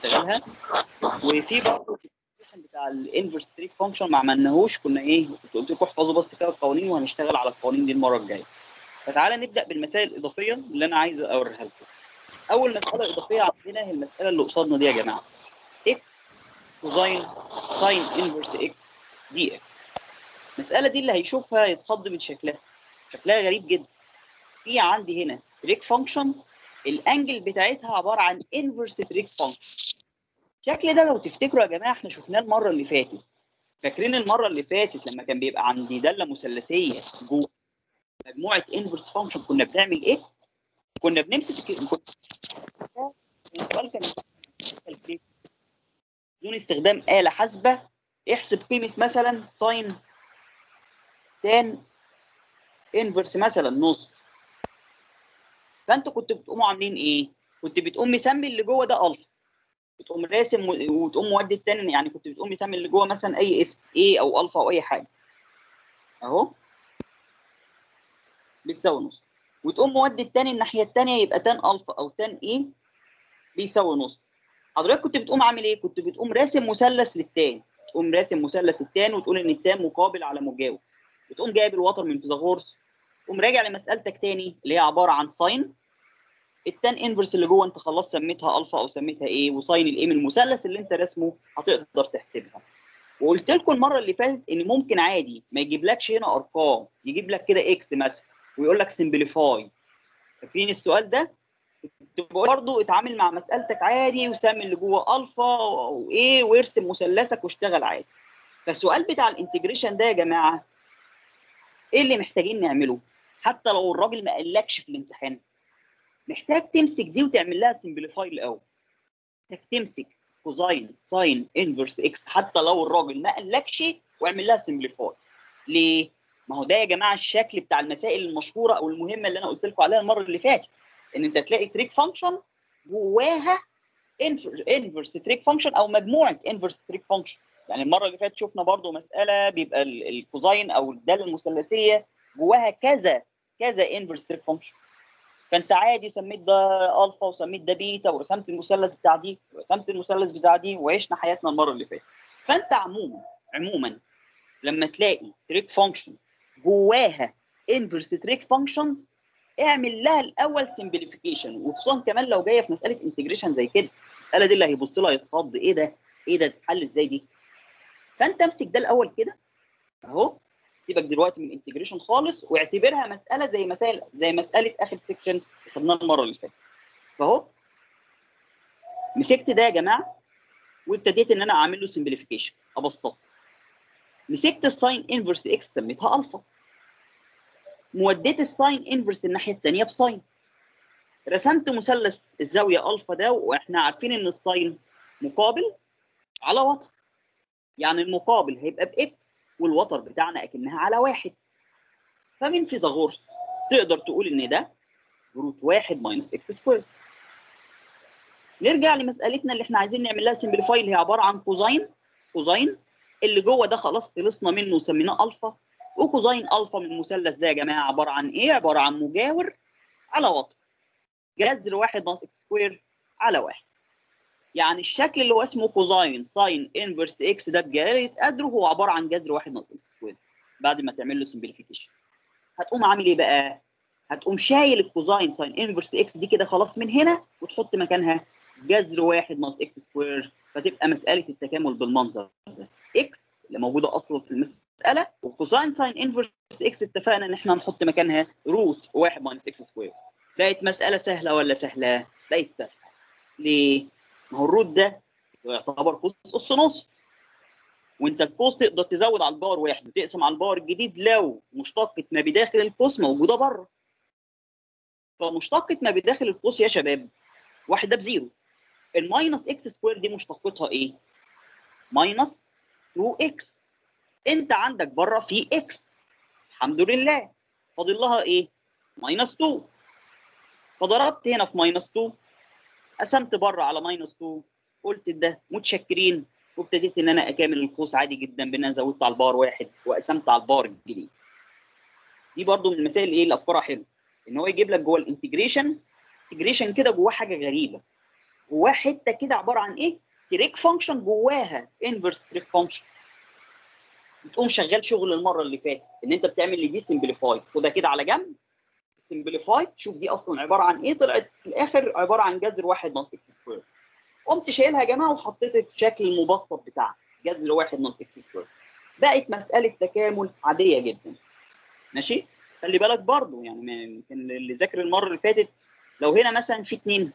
نشتغلها وفي برضه بتاع الانفرس تريك فانكشن ما عملناهوش كنا ايه كنت قلت لكم احفظوا بس كده القوانين وهنشتغل على القوانين دي المره الجايه فتعالى نبدا بالمسائل الاضافيه اللي انا عايز اوريها لكم اول مساله اضافيه عندنا هي المساله اللي قصادنا دي يا جماعه اكس كوزين ساين انفرس اكس دي اكس المساله دي اللي هيشوفها يتخض من شكلها شكلها غريب جدا في عندي هنا تريك فانكشن الانجل بتاعتها عباره عن انفرس تريك فانكشن الشكل ده لو تفتكروا يا جماعه احنا شفناه المره اللي فاتت فاكرين المره اللي فاتت لما كان بيبقى عندي داله مثلثيه جوه مجموعه انفرس فانكشن كنا بنعمل ايه؟ كنا بنمسك السؤال كان بدون استخدام آلة حاسبة احسب قيمة مثلا ساين تان انفرس مثلا نص فانتوا كنتوا بتقوموا عاملين ايه؟ كنت بتقوم مسمي اللي جوه ده الفا بتقوم راسم وتقوم مودي التاني يعني كنت بتقوم مسمي اللي جوه مثلا اي اسم ايه او الفا او اي حاجه اهو بتساوي نص وتقوم مودي التاني الناحيه التانيه يبقى تان الفا او تان ايه بيساوي نص حضرتك كنت بتقوم عامل ايه؟ كنت بتقوم راسم مثلث للتان تقوم راسم مثلث التان وتقول ان التان مقابل على مجاور وتقوم جايب الوتر من فيثاغورس تقوم راجع لمسالتك تاني اللي هي عباره عن ساين التان انفرس اللي جوه انت خلاص سميتها الفا او سميتها ايه وساين الايه من المثلث اللي انت راسمه هتقدر تحسبها وقلت لكم المره اللي فاتت ان ممكن عادي ما يجيبلكش هنا ارقام يجيب لك كده اكس مثلا ويقول لك سمبليفاي فاكرين السؤال ده؟ برضه اتعامل مع مسالتك عادي وسمي اللي جوه الفا وايه وارسم مثلثك واشتغل عادي فالسؤال بتاع الانتجريشن ده يا جماعه ايه اللي محتاجين نعمله؟ حتى لو الراجل ما قالكش في الامتحان محتاج تمسك دي وتعمل لها سمبليفاي الاول محتاج تمسك كوزاين ساين انفرس اكس حتى لو الراجل ما قالكش واعمل لها سمبليفاي ليه؟ ما هو ده يا جماعه الشكل بتاع المسائل المشهوره او المهمه اللي انا قلت لكم عليها المره اللي فاتت ان انت تلاقي تريك فانكشن جواها انفرس تريك فانكشن او مجموعه انفرس تريك فانكشن يعني المره اللي فاتت شفنا برضو مساله بيبقى الكوزاين او الداله المثلثيه جواها كذا كذا انفرس تريك فانكشن فانت عادي سميت ده الفا وسميت ده بيتا ورسمت المثلث بتاع دي ورسمت المثلث بتاع دي وعشنا حياتنا المره اللي فاتت فانت عموما عموما لما تلاقي تريك فانكشن جواها انفرس تريك فانكشنز اعمل لها الاول سمبليفيكيشن وخصوصا كمان لو جايه في مساله انتجريشن زي كده المساله دي اللي هيبص لها يتخض ايه ده ايه ده تتحل ازاي دي فانت امسك ده الاول كده اهو سيبك دلوقتي من الانتجريشن خالص واعتبرها مساله زي مسائل زي مساله اخر سيكشن خدناها المره اللي فاتت فاهو مسكت ده يا جماعه وابتديت ان انا اعمل له سمبليفيكيشن ابسطه مسكت الساين انفرس اكس سميتها الفا موديت الساين انفرس الناحيه الثانيه بساين رسمت مثلث الزاويه الفا ده واحنا عارفين ان الساين مقابل على وتر يعني المقابل هيبقى باكس والوتر بتاعنا اكنها على واحد فمن فيثاغورس تقدر تقول ان ده روت واحد ماينس اكس سكوير نرجع لمسالتنا اللي احنا عايزين نعمل لها سمبليفاي اللي هي عباره عن كوزاين كوزاين اللي جوه ده خلاص خلصنا منه وسميناه الفا وكوزاين الفا من المثلث ده يا جماعه عباره عن ايه؟ عباره عن مجاور على وتر جذر واحد ناقص اكس سكوير على واحد يعني الشكل اللي هو اسمه كوزاين ساين انفرس اكس ده بجلاله قدره هو عباره عن جذر واحد ناقص اكس سكوير بعد ما تعمل له سمبليفيكيشن هتقوم عامل ايه بقى؟ هتقوم شايل الكوزاين ساين انفرس اكس دي كده خلاص من هنا وتحط مكانها جذر واحد ناقص اكس سكوير فتبقى مساله التكامل بالمنظر ده اكس اللي موجوده اصلا في المساله وكوزاين ساين انفرس اكس اتفقنا ان احنا هنحط مكانها روت واحد ماينس اكس سكوير بقت مساله سهله ولا سهله؟ بقت تافهه ليه؟ ما هو الروت ده يعتبر قوس قص نص وانت القوس تقدر تزود على الباور واحد وتقسم على الباور الجديد لو مشتقة ما بداخل القوس موجوده بره فمشتقة ما بداخل القوس يا شباب واحد ده بزيرو الماينس اكس سكوير دي مشتقتها ايه؟ ماينس 2 اكس انت عندك بره في اكس الحمد لله فاضل لها ايه؟ ماينس 2 فضربت هنا في ماينس 2 قسمت بره على ماينس 2 قلت ده متشكرين وابتديت ان انا اكامل القوس عادي جدا بان انا زودت على البار واحد وقسمت على البار الجديد دي برضو من المسائل ايه اللي افكارها حلو ان هو يجيب لك جوه الانتجريشن انتجريشن كده جواه حاجه غريبه جواه حته كده عباره عن ايه تريك فانكشن جواها انفرس تريك فانكشن بتقوم شغال شغل المره اللي فاتت ان انت بتعمل لي دي سمبليفاي خدها كده على جنب سمبليفاي تشوف دي اصلا عباره عن ايه طلعت في الاخر عباره عن جذر واحد ناقص اكس سكوير قمت شايلها يا جماعه وحطيت الشكل المبسط بتاعها جذر واحد ناقص اكس سكوير بقت مساله تكامل عاديه جدا ماشي خلي بالك برضو يعني ما- يمكن اللي ذاكر المره اللي فاتت لو هنا مثلا في اتنين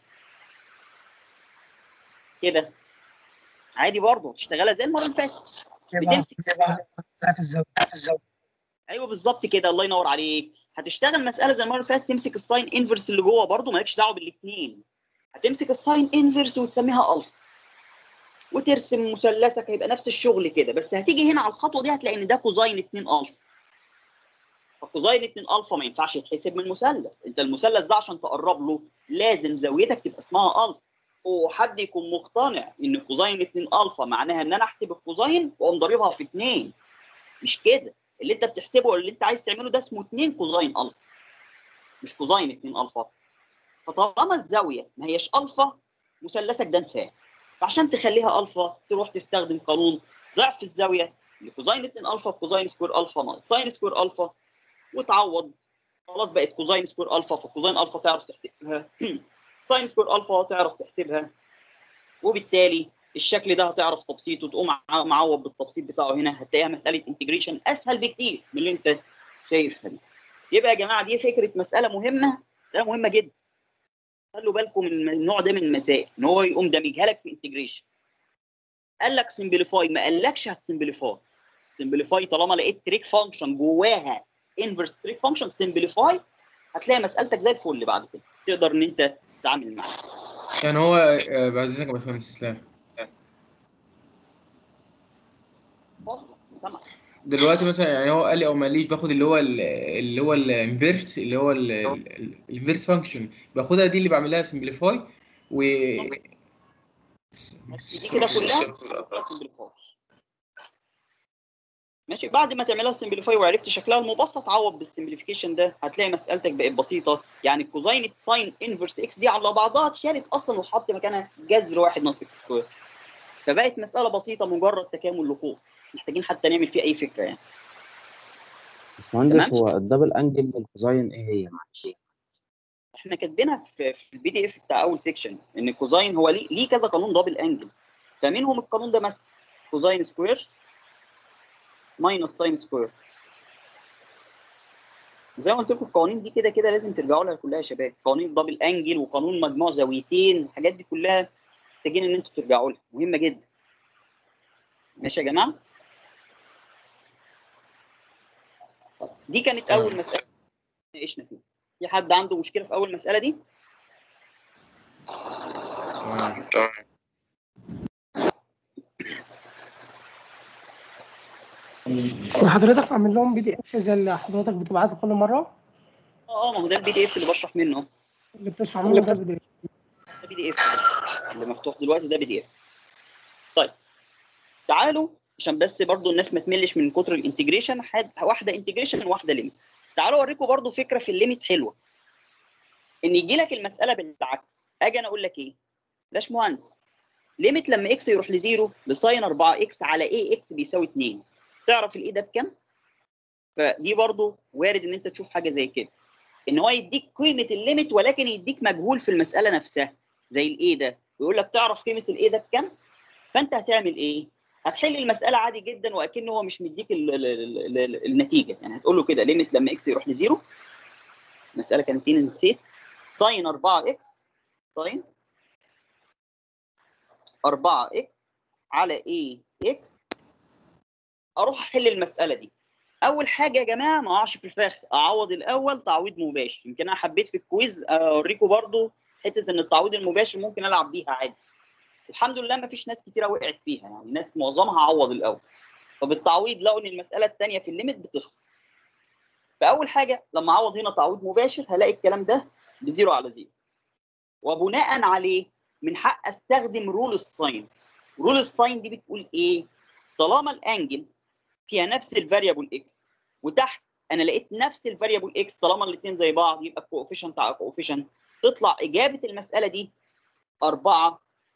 كده عادي برضه تشتغلها زي المره اللي فاتت بتمسك في الزاويه في الزاويه ايوه بالظبط كده الله ينور عليك هتشتغل مساله زي المره اللي فاتت تمسك الساين انفرس اللي جوه برضه مالكش دعوه بالاثنين هتمسك الساين انفرس وتسميها الفا وترسم مثلثك هيبقى نفس الشغل كده بس هتيجي هنا على الخطوه دي هتلاقي ان ده كوزاين 2 الفا فكوزاين 2 الفا ما ينفعش يتحسب من مثلث انت المثلث ده عشان تقرب له لازم زاويتك تبقى اسمها الفا وحد يكون مقتنع ان كوزاين 2 الفا معناها ان انا احسب الكوزاين واقوم ضاربها في 2 مش كده اللي انت بتحسبه واللي انت عايز تعمله ده اسمه 2 كوزاين الفا مش كوزاين 2 الفا فطالما الزاويه ما هيش الفا مثلثك ده انساه فعشان تخليها الفا تروح تستخدم قانون ضعف الزاويه لكوزاين 2 الفا بكوزاين سكوير الفا ناقص ساين سكوير الفا وتعوض خلاص بقت كوزاين سكوير الفا فكوزاين الفا تعرف تحسبها ساين سكوير الفا تعرف تحسبها وبالتالي الشكل ده هتعرف تبسيطه تقوم مع- معوض بالتبسيط بتاعه هنا هتلاقيها مساله انتجريشن اسهل بكتير من اللي انت شايفها دي يبقى يا جماعه دي فكره مساله مهمه مساله مهمه جدا خلوا بالكم من النوع ده من المسائل ان هو يقوم دامجها لك في انتجريشن قال لك سمبليفاي ما قالكش هتسمبليفاي سمبليفاي طالما لقيت تريك فانكشن جواها انفرس تريك فانكشن سمبليفاي هتلاقي مسالتك زي الفل بعد كده تقدر ان انت تتعامل معاها يعني هو آه، بعد اذنك يا باشمهندس اسلام اتفضل، سامع دلوقتي مثلا يعني هو قال لي او ما قاليش باخد اللي هو ال- اللي هو الانفيرس اللي هو الانفيرس فانكشن باخدها دي اللي بعملها سمبليفاي و دي كده كلها سمبليفاي ماشي بعد ما تعملها سمبليفاي وعرفت شكلها المبسط عوض بالسمبليفيكيشن ده هتلاقي مسالتك بقت بسيطه يعني الكوزاين ساين انفرس اكس دي على بعضها اتشالت اصلا وحط مكانها جذر واحد ناقص اكس سكوير فبقت مساله بسيطه مجرد تكامل لقوط مش محتاجين حتى نعمل فيه اي فكره يعني باشمهندس تمام. هو الدبل انجل للكوزاين ايه هي معلش احنا كاتبينها في في البي دي اف بتاع اول سيكشن ان الكوزاين هو ليه ليه كذا قانون دبل انجل فمنهم القانون ده مثلا كوزاين سكوير ماينس ساين سكوير زي ما قلت لكم القوانين دي كده كده لازم ترجعوا لها كلها يا شباب قوانين دبل انجل وقانون مجموع زاويتين الحاجات دي كلها محتاجين ان انتوا ترجعوا لها مهمه جدا ماشي يا جماعه دي كانت اول تمام. مساله ناقشنا فيها في حد عنده مشكله في اول مساله دي تمام وحضرتك عامل لهم بي دي اف زي اللي حضرتك بتبعته كل مره اه ما هو ده البي دي اف اللي بشرح منه اهو. اللي بتشرح منه ده بي دي اف ده بي دي اف اللي مفتوح دلوقتي ده بي دي اف طيب تعالوا عشان بس برضو الناس ما تملش من كتر الانتجريشن حد واحده انتجريشن وواحده ليميت تعالوا اوريكم برضو فكره في الليميت حلوه ان يجي لك المساله بالعكس اجي انا اقول لك ايه باشمهندس ليميت لما اكس يروح لزيرو لساين 4 اكس على ايه اكس بيساوي 2 تعرف الايه ده بكام؟ فدي برضو وارد ان انت تشوف حاجه زي كده ان هو يديك قيمه الليميت ولكن يديك مجهول في المساله نفسها زي الايه ده ويقول لك تعرف قيمه الايه ده بكام فانت هتعمل ايه هتحل المساله عادي جدا واكنه هو مش مديك ال ال ال ال النتيجه يعني هتقول له كده ليميت لما اكس يروح لزيرو المساله كانت هنا نسيت ساين 4 اكس ساين 4 اكس على ايه اكس اروح احل المساله دي اول حاجه يا جماعه ما اقعش في الفخ اعوض الاول تعويض مباشر يمكن انا حبيت في الكويز اوريكم برضو حته ان التعويض المباشر ممكن العب بيها عادي الحمد لله ما فيش ناس كتيره وقعت فيها يعني الناس معظمها عوض الاول فبالتعويض لقوا ان المساله الثانيه في الليميت بتخلص فاول حاجه لما اعوض هنا تعويض مباشر هلاقي الكلام ده بزيرو على زيرو وبناء عليه من حق استخدم رول الساين رول الساين دي بتقول ايه طالما الانجل فيها نفس الفاريبل اكس وتحت انا لقيت نفس الفاريبل اكس طالما الاثنين زي بعض يبقى الكوفيشنت على كوفيشنت تطلع اجابه المساله دي 4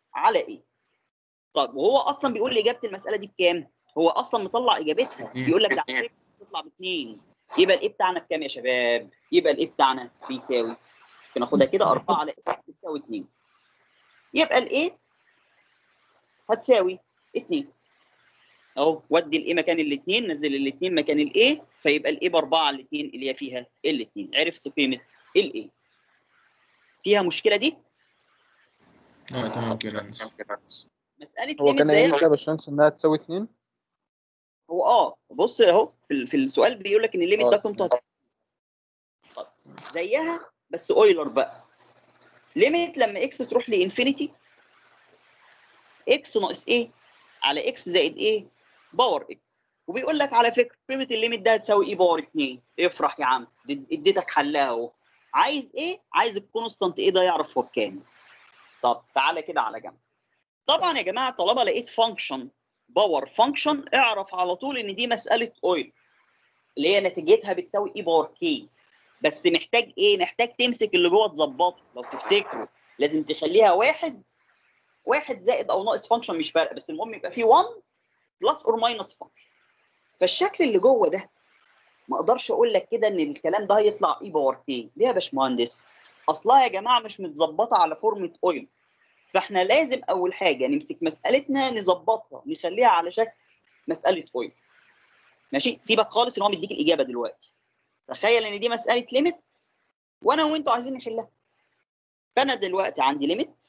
على ايه طب وهو اصلا بيقول لي اجابه المساله دي بكام هو اصلا مطلع اجابتها اتنين. بيقول لك ده على فكرة تطلع باثنين يبقى الايه بتاعنا بكام يا شباب يبقى الايه بتاعنا بيساوي ممكن ناخدها كده 4 على اس بتساوي 2 يبقى الايه هتساوي 2 اهو ودي الايه مكان الاثنين نزل الاثنين مكان الايه فيبقى الايه ب 4 على الاثنين اللي هي فيها الاثنين عرفت قيمه الايه فيها مشكله دي اه تمام كده مساله هو ليميت كان زيها قايل كده بالشمس انها تساوي اتنين هو اه بص اهو في, ال- في السؤال بيقول لك ان الليميت ده آه. قيمته هت- طب زيها بس اويلر بقى ليميت لما اكس تروح لانفينيتي اكس ناقص ايه على اكس زائد ايه باور اكس وبيقول لك على فكره قيمه الليميت ده هتساوي ايه باور 2 افرح يا عم دي- اديتك حلها اهو عايز ايه عايز الكونستانت ايه ده يعرف هو بكام طب تعالى كده على جنب طبعا يا جماعه طالما لقيت فانكشن باور فانكشن اعرف على طول ان دي مساله اويل اللي هي نتيجتها بتساوي اي باور كي بس محتاج ايه محتاج تمسك اللي جوه تظبطه لو تفتكروا لازم تخليها واحد واحد زائد او ناقص فانكشن مش فارقه بس المهم يبقى فيه 1 بلس اور ماينس فانكشن فالشكل اللي جوه ده ما اقدرش اقول لك كده ان الكلام ده هيطلع اي باور كي ليه يا باشمهندس اصلها يا جماعه مش متظبطه على فورمه اويل فاحنا لازم اول حاجه نمسك مسالتنا نظبطها نخليها على شكل مساله اويل ماشي سيبك خالص ان هو مديك الاجابه دلوقتي تخيل ان دي مساله ليميت وانا وانتوا عايزين نحلها فانا دلوقتي عندي ليميت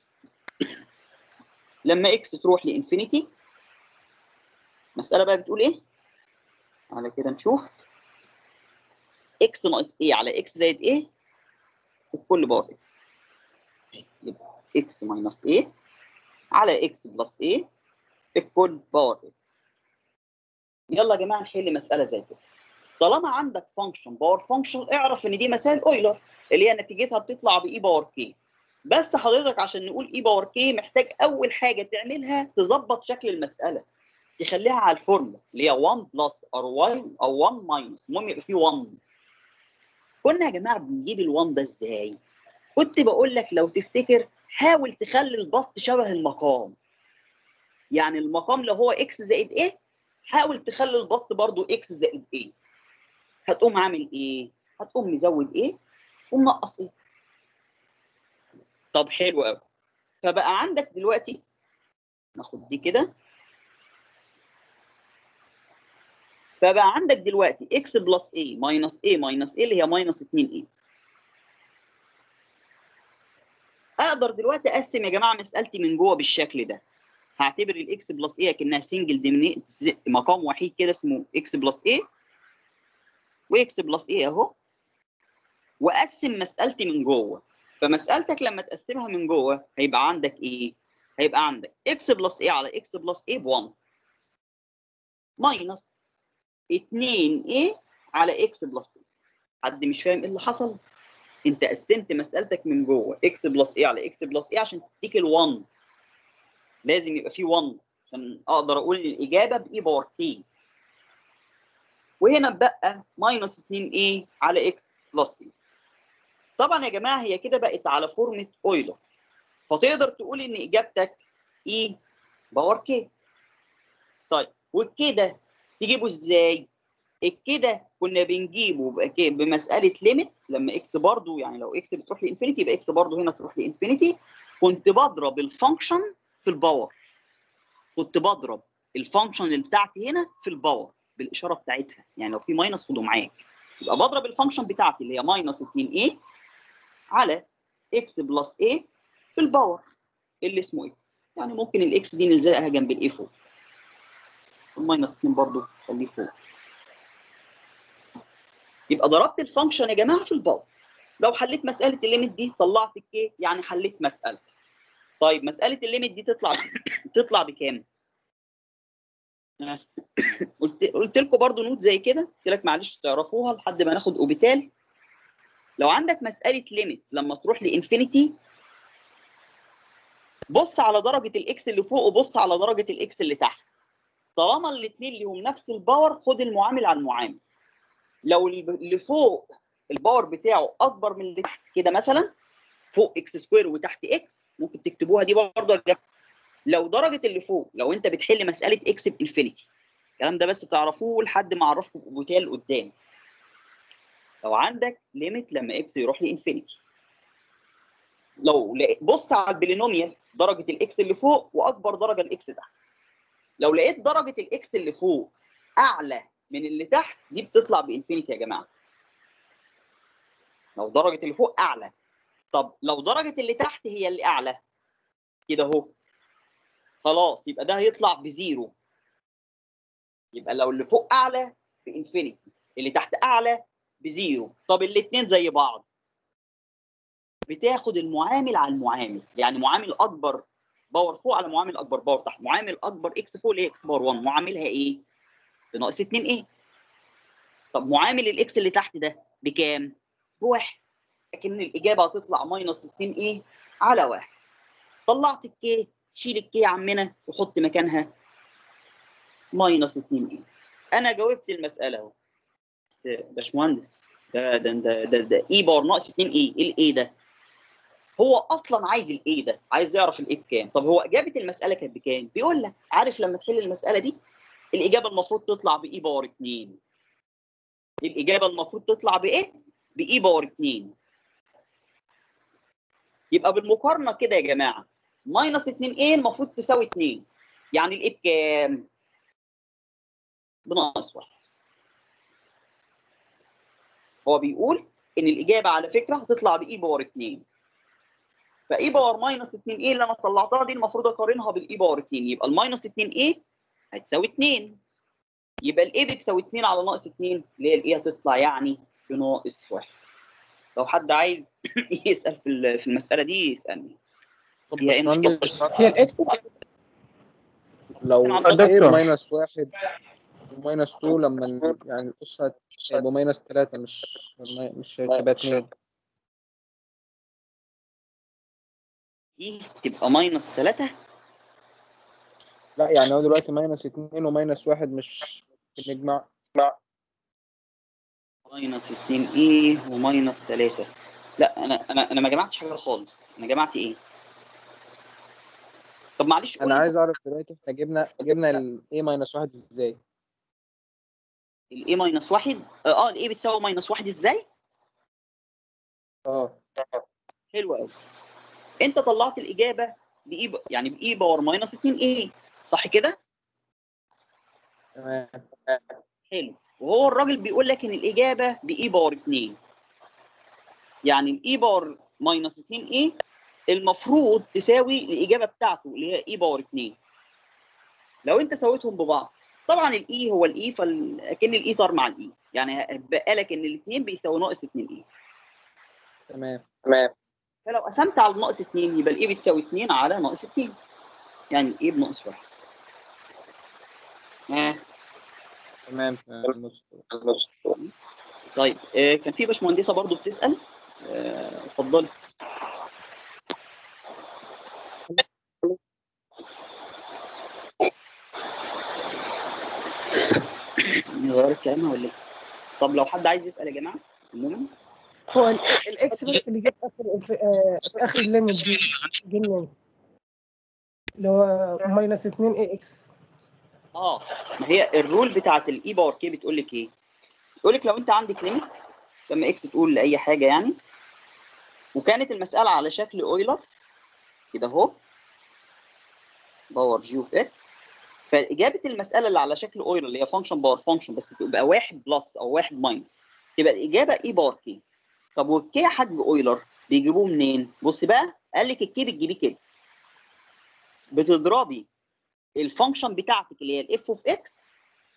لما اكس تروح لانفينيتي مساله بقى بتقول ايه على كده نشوف اكس ناقص ايه على اكس زائد ايه الكل باور اكس يبقى اكس ماينس ايه على اكس بلس ايه الكل باور اكس يلا يا جماعه نحل مساله زي كده طالما عندك فانكشن باور فانكشن اعرف ان دي مسائل اويلر اللي هي نتيجتها بتطلع باي باور كي بس حضرتك عشان نقول اي باور كي محتاج اول حاجه تعملها تظبط شكل المساله تخليها على الفورمولا اللي هي 1 بلس ار واي او 1 ماينس المهم يبقى فيه 1 كنا يا جماعه بنجيب ال1 ده ازاي؟ كنت بقول لك لو تفتكر حاول تخلي البسط شبه المقام يعني المقام لو هو اكس زائد ايه حاول تخلي البسط برضو اكس زائد ايه هتقوم عامل ايه هتقوم مزود ايه ومنقص ايه طب حلو قوي فبقى عندك دلوقتي ناخد دي كده فبقى عندك دلوقتي اكس بلس ايه ماينس ايه ماينس ايه اللي هي ماينس 2 ايه اقدر دلوقتي اقسم يا جماعه مسالتي من جوه بالشكل ده هعتبر الاكس بلس ايه كانها سنجل ديمينيت مقام وحيد كده اسمه اكس بلس ايه واكس بلس ايه اهو واقسم مسالتي من جوه فمسالتك لما تقسمها من جوه هيبقى عندك ايه هيبقى عندك اكس بلس ايه على اكس بلس ايه ب 1 ماينس 2 ايه على اكس بلس ايه حد مش فاهم ايه اللي حصل انت قسمت مسالتك من جوه اكس بلس ايه على اكس بلس ايه عشان تديك ال1 لازم يبقى فيه 1 عشان اقدر اقول ان الاجابه باي باور تي وهنا بقى ماينس 2 ايه على اكس بلس ايه طبعا يا جماعه هي كده بقت على فورمه اويلر فتقدر تقول ان اجابتك اي باور كي طيب والكده تجيبه ازاي الكده كنا بنجيبه بقى كده بمساله ليميت لما اكس برضو يعني لو اكس بتروح لانفينيتي يبقى اكس برضو هنا تروح لانفينيتي كنت بضرب الفانكشن في الباور كنت بضرب الفانكشن اللي بتاعتي هنا في الباور بالاشاره بتاعتها يعني لو في ماينس خده معاك يبقى بضرب الفانكشن بتاعتي اللي هي ماينس 2 a على اكس بلس a في الباور اللي اسمه اكس يعني ممكن الاكس دي نلزقها جنب الاي فوق الماينس 2 برضو خليه فوق يبقى ضربت الفانكشن يا جماعه في الباور لو حليت مساله الليميت دي طلعت الكي يعني حليت مساله طيب مساله الليميت دي تطلع تطلع بكام قلت قلت لكم برضو نوت زي كده قلت لك معلش تعرفوها لحد ما ناخد اوبيتال لو عندك مساله ليميت لما تروح لانفينيتي بص على درجه الاكس اللي فوق وبص على درجه الاكس اللي تحت طالما الاثنين ليهم نفس الباور خد المعامل على المعامل لو اللي فوق الباور بتاعه اكبر من اللي تحت كده مثلا فوق اكس سكوير وتحت اكس ممكن تكتبوها دي برضه لو درجه اللي فوق لو انت بتحل مساله اكس بانفينيتي الكلام ده بس تعرفوه لحد ما اعرفكم بوتال قدام لو عندك ليميت لما اكس يروح لانفينيتي لو لقيت بص على البولينوميال درجه الاكس اللي فوق واكبر درجه الاكس تحت لو لقيت درجه الاكس اللي فوق اعلى من اللي تحت دي بتطلع بانفينيتي يا جماعه لو درجه اللي فوق اعلى طب لو درجه اللي تحت هي اللي اعلى كده اهو خلاص يبقى ده هيطلع بزيرو يبقى لو اللي فوق اعلى بانفينيتي اللي تحت اعلى بزيرو طب الاثنين زي بعض بتاخد المعامل على المعامل يعني معامل اكبر باور فوق على معامل اكبر باور تحت معامل اكبر اكس فوق لاكس باور 1 معاملها ايه بناقص 2 ايه طب معامل الاكس اللي تحت ده بكام بواحد لكن الاجابه هتطلع ماينس 2 ايه على واحد طلعت الكي شيل الكي يا عمنا وحط مكانها ماينس 2 ايه انا جاوبت المساله اهو بس باشمهندس ده ده ده ده, ده اي باور ناقص 2 ايه ايه الايه ده هو اصلا عايز الايه ده عايز يعرف الايه بكام طب هو اجابه المساله كانت بكام بيقول لك عارف لما تحل المساله دي الاجابه المفروض تطلع باي باور 2 الاجابه المفروض تطلع بايه باي باور 2 يبقى بالمقارنه كده يا جماعه ماينس 2 ايه المفروض تساوي 2 يعني الايه بكام بناقص واحد هو بيقول ان الاجابه على فكره هتطلع باي باور 2 فاي باور ماينس 2 ايه اللي انا طلعتها دي المفروض اقارنها بالاي باور 2 يبقى الماينس 2 ايه هتساوي 2 يبقى الايه بتساوي 2 على ناقص 2 اللي هي الايه هتطلع يعني بناقص واحد لو حد عايز يسال في ال- في المساله دي يسالني طب هي ايه مشكلة؟ باشمهندس هي الاكس لو كان عندك ايه دكتور. ماينس واحد وماينس 2 لما ن- يعني القصة هيبقوا ماينس 3 مش مش هتبقى 2 دي تبقى ماينس 3 لا يعني هو دلوقتي ماينس 2 وماينس 1 مش بنجمع ماينس 2 ايه وماينس 3 لا انا انا انا ما جمعتش حاجه خالص انا جمعت ايه طب معلش قول انا لي عايز اعرف دلوقتي احنا جبنا جبنا الايه ماينس 1 ازاي الايه ماينس 1 اه الايه بتساوي ماينس 1 ازاي اه حلو قوي انت طلعت الاجابه باي ب... يعني باي باور ماينس 2 ايه صح كده تمام حلو وهو الراجل بيقول لك ان الاجابه باي باور 2 يعني الاي باور ماينس 2 ايه المفروض تساوي الاجابه بتاعته اللي هي اي باور 2 لو انت سويتهم ببعض طبعا الاي هو الاي فاكن الاي طار مع الاي يعني هيبقى لك ان الاثنين بيساوي ناقص 2 اي تمام فلو قسمت على ناقص 2 يبقى الاي بتساوي 2 على ناقص 2 يعني الاي بناقص 1 ها تمام نص طيب آه كان في باشمهندسه برضو بتسال آه، اتفضلي غيرت كلامها ولا ايه؟ طب لو حد عايز يسال يا جماعه عموما هو ال- الاكس بس اللي جه في اخر في, آه، في اخر الليمت دي جه منين؟ اللي هو ماينس 2 اي اكس اه ما هي الرول بتاعت الاي باور كي بتقول لك ايه؟ بتقول لك لو انت عندك ليميت لما اكس تقول لاي حاجه يعني وكانت المساله على شكل اويلر كده اهو باور جي اوف اكس فاجابه المساله اللي على شكل اويلر اللي هي فانكشن باور فانكشن بس تبقى واحد بلس او واحد ماينس تبقى الاجابه اي باور كي طب والكي حجم اويلر بيجيبوه منين؟ بص بقى قال لك الكي بتجيبيه كده بتضربي الفانكشن بتاعتك اللي هي الاف اوف اكس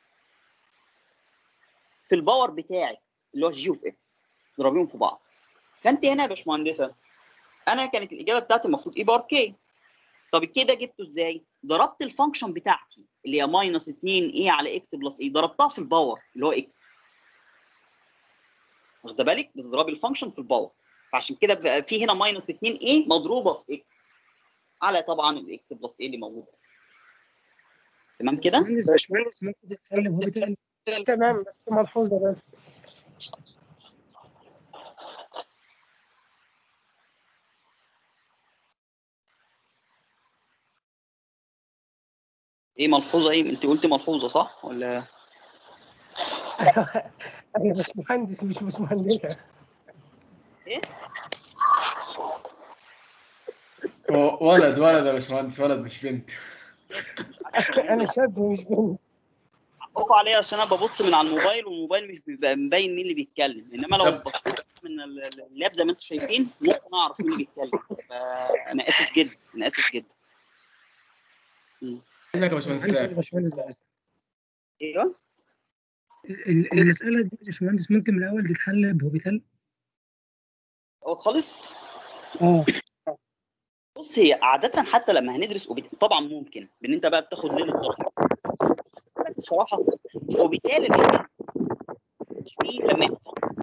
في الباور بتاعك اللي هو الجي اوف اكس تضربيهم في بعض فانت هنا يا باشمهندسه انا كانت الاجابه بتاعتي المفروض اي باور كي طب الكي ده جبته ازاي؟ ضربت الفانكشن بتاعتي اللي هي ماينس 2 اي على اكس بلس اي ضربتها في الباور اللي هو اكس واخده بالك؟ بتضربي الفانكشن في الباور فعشان كده بقى في هنا ماينس 2 اي مضروبه في اكس على طبعا الاكس بلس اي اللي موجود تمام كده؟ باشمهندس باشمهندس ممكن تتكلم هو بيتكلم تمام بس ملحوظه بس ايه ملحوظه ايه انت قلت ملحوظه صح ولا انا مش مهندس مش مش مهندسه هو ولد ولد يا باشمهندس ولد مش بنت انا شاب مش بنت حقكوا عليا عشان انا ببص من على الموبايل والموبايل مش بيبقى مبين مين اللي بيتكلم انما لو طب. بصيت من ال- ال- اللاب زي ما انتم شايفين ممكن اعرف مين اللي بيتكلم فانا اسف جدا انا اسف جدا ازيك يا باشمهندس معلش يا سلام باشمهندس ايوه ال- المسألة دي يا باشمهندس ممكن من الأول تتحل بهوبيتال؟ هو خالص اه بص هي عادة حتى لما هندرس أوبيت... طبعا ممكن بان انت بقى بتاخد ليله الضرب لكن الصراحه وبالتالي مش فيه لما يبقى-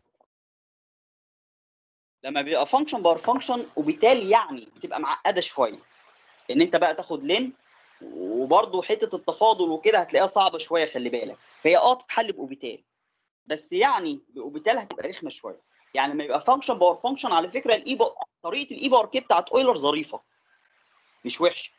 لما بيبقى فانكشن بار فانكشن وبالتالي يعني بتبقى معقده شويه ان انت بقى تاخد لين وبرضه حته التفاضل وكده هتلاقيها صعبه شويه خلي بالك فهي اه تتحل باوبيتال بس يعني باوبيتال هتبقى رخمه شويه يعني لما يبقى فانكشن باور فانكشن على فكره الاي بار طريقه الاي بار كي بتاعت اويلر ظريفه مش وحشه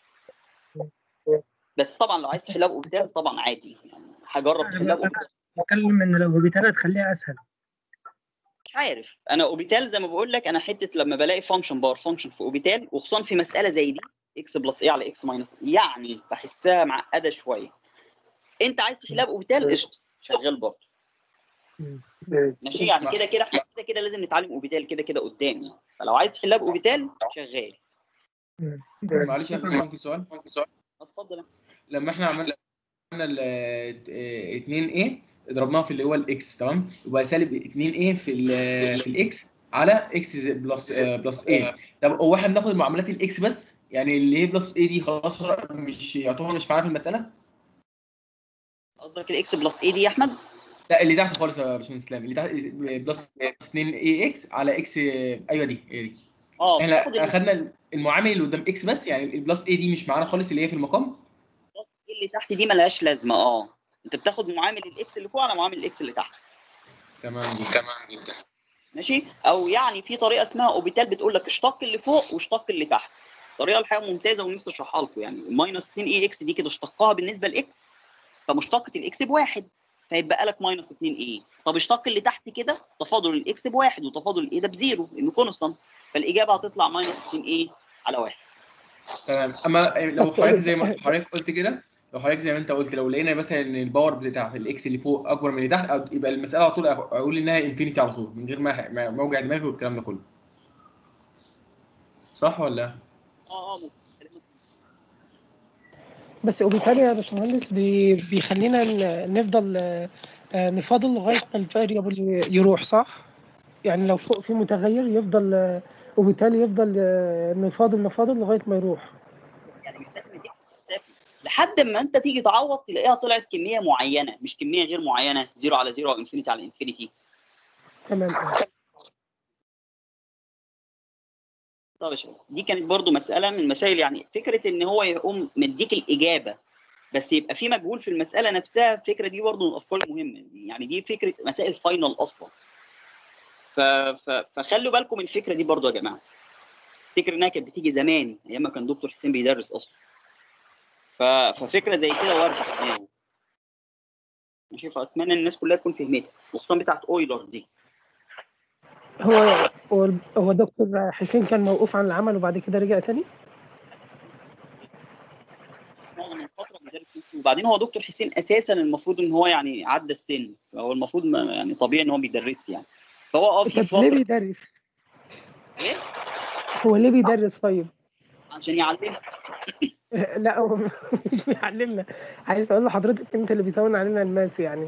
بس طبعا لو عايز تحلها باوبيتال طبعا عادي يعني هجرب تحلها باوبيتال بتكلم إن لو هوبيتال هتخليها أسهل مش عارف انا اوبيتال زي ما بقول لك انا حته لما بلاقي فانكشن باور فانكشن في اوبيتال وخصوصا في مساله زي دي اكس بلس ايه على اكس ماينس يعني بحسها معقده شويه انت عايز تحلها باوبيتال قشطه شغال برضه ماشي يعني كده كده احنا كده كده لازم نتعلم اوبيتال كده كده قدام يعني فلو عايز تحلها باوبيتال شغال معلش يا باشمهندس ممكن سؤال اتفضل لما احنا عملنا ال 2 a ضربناها في اللي هو الاكس تمام يبقى سالب 2 a في ال في الاكس على اكس بلس بلس a طب هو احنا بناخد معاملات الاكس بس يعني اللي هي بلس a دي خلاص مش يعتبر مش معانا في المساله قصدك الاكس بلس ايه دي يا احمد لا اللي تحت خالص يا باشمهندس اسلام اللي تحت بلس 2 a اكس على اكس ايوه دي هي دي اه بتاخد احنا ال- اخدنا المعامل اللي قدام اكس بس يعني البلس a دي مش معانا خالص اللي هي في المقام اللي تحت دي ملهاش لازمه اه انت بتاخد معامل الاكس اللي فوق على معامل الاكس اللي تحت تمام تمام جدا ماشي او يعني في طريقه اسمها اوبيتال بتقول لك اشتق اللي فوق واشتق اللي تحت طريقه الحقيقه ممتازه ونفسي اشرحها لكم يعني ماينس 2 اي اكس دي كده اشتقها بالنسبه لاكس فمشتقه الاكس بواحد فيبقى لك ماينس 2 اي طب اشتق اللي تحت كده تفاضل الاكس بواحد وتفاضل الاي ده بزيرو لانه كونستانت فالاجابه هتطلع ماينس 2 اي على واحد تمام اما لو حضرتك زي ما حضرتك قلت كده لو حضرتك زي ما انت قلت لو لقينا مثلا ان الباور بتاع الاكس اللي فوق اكبر من اللي تحت أو- يبقى المساله على طول أخ- اقول انها انفينيتي على طول من غير ما ما ما اوجع دماغي والكلام ده كله صح ولا اه اه ممكن. بس وبالتالي يا باشمهندس بي- بيخلينا ن- نفضل آه، آه، نفاضل لغايه ما الفاريبل يروح صح؟ يعني لو فوق في متغير يفضل آه، وبالتالي يفضل آه، نفاضل نفاضل لغايه ما يروح يعني مش لازم الاكس تختفي لحد ما انت تيجي تعوض تلاقيها طلعت كميه معينه مش كميه غير معينه زيرو على زيرو او انفينيتي على انفينيتي تمام طب يا شباب دي كانت برضو مسألة من المسائل يعني فكرة إن هو يقوم مديك الإجابة بس يبقى في مجهول في المسألة نفسها الفكرة دي برضو من الأفكار المهمة يعني دي فكرة مسائل فاينل أصلا ف... ف... فخلوا بالكم من الفكرة دي برضو يا جماعة افتكر إنها كانت بتيجي زمان أيام ما كان دكتور حسين بيدرس أصلا ف... ففكرة زي كده واردة في دماغه ماشي فأتمنى الناس كلها تكون فهمتها وخصوصا بتاعت أويلر دي هو هو هو دكتور حسين كان موقوف عن العمل وبعد كده رجع تاني معظم الفتره بيدرس نفسه وبعدين هو دكتور حسين اساسا المفروض ان هو يعني عدى السن فهو المفروض ما يعني طبيعي ان هو بيدرس يعني فهو اه في طب ليه فتره بيدرس؟ ايه هو ليه بيدرس طيب؟ عشان يعلمها لا هو مش بيعلمنا عايز اقول لحضرتك انت اللي بيتون علينا الماس يعني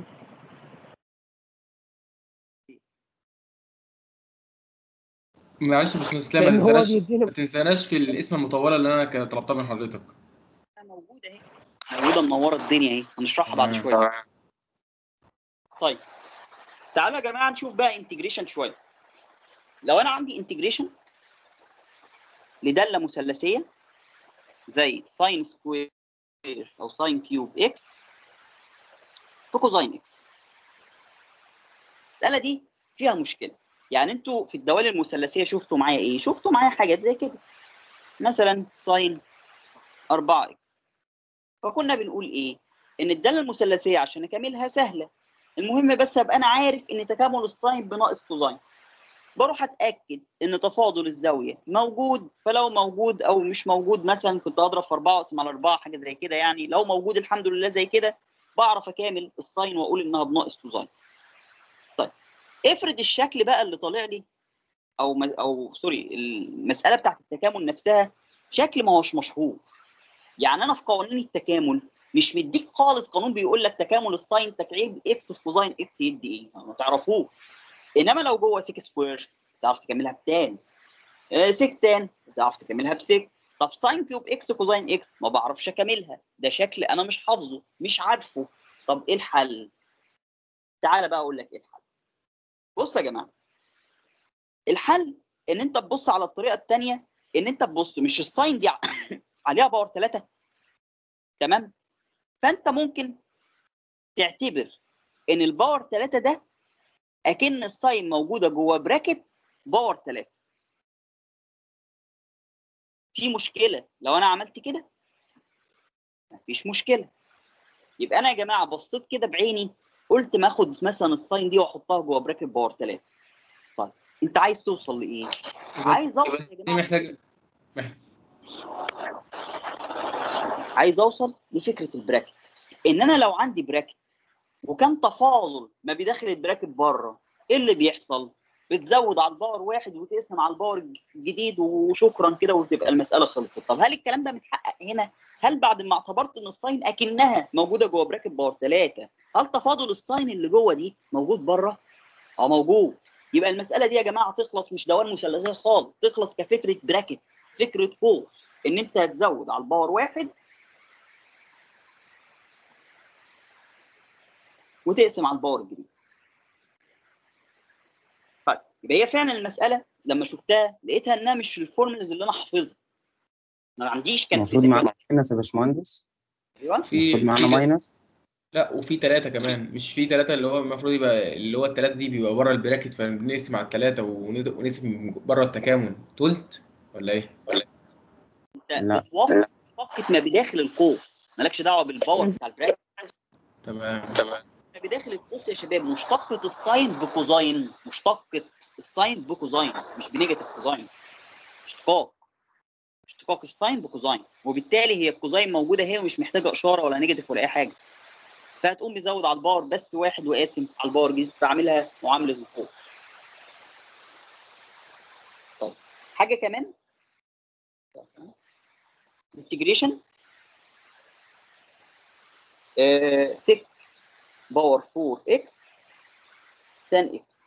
معلش يا باشمهندس اسلام ما لان هو تنساناش بيدينا ما تنساناش في الاسم المطوله اللي انا كنت طلبتها من حضرتك موجوده اهي موجوده منوره الدنيا اهي هنشرحها بعد تمام. شويه طيب تعالوا يا جماعه نشوف بقى انتجريشن شويه لو انا عندي انتجريشن لداله مثلثيه زي ساين سكوير او ساين كيوب اكس في كوزاين اكس المساله دي فيها مشكله يعني انتوا في الدوال المثلثيه شفتوا معايا ايه شفتوا معايا حاجات زي كده مثلا ساين 4 اكس فكنا بنقول ايه ان الداله المثلثيه عشان اكملها سهله المهم بس ابقى انا عارف ان تكامل الساين بناقص كوزاين بروح اتاكد ان تفاضل الزاويه موجود فلو موجود او مش موجود مثلا كنت اضرب في 4 واقسم على 4 حاجه زي كده يعني لو موجود الحمد لله زي كده بعرف اكامل الساين واقول انها بناقص كوزاين طيب افرض الشكل بقى اللي طالع لي او م- او سوري المساله بتاعت التكامل نفسها شكل ما هوش مشهور يعني انا في قوانين التكامل مش مديك خالص قانون بيقول لك تكامل الساين تكعيب اكس في كوزاين اكس يدي ايه ما تعرفوه انما لو جوه سيك سكوير تعرف تكملها بتان آه، سيك تان تعرف تكملها بسيك طب ساين كيوب اكس كوزاين اكس ما بعرفش اكملها ده شكل انا مش حافظه مش عارفه طب ايه الحل تعالى بقى اقول لك ايه الحل بص يا جماعه الحل ان انت تبص على الطريقه الثانيه ان انت تبص مش الساين دي ع- عليها باور 3 تمام فانت ممكن تعتبر ان الباور 3 ده اكن الساين موجوده جوه براكت باور 3 في مشكله لو انا عملت كده مفيش مشكله يبقى انا يا جماعه بصيت كده بعيني قلت ما اخد مثلا الساين دي واحطها جوه براكت باور 3 طيب انت عايز توصل لايه عايز اوصل يا دي جماعه محتاج عايز اوصل لفكره البراكت ان انا لو عندي براكت وكان تفاضل ما بيدخل البراكت بره ايه اللي بيحصل بتزود على الباور واحد وتقسم على الباور الجديد وشكرا كده وتبقى المساله خلصت طب هل الكلام ده متحقق هنا هل بعد ما اعتبرت ان الساين اكنها موجوده جوه براكت باور 3 هل تفاضل الساين اللي جوه دي موجود بره اه موجود يبقى المساله دي يا جماعه تخلص مش دوال مثلثيه خالص تخلص كفكره براكت فكره قوس ان انت هتزود على الباور واحد وتقسم على الباور الجديد. طيب يبقى هي فعلا المساله لما شفتها لقيتها انها مش في الفورمولز اللي انا حافظها. ما عنديش كان في المفروض معانا تكامل- ماينس يا باشمهندس ايوه في المفروض معانا في- ماينس لا وفي ثلاثة كمان مش في ثلاثة اللي هو المفروض يبقى اللي هو الثلاثة دي بيبقى بره البراكت فبنقسم على الثلاثة ونقسم بره التكامل تلت ولا ايه؟ انت لا. بتوفر مشتقه ما بداخل القوس مالكش دعوه بالباور بتاع البراكت تمام تمام ما بداخل القوس يا شباب مشتقه الساين بكوزاين مشتقه الساين بكوزاين مش بنيجاتيف كوزاين اشتقاق اشتقاق الساين بكوزاين وبالتالي هي الكوزاين موجوده هي ومش محتاجه اشاره ولا نيجاتيف ولا اي حاجه فهتقوم مزود على الباور بس واحد وقاسم على الباور جديد بعملها معامله القوس طيب حاجه كمان انتجريشن سيك باور 4 اكس 10 اكس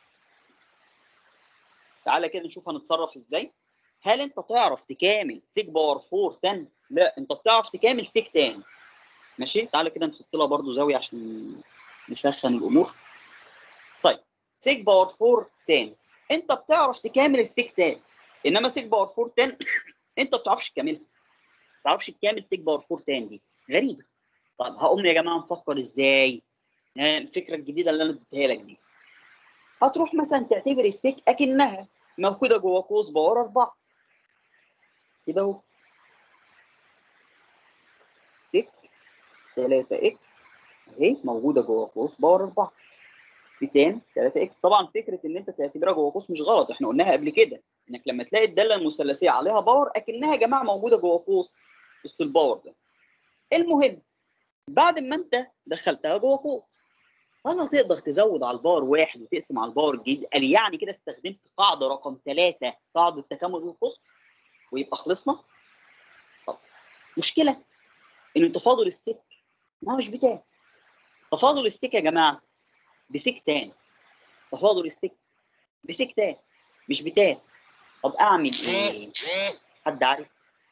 تعالى كده نشوف هنتصرف ازاي هل انت تعرف تكامل سيك باور 4 10 لا انت بتعرف تكامل سيك 10 ماشي تعالى كده نحط لها برضو زاويه عشان نسخن الامور طيب سيك باور 4 10 انت بتعرف تكامل السيك 10 انما سيك باور 4 10 انت ما بتعرفش تكاملها ما بتعرفش تكامل سيك باور 4 10 دي غريبه طب هقوم يا جماعه نفكر ازاي يعني الفكره الجديده اللي انا اديتها لك دي هتروح مثلا تعتبر السيك اكنها موجوده جوه قوس باور 4 كده اهو سيك 3 اكس اهي موجوده جوه قوس باور 4 في تان 3 اكس طبعا فكره ان انت تعتبرها جوه قوس مش غلط احنا قلناها قبل كده انك لما تلاقي الداله المثلثيه عليها باور اكنها يا جماعه موجوده جوه قوس وسط الباور ده المهم بعد ما انت دخلتها جوه قوس هل تقدر تزود على الباور واحد وتقسم على الباور الجديد قال يعني كده استخدمت قاعده رقم ثلاثه قاعده تكامل القوس ويبقى خلصنا طب مشكله ان تفاضل السك ما هوش بتاع تفاضل السك يا جماعه بسكتان تفاضل السك بسكتان مش بتان طب اعمل ايه حد عارف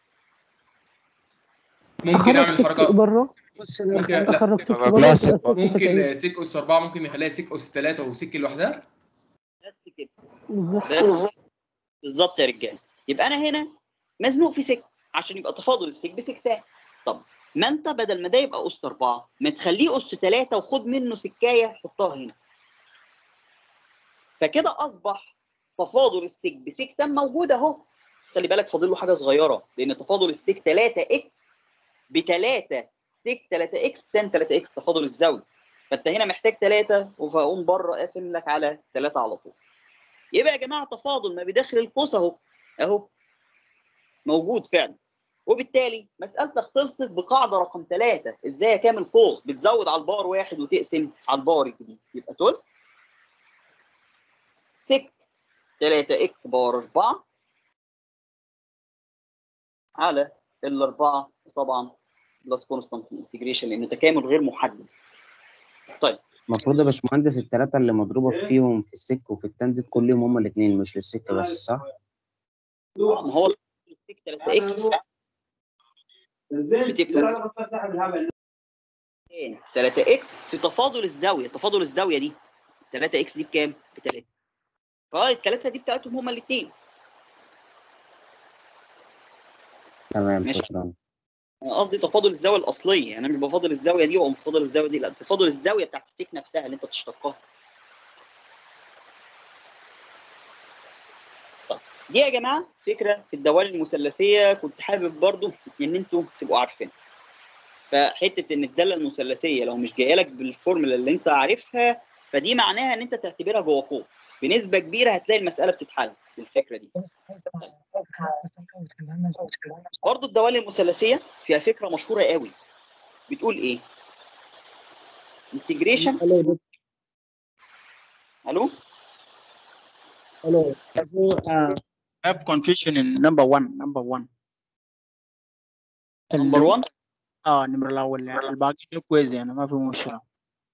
ممكن اخرج اعمل سك حركة بره بص أنا ممكن- لا. اخرج سك طب بره لا، تبقى سك سك تكعيب. ممكن سيك اس 4 ممكن نخليها سيك اس 3 وسيك لوحدها بس كده بالظبط بس بالظبط يا رجاله يبقى انا هنا مزنوق في سك عشان يبقى تفاضل السك بسكتان طب ما انت بدل ما ده يبقى اس 4 ما تخليه اس 3 وخد منه سكايه حطها هنا فكده اصبح تفاضل السك بسكتان موجود اهو بس خلي بالك فاضل له حاجه صغيره لان تفاضل السك 3 اكس ب 3 سيك 3 اكس تان 3 اكس تفاضل الزاويه فانت هنا محتاج 3 وفاقوم بره قاسم لك على 3 على طول يبقى يا جماعه تفاضل ما بداخل القوس اهو اهو موجود فعلا وبالتالي مسألتك خلصت بقاعدة رقم ثلاثة ازاي كامل قوس بتزود على البار واحد وتقسم على البار الجديد يبقى تلت سك 3 اكس بار 4 على الأربعة طبعا بلس كونستانت انتجريشن لأنه تكامل غير محدد طيب المفروض يا باشمهندس الثلاثة اللي مضروبة فيهم في السك وفي التندت كلهم هما الاثنين مش للسك بس صح؟ ما هو السك 3 اكس بتبقى 3 اكس في تفاضل الزاويه تفاضل الزاويه دي 3 اكس دي بكام؟ ب 3 فالثلاثه دي بتاعتهم هما الاثنين تمام ماشي. شكرا انا قصدي تفاضل الزاويه الاصليه يعني انا مش بفاضل الزاويه دي واقوم بفاضل الزاويه دي لا تفاضل الزاويه بتاعت السيك نفسها اللي انت تشتقها طيب دي يا جماعه فكره في الدوال المثلثيه كنت حابب برضو ان انتوا تبقوا عارفينها فحته ان الداله المثلثيه لو مش جايه لك بالفورمولا اللي انت عارفها فدي معناها ان انت تعتبرها جوه قوس بنسبه كبيره هتلاقي المساله بتتحل بالفكره دي برضو الدوال المثلثيه فيها فكره مشهوره قوي بتقول ايه انتجريشن الو Hello. Uh, I have confusion in number one. Number one. نمبر 1 اه النمرة الأول الباقي له كويس يعني ما في مشكلة.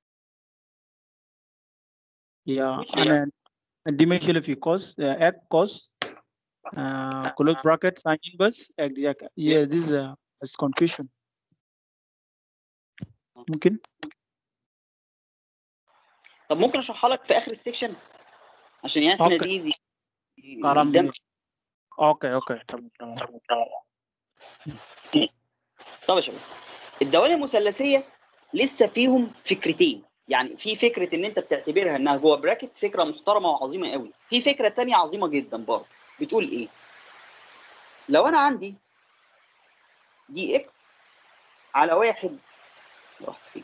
يا أنا عندي مشكلة في كوس اك كوس كلوز براكت ساين بس yeah this is uh, is confusion. ممكن طب ممكن اشرحها لك في اخر السكشن عشان يعني احنا أوكي. دي, دي كلام قدام جميل. اوكي اوكي تمام تمام طب يا شباب الدوال المثلثيه لسه فيهم فكرتين يعني في فكره ان انت بتعتبرها انها جوه براكت فكره محترمه وعظيمه قوي في فكره تانية عظيمه جدا برضه بتقول ايه لو انا عندي دي اكس على واحد راح فين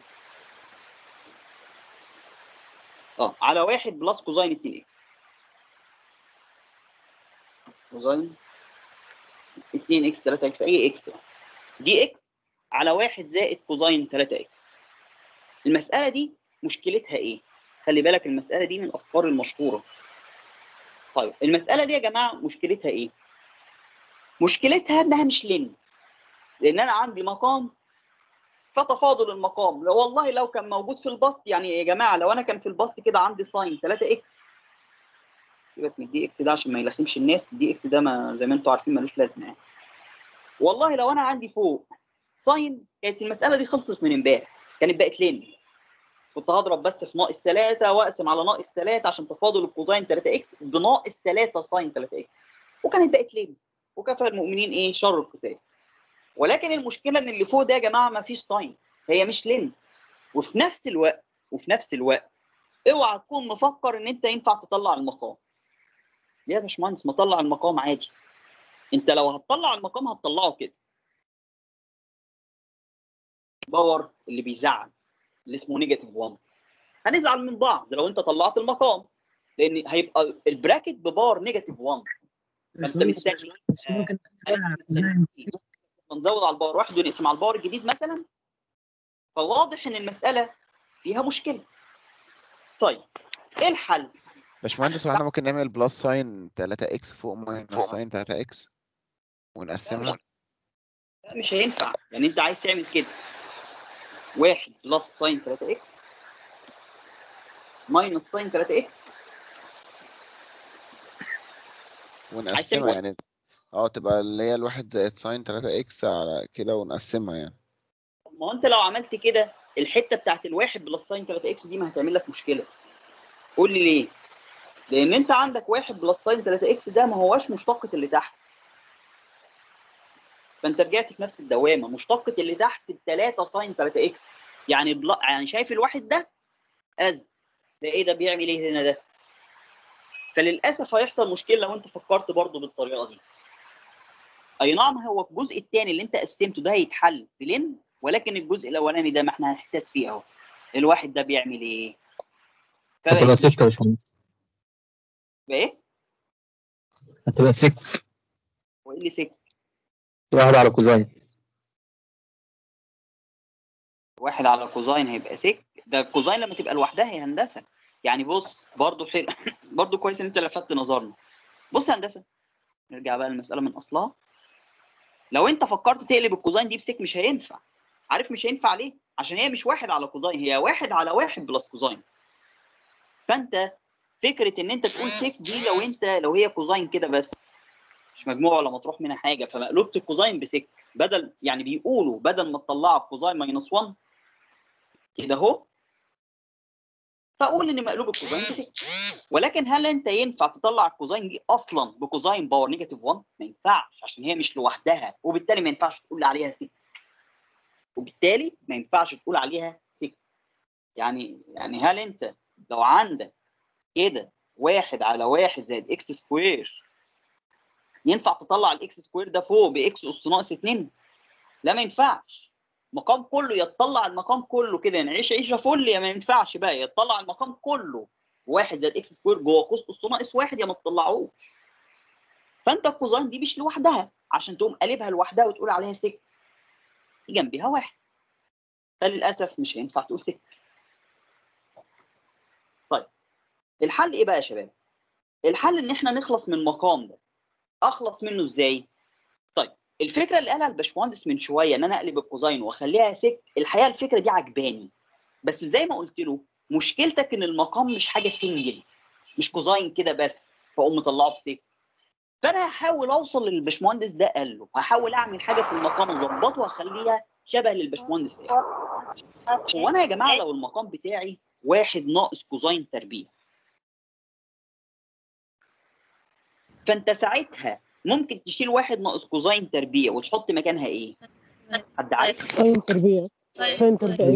اه على واحد بلس كوزين 2 اكس كوزين 2 اكس 3 اكس اي اكس يعني. دي اكس على واحد زائد كوزين 3 اكس المسألة دي مشكلتها ايه؟ خلي بالك المسألة دي من الأفكار المشهورة طيب المسألة دي يا جماعة مشكلتها ايه؟ مشكلتها انها مش لن لان انا عندي مقام فتفاضل المقام لو والله لو كان موجود في البسط يعني يا جماعه لو انا كان في البسط كده عندي ساين 3 اكس سيبك من الدي اكس ده عشان ما يلخمش الناس الدي اكس ده ما زي ما انتم عارفين ملوش لازمه يعني والله لو انا عندي فوق ساين كانت المساله دي خلصت من امبارح كانت بقت لين كنت هضرب بس في ناقص 3 واقسم على ناقص 3 عشان تفاضل الكوزين 3 اكس بناقص 3 ساين 3 اكس وكانت بقت لين وكفى المؤمنين ايه شر القتال ولكن المشكله ان اللي فوق ده يا جماعه ما فيش ساين هي مش لين وفي نفس الوقت وفي نفس الوقت اوعى تكون مفكر ان انت ينفع تطلع المقام ليه يا باشمهندس ما طلع المقام عادي انت لو هتطلع المقام هتطلعه كده باور اللي بيزعل اللي اسمه نيجاتيف 1 هنزعل من بعض لو انت طلعت المقام لان هيبقى البراكت بباور نيجاتيف 1 فانت مستني بس ممكن أنا مستني نزود على الباور واحد ونقسم على الباور الجديد مثلا فواضح ان المساله فيها مشكله طيب ايه الحل باشمهندس واحنا ممكن نعمل بلس ساين 3 اكس فوق ماينس ساين 3 اكس ونقسمها لا مش هينفع يعني انت عايز تعمل كده واحد بلس ساين 3 اكس ماينس ساين 3 اكس ونقسمها واحد. يعني اه تبقى اللي هي الواحد زائد ساين 3 اكس على كده ونقسمها يعني ما هو انت لو عملت كده الحته بتاعت الواحد بلس ساين 3 اكس دي ما هتعمل لك مشكله قول لي ليه لان انت عندك واحد بلس ساين 3 اكس ده ما هواش مشتقه اللي تحت فانت رجعت في نفس الدوامه مشتقه اللي تحت ب 3 ساين 3 اكس يعني بلا يعني شايف الواحد ده ازم ده ايه ده بيعمل ايه هنا ده فللاسف هيحصل مشكله لو انت فكرت برضو بالطريقه دي اي نعم هو الجزء الثاني اللي انت قسمته ده هيتحل بلين ولكن الجزء الاولاني ده ما احنا هنحتاس فيه اهو الواحد ده بيعمل ايه فبقى هتبقى سكة يا باشمهندس ايه هتبقى سكة وايه اللي سك واحد على كوزين واحد على الكوزاين هيبقى سك ده الكوزاين لما تبقى لوحدها هي هندسه يعني بص برضو حلو برضو كويس ان انت لفتت نظرنا بص يا هندسه نرجع بقى للمساله من اصلها لو انت فكرت تقلب الكوزاين دي بسك مش هينفع عارف مش هينفع ليه عشان هي مش واحد على كوزاين هي واحد على واحد بلس كوزاين فانت فكره ان انت تقول سك دي لو انت لو هي كوزاين كده بس مش مجموع ولا مطروح منها حاجه فمقلوبه الكوزاين بسك بدل يعني بيقولوا بدل ما تطلعها بكوزاين ماينس 1 كده اهو فاقول ان مقلوب الكوزاين بسك ولكن هل انت ينفع تطلع الكوزاين دي اصلا بكوزاين باور نيجاتيف 1 ما ينفعش عشان هي مش لوحدها وبالتالي ما ينفعش تقول عليها سك وبالتالي ما ينفعش تقول عليها سك يعني يعني هل انت لو عندك كده واحد على واحد زائد اكس سكوير ينفع تطلع الاكس سكوير ده فوق باكس اس ناقص 2 لا ما ينفعش مقام كله يتطلع المقام كله كده نعيش عيشه فل يا ما ينفعش بقى يتطلع المقام كله واحد زائد اكس سكوير جوه قوس اس ناقص واحد يا ما تطلعوش فانت الكوزاين دي مش لوحدها عشان تقوم قلبها لوحدها وتقول عليها سك في جنبها واحد فللاسف مش هينفع تقول سك طيب الحل ايه بقى يا شباب الحل ان احنا نخلص من المقام ده اخلص منه ازاي طيب الفكره اللي قالها الباشمهندس من شويه ان انا اقلب الكوزاين واخليها سك الحقيقه الفكره دي عجباني بس زي ما قلت له مشكلتك ان المقام مش حاجه سنجل مش كوزاين كده بس فاقوم مطلعه بسك فانا هحاول اوصل للباشمهندس ده قال له هحاول اعمل حاجه في المقام اظبطه واخليها شبه للباشمهندس ده هو انا يا جماعه لو المقام بتاعي واحد ناقص كوزاين تربيع فانت ساعتها ممكن تشيل واحد ناقص كوزاين تربيع وتحط مكانها ايه؟ حد عارف؟ ساين تربيع ساين تربيع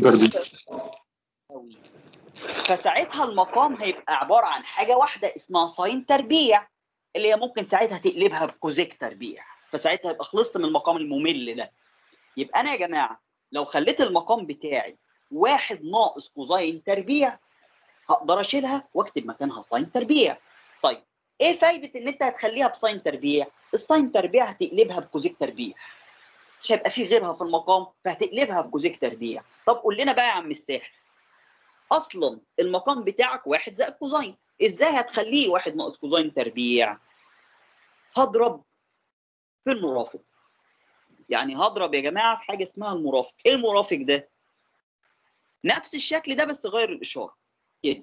أوي. فساعتها المقام هيبقى عباره عن حاجه واحده اسمها ساين تربيع اللي هي ممكن ساعتها تقلبها بكوزيك تربيع فساعتها يبقى خلصت من المقام الممل ده يبقى انا يا جماعه لو خليت المقام بتاعي واحد ناقص كوزاين تربيع هقدر اشيلها واكتب مكانها ساين تربيع طيب ايه فايده ان انت هتخليها بساين تربيع الساين تربيع هتقلبها بكوزيك تربيع مش هيبقى في غيرها في المقام فهتقلبها بكوزيك تربيع طب قول لنا بقى يا عم الساحر اصلا المقام بتاعك واحد زائد كوزاين ازاي هتخليه واحد ناقص كوزاين تربيع هضرب في المرافق يعني هضرب يا جماعه في حاجه اسمها المرافق ايه المرافق ده نفس الشكل ده بس غير الاشاره كده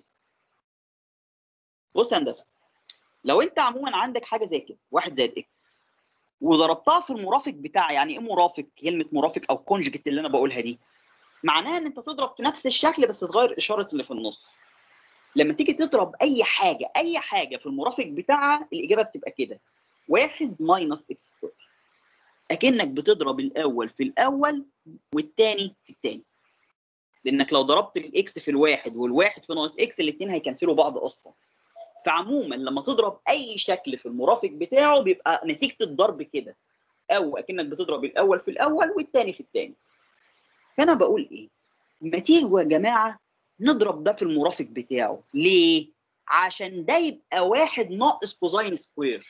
بص يا هندسه لو انت عموما عندك حاجه زي كده واحد زائد اكس وضربتها في المرافق بتاعها يعني ايه مرافق كلمه مرافق او كونجكت اللي انا بقولها دي معناها ان انت تضرب في نفس الشكل بس تغير اشاره اللي في النص لما تيجي تضرب اي حاجه اي حاجه في المرافق بتاعها الاجابه بتبقى كده واحد ماينس اكس سكوير اكنك بتضرب الاول في الاول والثاني في الثاني لانك لو ضربت الاكس في الواحد والواحد في ناقص اكس الاثنين هيكنسلوا بعض اصلا فعموما لما تضرب اي شكل في المرافق بتاعه بيبقى نتيجه الضرب كده او اكنك بتضرب الاول في الاول والثاني في الثاني فانا بقول ايه ما تيجوا يا جماعه نضرب ده في المرافق بتاعه ليه عشان ده يبقى واحد ناقص كوزاين سكوير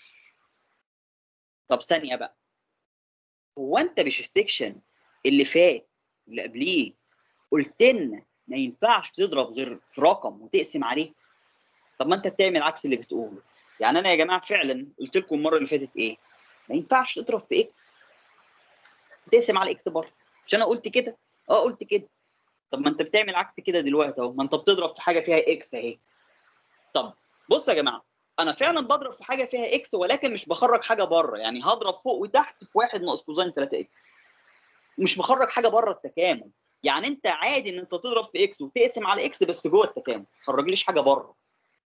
طب ثانيه بقى هو انت مش السكشن اللي فات اللي قبليه قلت لنا ما ينفعش تضرب غير في رقم وتقسم عليه طب ما انت بتعمل عكس اللي بتقوله يعني انا يا جماعه فعلا قلت لكم المره اللي فاتت ايه ما ينفعش تضرب في اكس تقسم على اكس بره مش انا قلت كده اه قلت كده طب ما انت بتعمل عكس كده دلوقتي اهو ما انت بتضرب في حاجه فيها اكس اهي طب بصوا يا جماعه انا فعلا بضرب في حاجه فيها اكس ولكن مش بخرج حاجه بره يعني هضرب فوق وتحت في واحد ناقص كوزين 3 اكس مش بخرج حاجه بره التكامل يعني انت عادي ان انت تضرب في اكس وتقسم على اكس بس جوه التكامل ما تخرجليش حاجه بره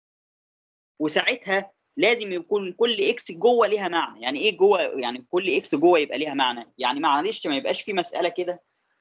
وساعتها لازم يكون كل اكس جوه ليها معنى يعني ايه جوه يعني كل اكس جوه يبقى ليها معنى يعني معلش ما يبقاش في مساله كده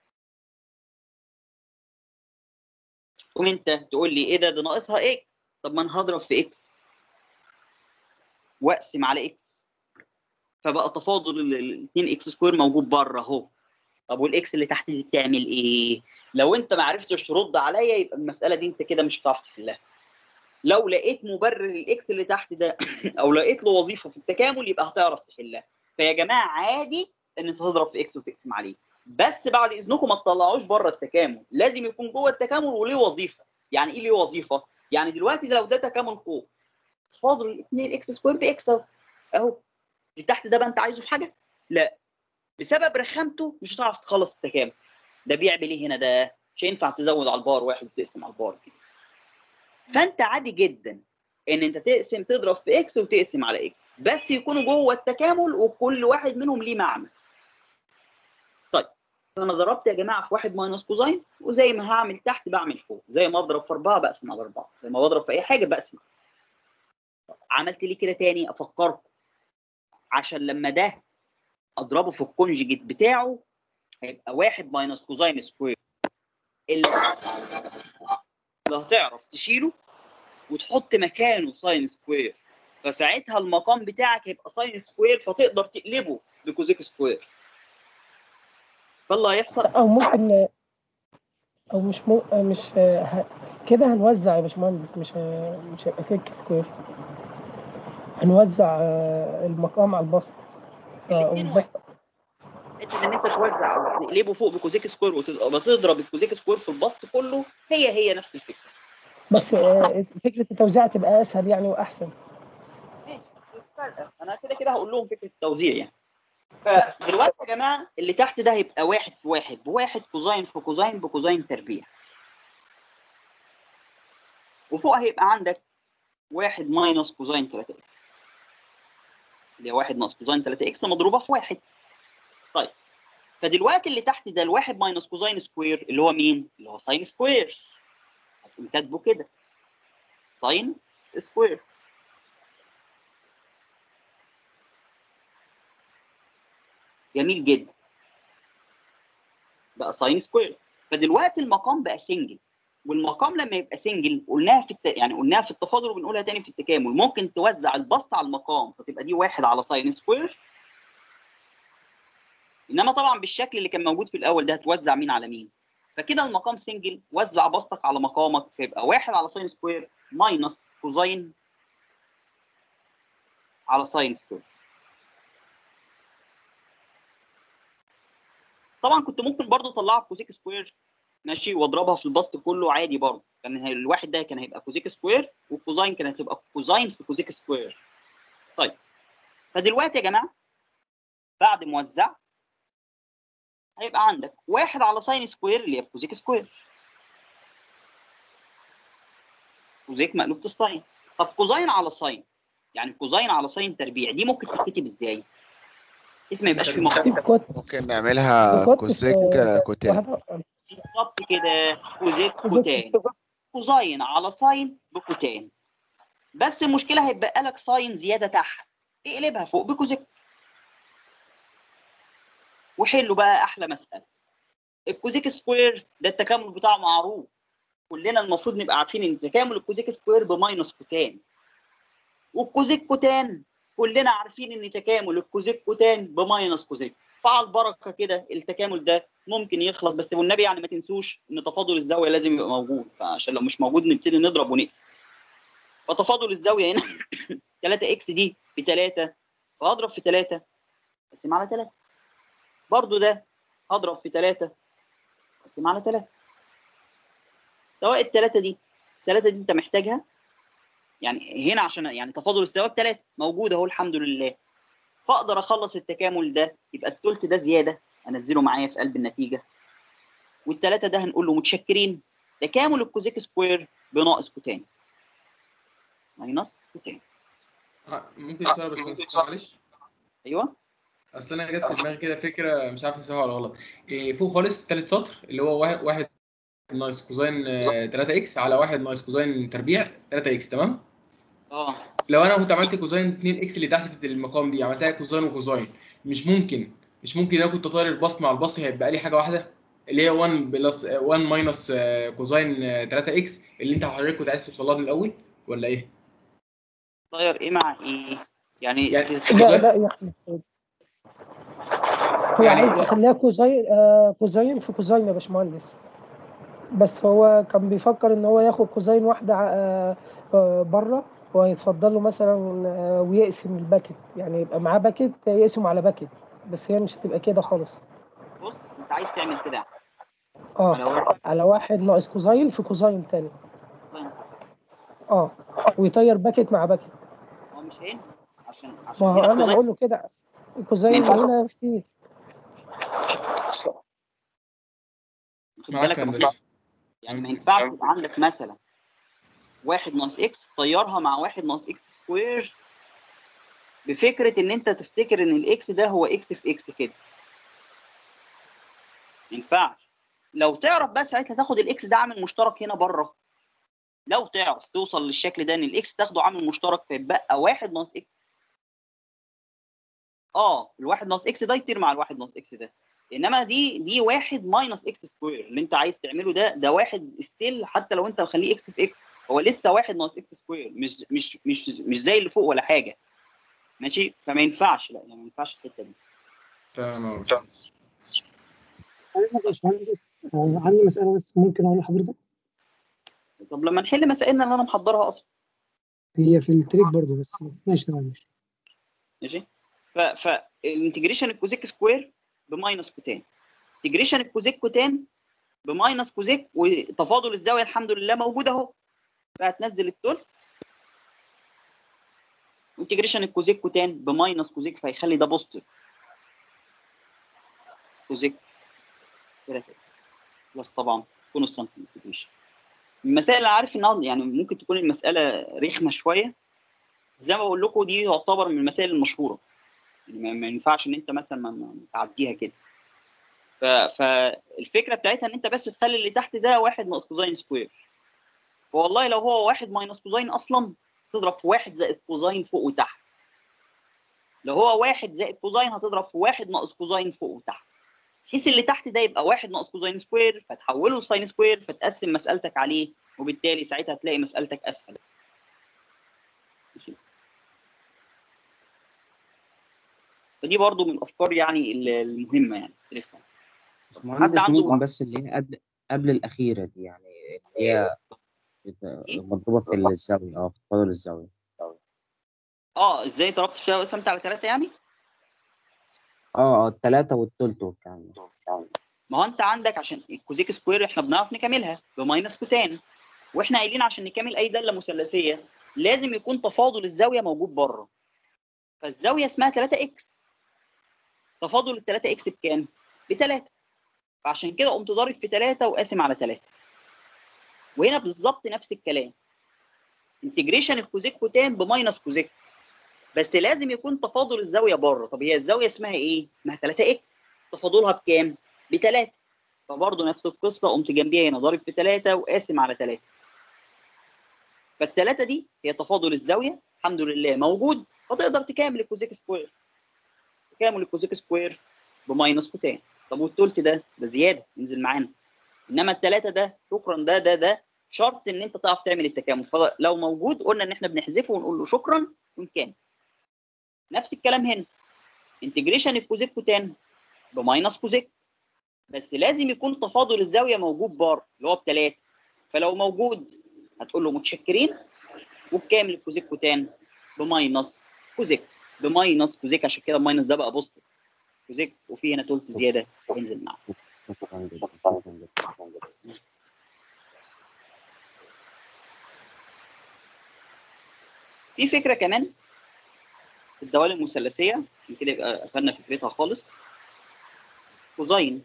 تقوم انت تقول لي ايه ده ده ناقصها اكس طب ما انا هضرب في اكس واقسم على اكس فبقى تفاضل ال- ال 2 اكس سكوير موجود بره اهو طب والاكس اللي تحت دي بتعمل ايه؟ لو انت ما عرفتش ترد عليا يبقى المساله دي انت كده مش هتعرف تحلها. لو لقيت مبرر الاكس اللي تحت ده او لقيت له وظيفه في التكامل يبقى هتعرف تحلها. فيا جماعه عادي ان انت تضرب في اكس وتقسم عليه. بس بعد اذنكم ما تطلعوش بره التكامل، لازم يكون جوه التكامل وليه وظيفه. يعني ايه ليه وظيفه؟ يعني دلوقتي لو ده تكامل قوه تفاضل ال 2 اكس سكوير باكس اهو اهو اللي تحت ده بقى انت عايزه في حاجه؟ لا بسبب رخامته مش هتعرف تخلص التكامل ده بيعمل ايه هنا ده مش هينفع تزود على البار واحد وتقسم على البار كده فانت عادي جدا ان انت تقسم تضرب في اكس وتقسم على اكس بس يكونوا جوه التكامل وكل واحد منهم ليه معنى طيب فانا ضربت يا جماعه في واحد ماينس كوزين وزي ما هعمل تحت بعمل فوق زي ما اضرب في اربعه بقسم على اربعه زي ما بضرب في اي حاجه بقسم عملت ليه كده تاني افكركم عشان لما ده اضربه في الكونجيجيت بتاعه هيبقى واحد ماينس كوزين سكوير اللي اللي هتعرف تشيله وتحط مكانه ساين سكوير فساعتها المقام بتاعك هيبقى ساين سكوير فتقدر تقلبه بكوزيك سكوير فاللي هيحصل او ممكن او مش مو مش ه- كده هنوزع يا باشمهندس مش ه- مش هيبقى سلك سكوير هنوزع آه، المقام على البسط آه، الاتنين والبسط حته ان انت توزع او تقلبه فوق بكوزيك سكوير وتبقى تضرب الكوزيك سكوير في البسط كله هي هي نفس الفكره بس آه، فكرة التوزيع تبقى اسهل يعني واحسن ماشي مش فارقه انا كده كده هقول لهم فكره التوزيع يعني فدلوقتي يا جماعه اللي تحت ده هيبقى واحد في واحد بواحد كوزين في كوزين بكوزين تربيع وفوق هيبقى عندك واحد ماينس كوزين 3 اكس اللي هي واحد ناقص كوزين 3 اكس مضروبه في واحد طيب فدلوقتي اللي تحت ده الواحد ماينس كوزين سكوير اللي هو مين؟ اللي هو ساين سكوير هتقوم كاتبه كده ساين سكوير جميل جدا بقى ساين سكوير فدلوقتي المقام بقى سنجل والمقام لما يبقى سنجل قلناها في الت... يعني قلناها في التفاضل وبنقولها تاني في التكامل ممكن توزع البسط على المقام فتبقى دي واحد على ساين سكوير انما طبعا بالشكل اللي كان موجود في الاول ده هتوزع مين على مين فكده المقام سنجل وزع بسطك على مقامك فيبقى واحد على ساين سكوير ماينس كوزين على ساين سكوير طبعا كنت ممكن برضو اطلعها بكوزيك سكوير ماشي واضربها في البسط كله عادي برضو كان هي- الواحد ده كان هيبقى كوزيك سكوير والكوزين كانت هتبقى كوزين في كوزيك سكوير طيب فدلوقتي يا جماعه بعد ما وزعت هيبقى عندك واحد على ساين سكوير اللي هي بكوزيك سكوير كوزيك مقلوبة الساين طب كوزين على ساين يعني كوزين على ساين تربيع دي ممكن تتكتب ازاي؟ اسم ما يبقاش فيه تكتب مقام كوت ممكن نعملها كوت كوسيك في- كوتان واحدة- بالظبط كده كوزيك كوتان كوزين على ساين بكوتان بس المشكله هيتبقى لك ساين زياده تحت اقلبها فوق بكوزيك وحلوا بقى احلى مساله الكوزيك سكوير ده التكامل بتاعه معروف كلنا المفروض نبقى عارفين ان تكامل الكوزيك سكوير بماينس كوتان والكوزيك كوتان كلنا عارفين ان تكامل الكوزيك كوتان بماينس كوزيك فعلى البركه كده التكامل ده ممكن يخلص بس والنبي يعني ما تنسوش ان تفاضل الزاويه لازم يبقى موجود فعشان لو مش موجود نبتدي نضرب ونقسم فتفاضل الزاويه هنا 3 اكس دي ب 3 فهضرب في 3 اقسم على 3 برضو ده هضرب في 3 اقسم على 3 سواء الثلاثه دي الثلاثه دي انت محتاجها يعني هنا عشان يعني تفاضل الزوايا بثلاثه موجود اهو الحمد لله فاقدر اخلص التكامل ده يبقى الثلث ده زياده انزله معايا في قلب النتيجه والثلاثه ده هنقول له متشكرين تكامل الكوزيك سكوير بناقص كوتان ماينس كوتان آه، ممكن سؤال يا باشمهندس معلش ايوه اصل انا جت في دماغي كده فكره مش عارف اصحها ولا غلط إيه فوق خالص ثالث سطر اللي هو واحد واحد ناقص كوزين 3 اكس على واحد ناقص كوزين تربيع 3 اكس تمام اه لو انا كنت عملت كوزين 2 اكس اللي تحت في المقام دي عملتها كوزين وكوزين مش ممكن مش ممكن انا كنت طاير البسط مع البسط هيبقى لي حاجه واحده اللي هي 1 بلس 1 ماينس كوزين 3 اكس اللي انت حضرتك كنت عايز توصل لها من الاول ولا ايه؟ طاير ايه مع ايه يعني يعني لا كوزين لا يا احمد هو يعني عايز و- يخليها كوزين آه كوزين في كوزين يا باشمهندس بس هو كان بيفكر ان هو ياخد كوزين واحده آه آه بره ويتفضل له مثلا آه ويقسم الباكت يعني يبقى معاه باكت يقسم على باكت بس هي مش هتبقى كده خالص بص انت عايز تعمل كده اه على واحد على واحد ناقص كوزين في كوزين تاني طيب اه ويطير باكت مع باكت هو مش هينفع عشان ما عشان هو هنا انا الكوزين بقول له كده ما الكوزين ينفعش هنا كتير خد معاك بالك يا يا هندسه محمود يعني ما ينفعش يبقى عندك مثلا واحد ناقص اكس طيرها مع واحد ناقص اكس سكوير بفكره ان انت تفتكر ان الاكس ده هو اكس في اكس كده ما ينفعش لو تعرف بس ساعتها تاخد الاكس ده عامل مشترك هنا بره لو تعرف توصل للشكل ده ان الاكس تاخده عامل مشترك فيبقى واحد ناقص اكس اه الواحد ناقص اكس ده يطير مع الواحد ناقص اكس ده انما دي دي واحد ماينس اكس سكوير اللي انت عايز تعمله ده ده واحد ستيل حتى لو انت مخليه اكس في اكس هو لسه واحد ناقص اكس سكوير مش مش مش مش زي اللي فوق ولا حاجه ماشي فما ينفعش لا يعني ما ينفعش الحته دي تمام يا باشمهندس عايزك يا باشمهندس آه، عندي مسألة بس ممكن أقول لحضرتك طب لما نحل مسائلنا اللي انا محضرها اصلا هي في التريك برضو بس ماشي تمام ماشي ماشي ف فالانتجريشن الكوزيك سكوير بماينس كوتان انتجريشن الكوزيك كوتان بماينس كوزيك وتفاضل الزاويه الحمد لله موجود اهو فهتنزل التلت وانتجريشن الكوزيك كوتان بماينس كوزيك فهيخلي ده بوزيتيف كوزيك 3 اكس بلس طبعا كونستانت انتجريشن المسائل اللي عارف انها يعني ممكن تكون المساله رخمه شويه زي ما بقول لكم دي تعتبر من المسائل المشهوره يعني ما- ما ينفعش ان انت مثلا ما- ما تعديها كده ف... فالفكره بتاعتها ان انت بس تخلي اللي تحت ده واحد ناقص كوزين سكوير والله لو هو واحد ماينس كوزين اصلا تضرب في واحد زائد كوزين فوق وتحت لو هو واحد زائد كوزين هتضرب في واحد ناقص كوزين فوق وتحت بحيث اللي تحت ده يبقى واحد ناقص كوزين سكوير فتحوله لساين سكوير فتقسم مسألتك عليه وبالتالي ساعتها هتلاقي مسألتك أسهل ماشي فدي برضو من الأفكار يعني ال- المهمة يعني تفهم. حد باشمهندس عنده ممكن بس اللي هي قبل قبل الأخيرة دي يعني اللي هي بت- مضروبة في الزاوية اه في تفاضل الزاوية اه ازاي ضربت فيها وقسمت على ثلاثة يعني؟ اه اه التلاتة والتلت والكلام ده ما هو انت عندك عشان الكوزيك سكوير احنا بنعرف نكملها بماينس كوتان واحنا قايلين عشان نكمل اي داله مثلثيه لازم يكون تفاضل الزاويه موجود بره فالزاويه اسمها 3 اكس تفاضل ال 3 اكس بكام؟ ب 3 فعشان كده قمت ضارب في 3 وقاسم على 3 وهنا بالظبط نفس الكلام انتجريشن الكوزيك كوتان بماينس كوزيك بس لازم يكون تفاضل الزاويه بره طب هي الزاويه اسمها ايه؟ اسمها 3 اكس تفاضلها بكام؟ ب 3 فبرضه نفس القصه قمت جنبيها هنا ضارب في 3 وقاسم على 3 فالثلاثه دي هي تفاضل الزاويه الحمد لله موجود فتقدر تكامل الكوزيك سكوير تكامل الكوزيك سكوير بماينس كوتان طب والتلت ده ده زياده ينزل معانا انما الثلاثه ده شكرا ده ده ده شرط ان انت تعرف تعمل التكامل فلو موجود قلنا ان احنا بنحذفه ونقول له شكرا ونكامل نفس الكلام هنا انتجريشن الكوزيك كوتان بماينس كوزيك بس لازم يكون تفاضل الزاويه موجود بره اللي هو بثلاثه فلو موجود هتقول له متشكرين وبكامل الكوزيك كوتان بماينس كوزيك بماينس كوزيك عشان كده الماينس ده بقى بوزيتيف كوزيك وفي هنا تلت زياده ينزل معاه شكرا جدا شكرا جدا شكرا جدا في فكره كمان في الدوال المثلثيه عشان كده يبقى قفلنا فكرتها خالص كوزين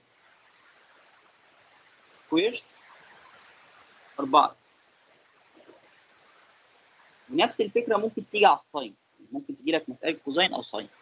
سكوير 4 ونفس الفكره ممكن تيجي على الساين ممكن تجي لك مساله كوزين او ساين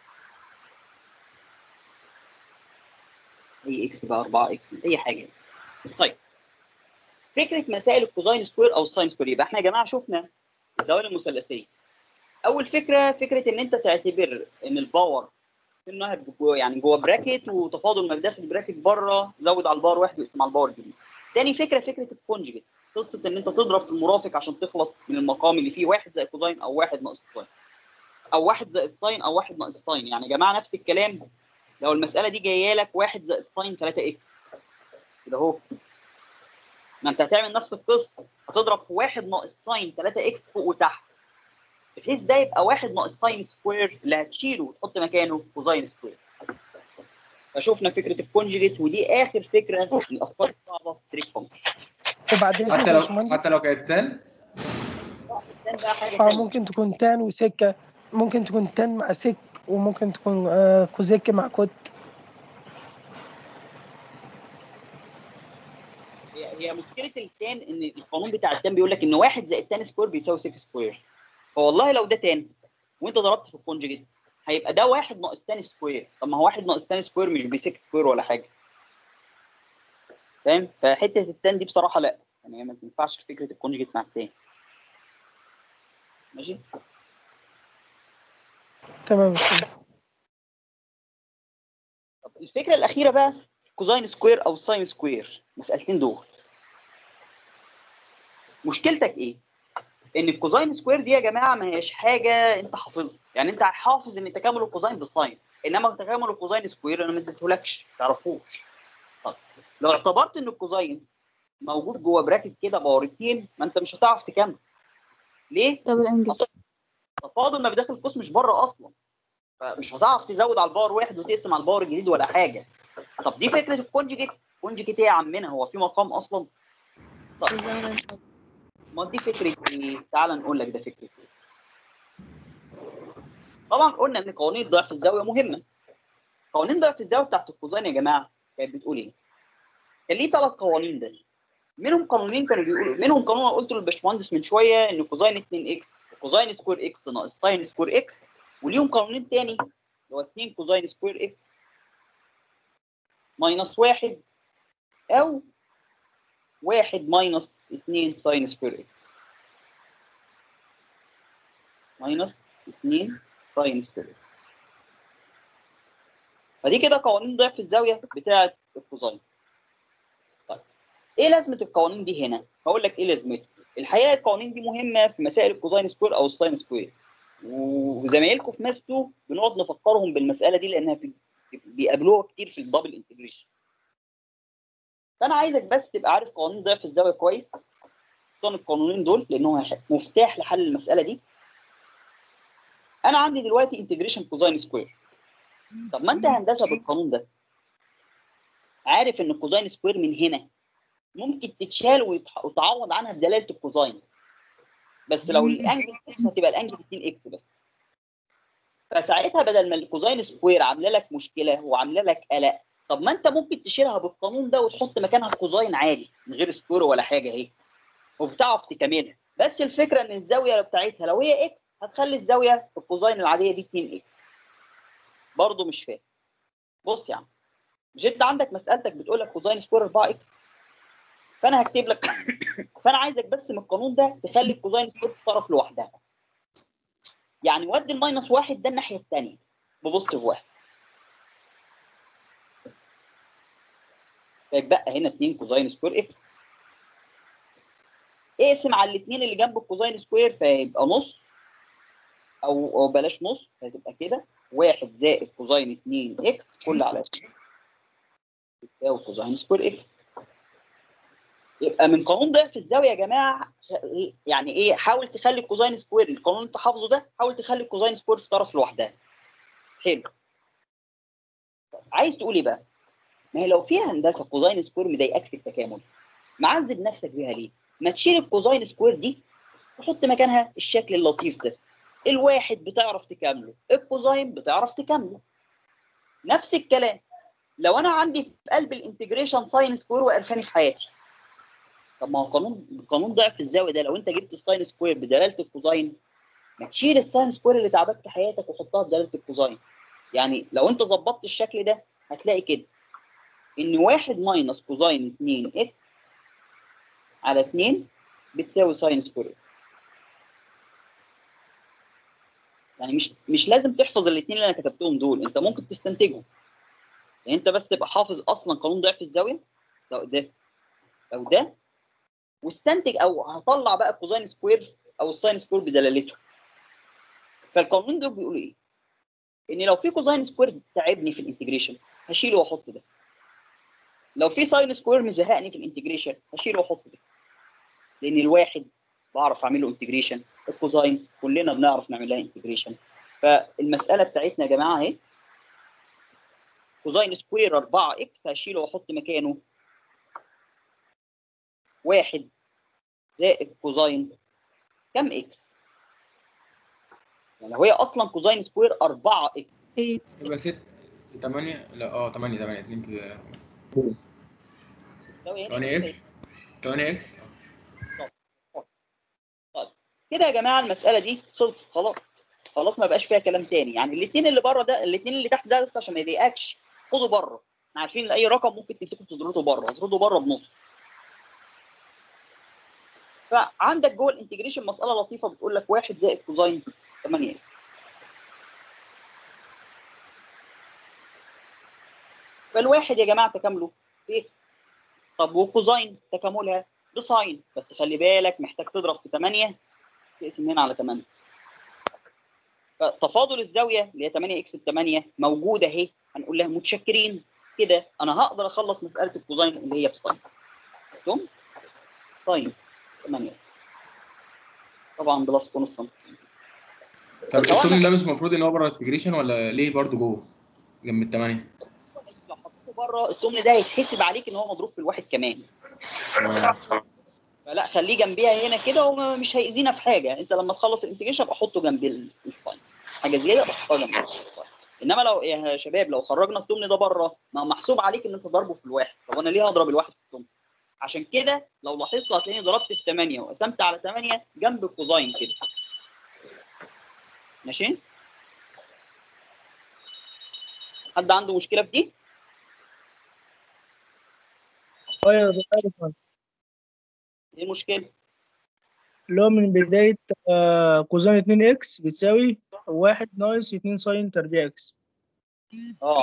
اي اكس بقى 4 اكس اي حاجه طيب فكره مسائل الكوزين سكوير او الساين سكوير يبقى احنا يا جماعه شفنا الدوال المثلثيه اول فكره فكره ان انت تعتبر ان الباور انها جوه يعني جوه براكت وتفاضل ما داخل براكت بره زود على الباور واحد واقسم على الباور الجديد تاني فكره فكره الكونجيجيت قصه ان انت تضرب في المرافق عشان تخلص من المقام اللي فيه واحد زائد كوزين او واحد ناقص كوزين او واحد زائد ساين او واحد ناقص ساين يعني يا جماعه نفس الكلام لو المساله دي جايه لك 1 زائد ساين 3 اكس كده اهو ما انت هتعمل نفس القصه هتضرب في 1 ناقص ساين 3 اكس فوق وتحت بحيث ده يبقى 1 ناقص ساين سكوير اللي هتشيله وتحط مكانه كوزاين سكوير فشوفنا فكره الكونجيجيت ودي اخر فكره من الافكار الصعبه في التريك فانكشن وبعد اذنك حتى يا لو باشمهندس حتى لو كانت تان ده حاجه اه ثانيه ممكن تكون تان وسكه ممكن تكون تان مع سك وممكن تكون آه كوزيك مع كوت هي هي مشكله التان ان القانون بتاع التان بيقول لك ان 1 زائد تان سكوير بيساوي 6 سكوير فوالله لو ده تان وانت ضربت في الكونجيجيت هيبقى ده 1 ناقص تان سكوير طب ما هو 1 ناقص تان سكوير مش ب 6 سكوير ولا حاجه فاهم فحته التان دي بصراحه لا يعني هي ما تنفعش في فكره الكونجيجيت مع التان ماشي تمام يا باشمهندس طب الفكره الاخيره بقى كوزاين سكوير او ساين سكوير المسالتين دول مشكلتك ايه ان الكوزاين سكوير دي يا جماعه ما هيش حاجه انت حافظها يعني انت حافظ ان تكامل الكوزاين بالساين انما تكامل الكوزاين سكوير انا ما اديتهولكش ما تعرفوش طب لو اعتبرت ان الكوزاين موجود جوه براكت كده باورتين ما انت مش هتعرف تكمل ليه؟ دبل انجل تفاضل ما بداخل القوس مش بره اصلا فمش هتعرف تزود على الباور واحد وتقسم على الباور الجديد ولا حاجه طب دي فكره الكونجيجيت كونجيجيت ايه يا عمنا هو في مقام اصلا طيب ما دي فكره ايه تعال نقول لك ده فكره ايه طبعا قلنا ان قوانين ضعف الزاويه مهمه قوانين ضعف الزاويه بتاعت الكوزين يا جماعه كانت بتقول ايه كان ليه ثلاث قوانين ده منهم قانونين كانوا بيقولوا منهم قانون أنا قلت للباشمهندس من شويه ان كوزين 2 اكس وكوزين سكوير اكس ناقص ساين سكوير اكس وليهم قانونين تاني اللي هو 2 كوزين سكوير اكس ماينس واحد او واحد ماينس 2 ساين سكوير اكس ماينس 2 ساين سكوير اكس فدي كده قوانين ضعف الزاويه بتاعه الكوزين طيب ايه لازمه القوانين دي هنا هقول لك ايه لازمتها الحقيقه القوانين دي مهمه في مسائل الكوزين سكوير او الساين سكوير وزمايلكم في ماس 2 بنقعد نفكرهم بالمساله دي لانها بي- بيقابلوها كتير في الدبل انتجريشن فانا عايزك بس تبقى عارف قوانين ضعف الزاويه كويس خصوصا القانونين دول لان هو هيح- مفتاح لحل المساله دي انا عندي دلوقتي انتجريشن كوزين سكوير طب ما انت هندسه بالقانون ده عارف ان الكوزين سكوير من هنا ممكن تتشال ويتح- وتعوض عنها بدلاله الكوزين بس لو الانجل اكس هتبقى الانجل 2 اكس بس فساعتها بدل ما الكوزين سكوير عامله لك مشكله وعامله لك قلق طب ما انت ممكن تشيلها بالقانون ده وتحط مكانها كوزين عادي من غير سكوير ولا حاجه اهي وبتعرف تكملها بس الفكره ان الزاويه بتاعتها لو هي اكس هتخلي الزاويه الكوزين العاديه دي 2 اكس برضه مش فاهم بص يا عم مش انت عندك مسالتك بتقول لك كوزين سكوير 4 اكس فانا هكتب لك فانا عايزك بس من القانون ده تخلي الكوزين سكوير في طرف لوحدها يعني ودي الماينس واحد ده الناحيه الثانيه ببوزيتيف واحد فيتبقى هنا 2 كوزين سكوير اكس اقسم على الاثنين اللي جنب الكوزين سكوير فيبقى نص او او بلاش نص هتبقى كده واحد زائد كوزين 2 اكس كل على 2 بتساوي كوزين سكوير اكس يبقى من قانون ضعف الزاويه يا جماعه يعني ايه حاول تخلي الكوزين سكوير القانون اللي انت حافظه ده حاول تخلي الكوزين سكوير في طرف لوحدها حلو طب عايز تقول ايه بقى ما هي لو فيها هندسه كوزين سكوير مضايقاك في التكامل معذب نفسك بيها ليه ما تشيل الكوزين سكوير دي وحط مكانها الشكل اللطيف ده الواحد بتعرف تكامله الكوزين بتعرف تكامله نفس الكلام لو انا عندي في قلب الانتجريشن ساين سكوير وقرفاني في حياتي طب ما هو قانون قانون ضعف الزاويه ده لو انت جبت الساين سكوير بدلاله الكوزين ما تشيل الساين سكوير اللي تعبك في حياتك وحطها بدلاله الكوزين يعني لو انت ظبطت الشكل ده هتلاقي كده ان واحد ماينس كوزين 2 اكس على 2 بتساوي ساين سكوير اكس يعني مش مش لازم تحفظ الاثنين اللي انا كتبتهم دول انت ممكن تستنتجهم يعني انت بس تبقى حافظ اصلا قانون ضعف الزاويه سواء ده او ده واستنتج او هطلع بقى كوزين سكوير او الساين سكوير بدلالته فالقانون دول بيقولوا ايه ان لو في كوزاين سكوير تعبني في الانتجريشن هشيله واحط ده لو في ساين سكوير مزهقني في الانتجريشن هشيله واحط ده لان الواحد بعرف اعمل له انتجريشن الكوزاين كلنا بنعرف نعمل لها انتجريشن فالمساله بتاعتنا يا جماعه اهي كوزاين سكوير 4 اكس هشيله واحط مكانه واحد زائد كوزاين كم اكس؟ يعني هو هي اصلا كوزاين سكوير 4 اكس يبقى 6 8 لا اه 8 8 2 في لو هنا 8 اكس 8 اكس كده يا جماعه المساله دي خلصت خلاص خلاص ما بقاش فيها كلام تاني يعني الاثنين اللي بره ده الاثنين اللي تحت ده بس عشان ما يضايقكش خده بره احنا عارفين ان اي رقم ممكن تمسكه تضربه بره تضربه بره بنص فعندك جوه الانتجريشن مساله لطيفه بتقول لك 1 زائد كوزاين 8 اكس فالواحد يا جماعه تكامله باكس طب وكوزاين تكاملها بساين بس خلي بالك محتاج تضرب في 8 تقسم هنا على 8 فتفاضل الزاويه اللي هي 8 اكس ب 8 موجوده اهي هنقول لها متشكرين كده انا هقدر اخلص مساله الكوزاين اللي هي بساين ثم ساين 8 اكس طبعا بلس كونستانت طب بس هو التوم أنا- ده مش المفروض ان هو بره الانتجريشن ولا ليه برضه جوه جنب الثمانية لو حطيته بره التمن ده هيتحسب عليك ان هو مضروب في الواحد كمان فلا خليه جنبيها هنا كده ومش هيأذينا في حاجه انت لما تخلص الانتجريشن ابقى حطه جنب ال- الساين حاجه زياده ابقى حطها جنب الساين انما لو يا شباب لو خرجنا التمن ده بره ما محسوب عليك ان انت ضربه في الواحد طب انا ليه هضرب الواحد في التمن عشان كده لو لاحظتوا هتلاقيني ضربت في 8 وقسمت على 8 جنب الكوزاين كده ماشي حد عنده مشكله في دي ايوه عارف ايه المشكله اللي هو من بداية آه، كوزين 2 اكس بتساوي واحد ناقص 2 ساين تربيع اكس اه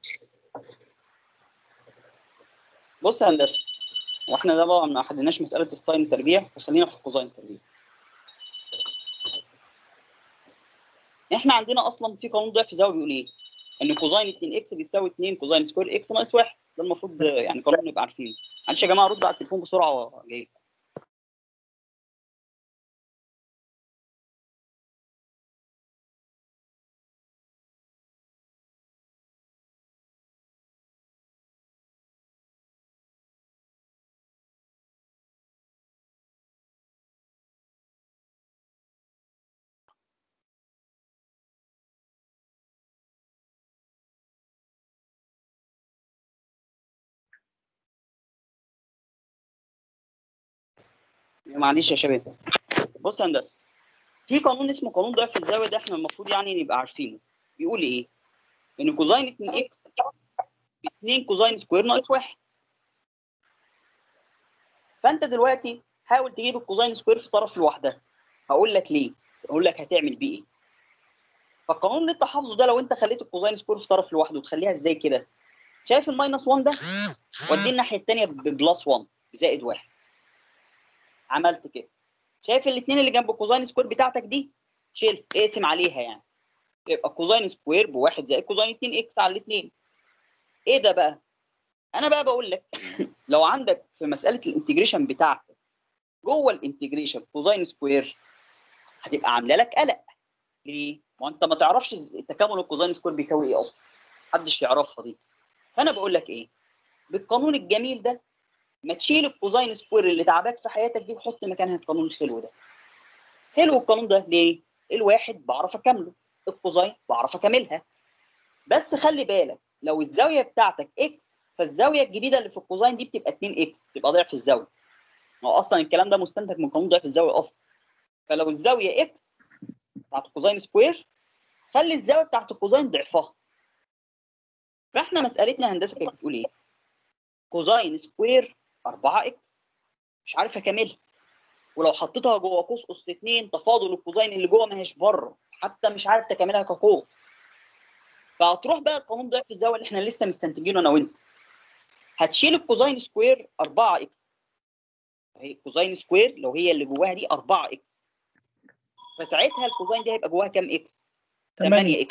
بص يا هندسه واحنا ده بقى ما حليناش مساله الساين تربيع فخلينا في الكوزاين تربيع احنا عندنا اصلا في قانون ضعف زاويه بيقول ايه ان كوزاين 2 اكس بيساوي 2 كوزاين سكوير اكس ناقص 1 ده المفروض آه، يعني قانون نبقى عارفينه معلش يا جماعه ردوا على التليفون بسرعه جاي معلش يا شباب بص يا هندسه في قانون اسمه قانون ضعف الزاويه ده احنا المفروض يعني نبقى عارفينه بيقول ايه ان كوزاين 2 اكس ب 2 كوزاين سكوير ناقص 1 فانت دلوقتي حاول تجيب الكوزاين سكوير في طرف لوحدها هقول لك ليه هقول لك هتعمل بيه ايه فالقانون اللي انت حافظه ده لو انت خليت الكوزاين سكوير في طرف لوحده تخليها ازاي كده شايف الماينس 1 ده وديه الناحيه الثانيه ببلس 1 بزائد 1 عملت كده شايف الاثنين اللي جنب الكوزاين سكوير بتاعتك دي شيل اقسم عليها يعني يبقى كوزاين سكوير بواحد زائد كوزاين 2 اكس على الاثنين ايه ده بقى انا بقى بقول لك لو عندك في مساله الانتجريشن بتاعتك جوه الانتجريشن كوزاين سكوير هتبقى عامله لك قلق ليه ما انت ما تعرفش تكامل الكوزاين سكوير بيساوي ايه اصلا محدش يعرفها دي فانا بقول لك ايه بالقانون الجميل ده ما تشيل الكوزاين سكوير اللي تعباك في حياتك دي وحط مكانها القانون الحلو ده حلو القانون ده ليه الواحد بعرف اكمله الكوزاين بعرف اكملها بس خلي بالك لو الزاويه بتاعتك اكس فالزاويه الجديده اللي في الكوزاين دي بتبقى 2 اكس تبقى ضعف الزاويه هو اصلا الكلام ده مستنتج من قانون ضعف الزاويه اصلا فلو الزاويه اكس بتاعت الكوزاين سكوير خلي الزاويه بتاعت الكوزاين ضعفها فاحنا مسالتنا هندسه كانت بتقول ايه كوزاين سكوير 4 اكس مش عارف اكملها ولو حطيتها جوه قوس اس 2 تفاضل الكوزاين اللي جوه ما هيش بره حتى مش عارف تكملها كقوس فهتروح بقى القانون ضعف الزاويه اللي احنا لسه مستنتجينه انا وانت هتشيل الكوزاين سكوير 4 اكس هي كوزاين سكوير لو هي اللي جواها دي 4 اكس فساعتها الكوزاين دي هيبقى جواها كام اكس 8 اكس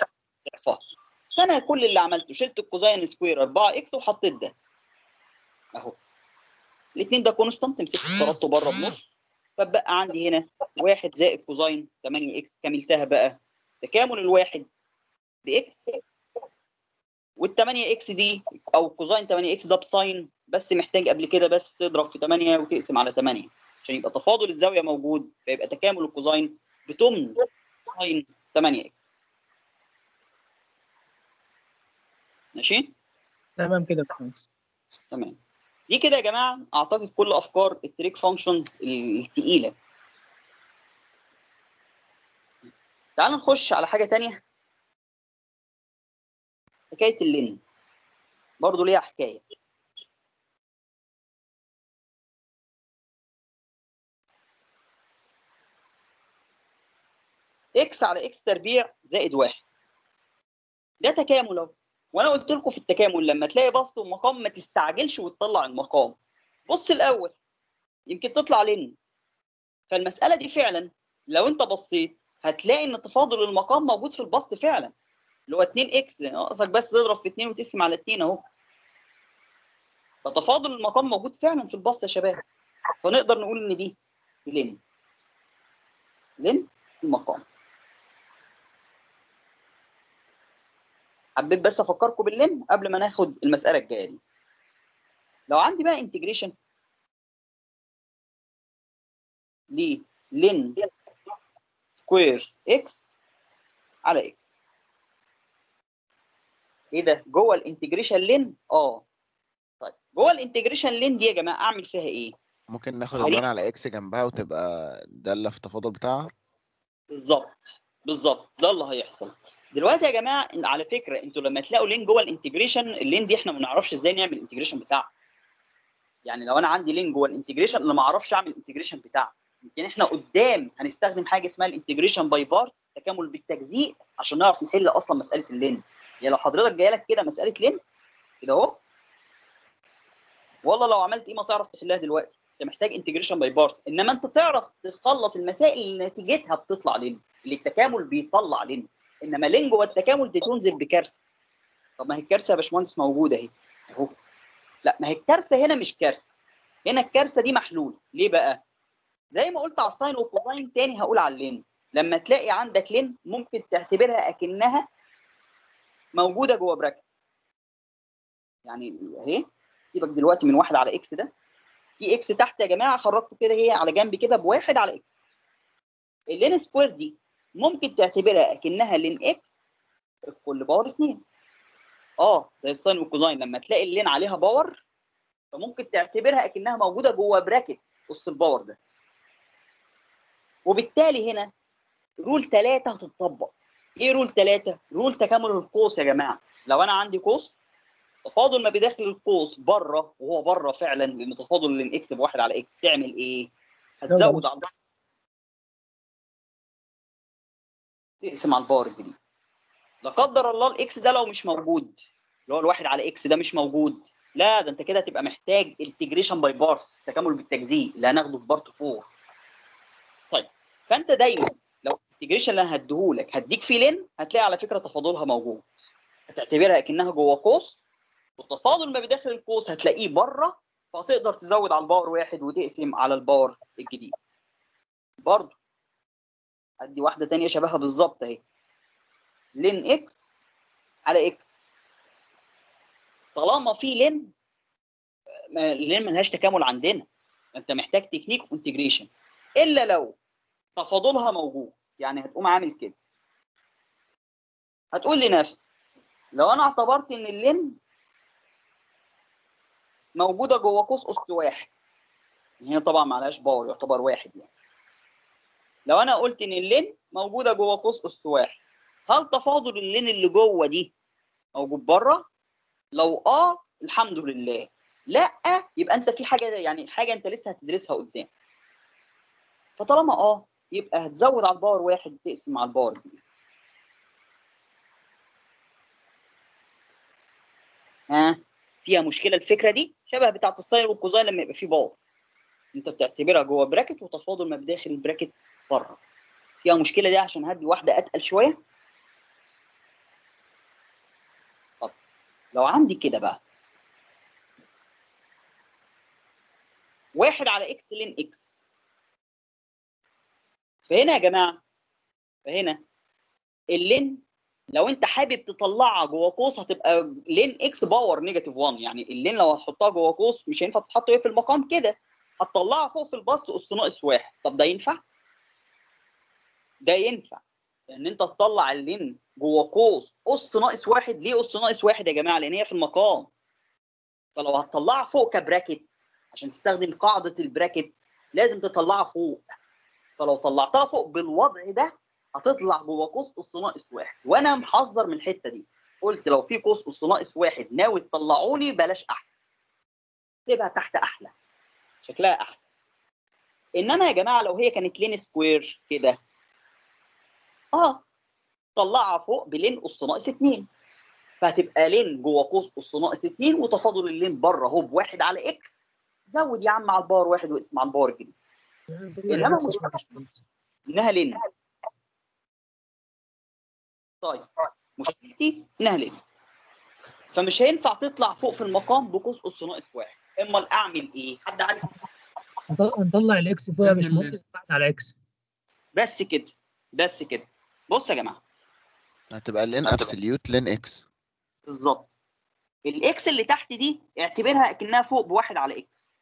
ضعفها فانا كل اللي عملته شلت الكوزاين سكوير 4 اكس وحطيت ده اهو الاثنين ده كونستانت مسكت طردته بره بنص فبقى عندي هنا واحد زائد كوزاين 8 اكس كملتها بقى تكامل الواحد باكس وال 8 اكس دي او كوزاين 8 اكس ده بساين بس محتاج قبل كده بس تضرب في 8 وتقسم على 8 عشان يبقى تفاضل الزاويه موجود فيبقى تكامل الكوزاين بتمن ساين 8 اكس ماشي تمام كده يا باشمهندس تمام دي كده يا جماعه اعتقد كل افكار التريك فانكشن الثقيله تعال نخش على حاجه تانية حكايه اللين برضه ليها حكايه اكس على اكس تربيع زائد واحد ده تكامل اهو وانا قلت لكم في التكامل لما تلاقي بسط ومقام ما تستعجلش وتطلع المقام بص الاول يمكن تطلع لين فالمساله دي فعلا لو انت بصيت هتلاقي ان تفاضل المقام موجود في البسط فعلا اللي هو 2 اكس ناقصك بس تضرب في 2 وتقسم على 2 اهو فتفاضل المقام موجود فعلا في البسط يا شباب فنقدر نقول ان دي لين لين المقام حبيت بس افكركم باللين قبل ما ناخد المساله الجايه دي لو عندي بقى انتجريشن ل لين سكوير اكس على اكس ايه ده جوه الانتجريشن لين اه طيب جوه الانتجريشن لين دي يا جماعه اعمل فيها ايه ممكن ناخد عليك. اللون على اكس جنبها وتبقى دالة في التفاضل بتاعها بالظبط بالظبط ده اللي هيحصل دلوقتي يا جماعه إن- على فكره انتوا لما تلاقوا لين جوه الانتجريشن اللين دي احنا ما نعرفش ازاي نعمل الانتجريشن بتاعها يعني لو انا عندي لين جوه الانتجريشن انا ما اعرفش اعمل الانتجريشن بتاعها يمكن احنا قدام هنستخدم حاجه اسمها الانتجريشن باي بارتس تكامل بالتجزيء عشان نعرف نحل اصلا مساله اللين يعني لو حضرتك جايه لك كده مساله لين كده اهو والله لو عملت ايه ما تعرف تحلها دلوقتي انت محتاج انتجريشن باي بارتس انما انت تعرف تخلص المسائل اللي نتيجتها بتطلع لين اللي التكامل بيطلع لين انما لين جوه التكامل دي تنزل بكارثه طب ما هي الكارثه يا باشمهندس موجوده اهي اهو لا ما هي الكارثه هنا مش كارثه هنا الكارثه دي محلول ليه بقى زي ما قلت على الساين والكوزاين تاني هقول على اللين لما تلاقي عندك لين ممكن تعتبرها اكنها موجوده جوه براكت يعني اهي سيبك دلوقتي من واحد على اكس ده في اكس تحت يا جماعه خرجته كده هي على جنب كده بواحد على اكس اللين سكوير دي ممكن تعتبرها اكنها لين اكس الكل باور 2 اه زي الساين والكوزاين لما تلاقي اللين عليها باور فممكن تعتبرها اكنها موجوده جوه براكت قص الباور ده وبالتالي هنا رول 3 هتطبق ايه رول 3 رول تكامل القوس يا جماعه لو انا عندي قوس تفاضل ما بداخل القوس بره وهو بره فعلا لان تفاضل لين اكس بواحد على اكس تعمل ايه هتزود على تقسم على الباور الجديد لا قدر الله الاكس ده لو مش موجود اللي هو الواحد على اكس ده مش موجود لا ده انت كده هتبقى محتاج انتجريشن باي بارتس تكامل بالتجزيء اللي هناخده في بارت 4 طيب فانت دايما لو الانتجريشن اللي انا هديهولك هديك فيه لين هتلاقي على فكره تفاضلها موجود هتعتبرها اكنها جوه قوس والتفاضل ما بداخل القوس هتلاقيه بره فهتقدر تزود على الباور واحد وتقسم على الباور الجديد برضه ادي واحده تانية شبهها بالظبط اهي لين اكس على اكس طالما في لين ما- لين ملهاش تكامل عندنا انت محتاج تكنيك اوف انتجريشن الا لو تفاضلها موجود يعني هتقوم عامل كده هتقول لنفسك لو انا اعتبرت ان اللين موجوده جوه قوس اس واحد هنا طبعا معلهاش باور يعتبر واحد يعني لو انا قلت ان اللين موجوده جوه قوس اس واحد هل تفاضل اللين اللي جوه دي موجود بره لو اه الحمد لله لا يبقى انت في حاجه يعني حاجه انت لسه هتدرسها قدام فطالما اه يبقى هتزود على الباور واحد تقسم على الباور اتنين. ها فيها مشكله الفكره دي شبه بتاعه الساين والكوزاين لما يبقى فيه باور انت بتعتبرها جوه براكت وتفاضل ما بداخل البراكت بره فيها مشكله دي عشان هدي واحده اتقل شويه لو عندي كده بقى واحد على اكس لين اكس فهنا يا جماعه فهنا اللين لو انت حابب تطلعها جوه قوس هتبقى لين اكس باور نيجاتيف 1 يعني اللين لو هتحطها جوه قوس مش هينفع تتحط ايه في المقام كده هتطلعها فوق في البسط اس ناقص واحد طب ده ينفع؟ ده ينفع ان انت تطلع اللين جوه قوس اس ناقص واحد ليه اس ناقص واحد يا جماعه؟ لان هي في المقام فلو هتطلعها فوق كبراكت عشان تستخدم قاعده البراكت لازم تطلعها فوق فلو طلعتها فوق بالوضع ده هتطلع جوه قوس اس ناقص واحد وانا محذر من الحته دي قلت لو في قوس اس ناقص واحد ناوي تطلعوا لي بلاش احسن تبقى تحت احلى شكلها احلى انما يا جماعه لو هي كانت لين سكوير كده اه طلعها فوق بلين اس ناقص 2 فهتبقى لين جوه قوس اس ناقص 2 وتفاضل اللين بره اهو بواحد على اكس زود يا عم على الباور واحد واقسم على الباور الجديد انما مشكلتي انها لين طيب مشكلتي انها لين فمش هينفع تطلع فوق في المقام بقوس اس ناقص واحد امال اعمل ايه؟ حد عارف نط- نطلع الاكس فوق يا باشمهندس بعد على اكس بس كده بس كده بص يا جماعه هتبقى لين ابسوليوت لين اكس بالظبط الاكس اللي تحت دي اعتبرها اكنها فوق بواحد على اكس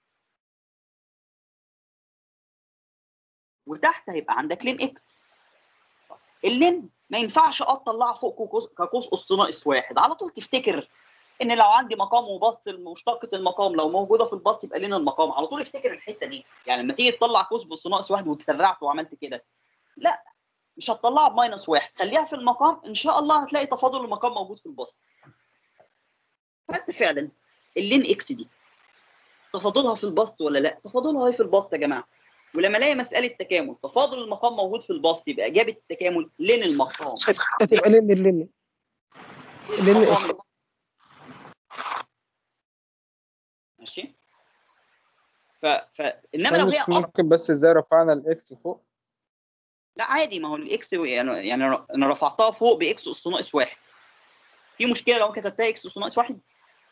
وتحت هيبقى عندك لين اكس اللين ما ينفعش اطلعها فوق كوكوس- كقوس اس ناقص واحد على طول تفتكر ان لو عندي مقام وبسط مشتقه المقام لو موجوده في البسط يبقى لين المقام على طول افتكر الحته دي يعني لما تيجي تطلع قوس بس ناقص واحد وتسرعت وعملت كده لا مش هتطلعها بماينس واحد خليها في المقام ان شاء الله هتلاقي تفاضل المقام موجود في البسط فانت فعلا اللين اكس دي تفاضلها في البسط ولا لا تفاضلها هي في البسط يا جماعه ولما الاقي مساله تكامل تفاضل المقام موجود في البسط يبقى اجابه التكامل لين المقام هتبقى لين اللين لين اكس ماشي ف... ف... انما لو هي مش اصلا ممكن بس ازاي رفعنا الاكس فوق لا عادي ما هو الاكس يعني يعني انا رفعتها فوق باكس اس ناقص واحد في مشكله لو كتبتها اكس اس ناقص واحد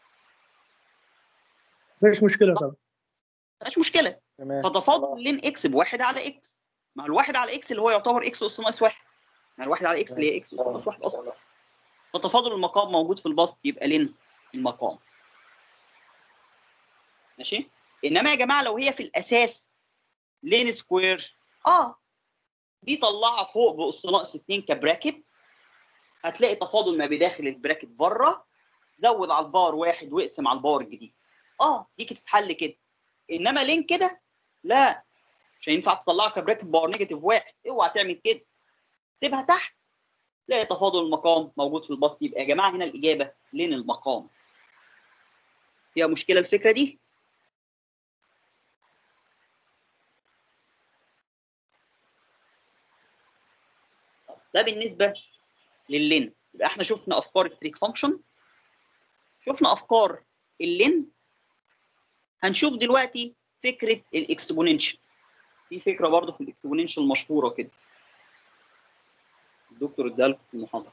مفيش مشكله طبعا مفيش مشكله تمام فتفاضل لين اكس بواحد على اكس مع الواحد على اكس اللي هو يعتبر اكس اس ناقص واحد مع الواحد على اكس اللي هي اكس اس ناقص واحد اصلا فتفاضل المقام موجود في البسط يبقى لين المقام ماشي انما يا جماعه لو هي في الاساس لين سكوير اه دي طلعها فوق باس ناقص 2 كبراكت هتلاقي تفاضل ما بداخل البراكت بره زود على البار واحد واقسم على البار الجديد اه دي تتحل كده انما لين كده لا مش هينفع تطلعها كبراكت باور نيجاتيف واحد اوعى تعمل كده سيبها تحت تلاقي تفاضل المقام موجود في البسط يبقى يا جماعه هنا الاجابه لين المقام فيها مشكله الفكره دي ده بالنسبه لللين يبقى احنا شفنا افكار التريك فانكشن شفنا افكار اللين هنشوف دلوقتي فكره الاكسبوننشال في فكره برضه في الاكسبوننشال مشهوره كده الدكتور اداها لكم في المحاضره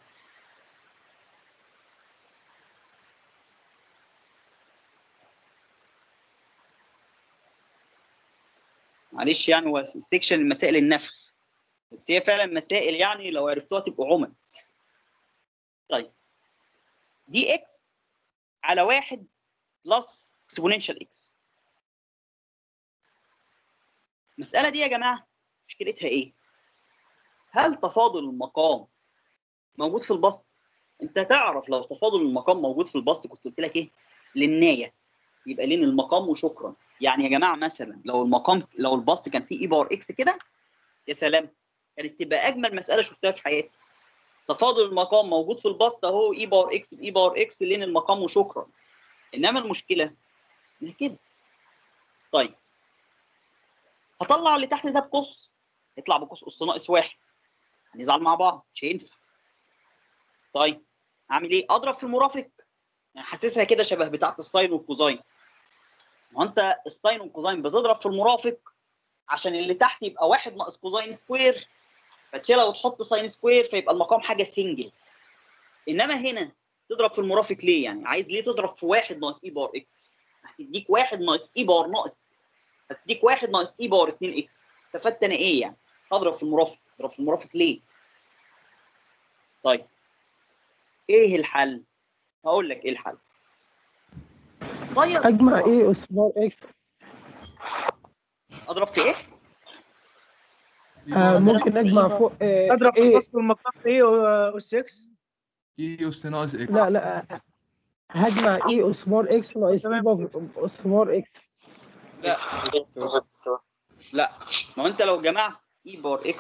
معلش يعني هو سيكشن المسائل النفخ بس هي فعلا مسائل يعني لو عرفتوها تبقوا عمد طيب دي اكس على واحد بلس اكسبوننشال اكس المسألة دي يا جماعة مشكلتها ايه؟ هل تفاضل المقام موجود في البسط؟ انت تعرف لو تفاضل المقام موجود في البسط كنت قلت لك ايه؟ للناية يبقى لين المقام وشكرا يعني يا جماعة مثلا لو المقام لو البسط كان فيه اي باور اكس كده يا سلام كانت تبقى اجمل مسألة شفتها في حياتي تفاضل المقام موجود في البسط اهو اي باور اكس باي باور اكس لين المقام وشكرا انما المشكله إن كده طيب هطلع اللي تحت ده بقوس يطلع بقوس اس ناقص واحد هنزعل مع بعض مش هينفع طيب اعمل ايه اضرب في المرافق يعني حاسسها كده شبه بتاعه الساين والكوزاين ما هو انت الساين والكوزاين بتضرب في المرافق عشان اللي تحت يبقى واحد ناقص كوزاين سكوير فتشيلها وتحط ساين سكوير فيبقى المقام حاجه سنجل انما هنا تضرب في المرافق ليه يعني عايز ليه تضرب في واحد ناقص اي بار اكس هتديك واحد ناقص اي بار ناقص هتديك واحد ناقص اي بار 2 اكس استفدت انا ايه يعني هضرب في المرافق اضرب في المرافق ليه طيب ايه الحل هقول لك ايه الحل طيب اجمع ايه اس بار اكس اضرب في ايه آه ممكن اجمع فوق آه اضرب في ايه البسط والمقام ايه اس اكس اي اس ناقص اكس لا لا هجمع ايه اس بار اكس ناقص ايه بار اس بار اكس لا لا ما هو انت لو جمعت اي بار اكس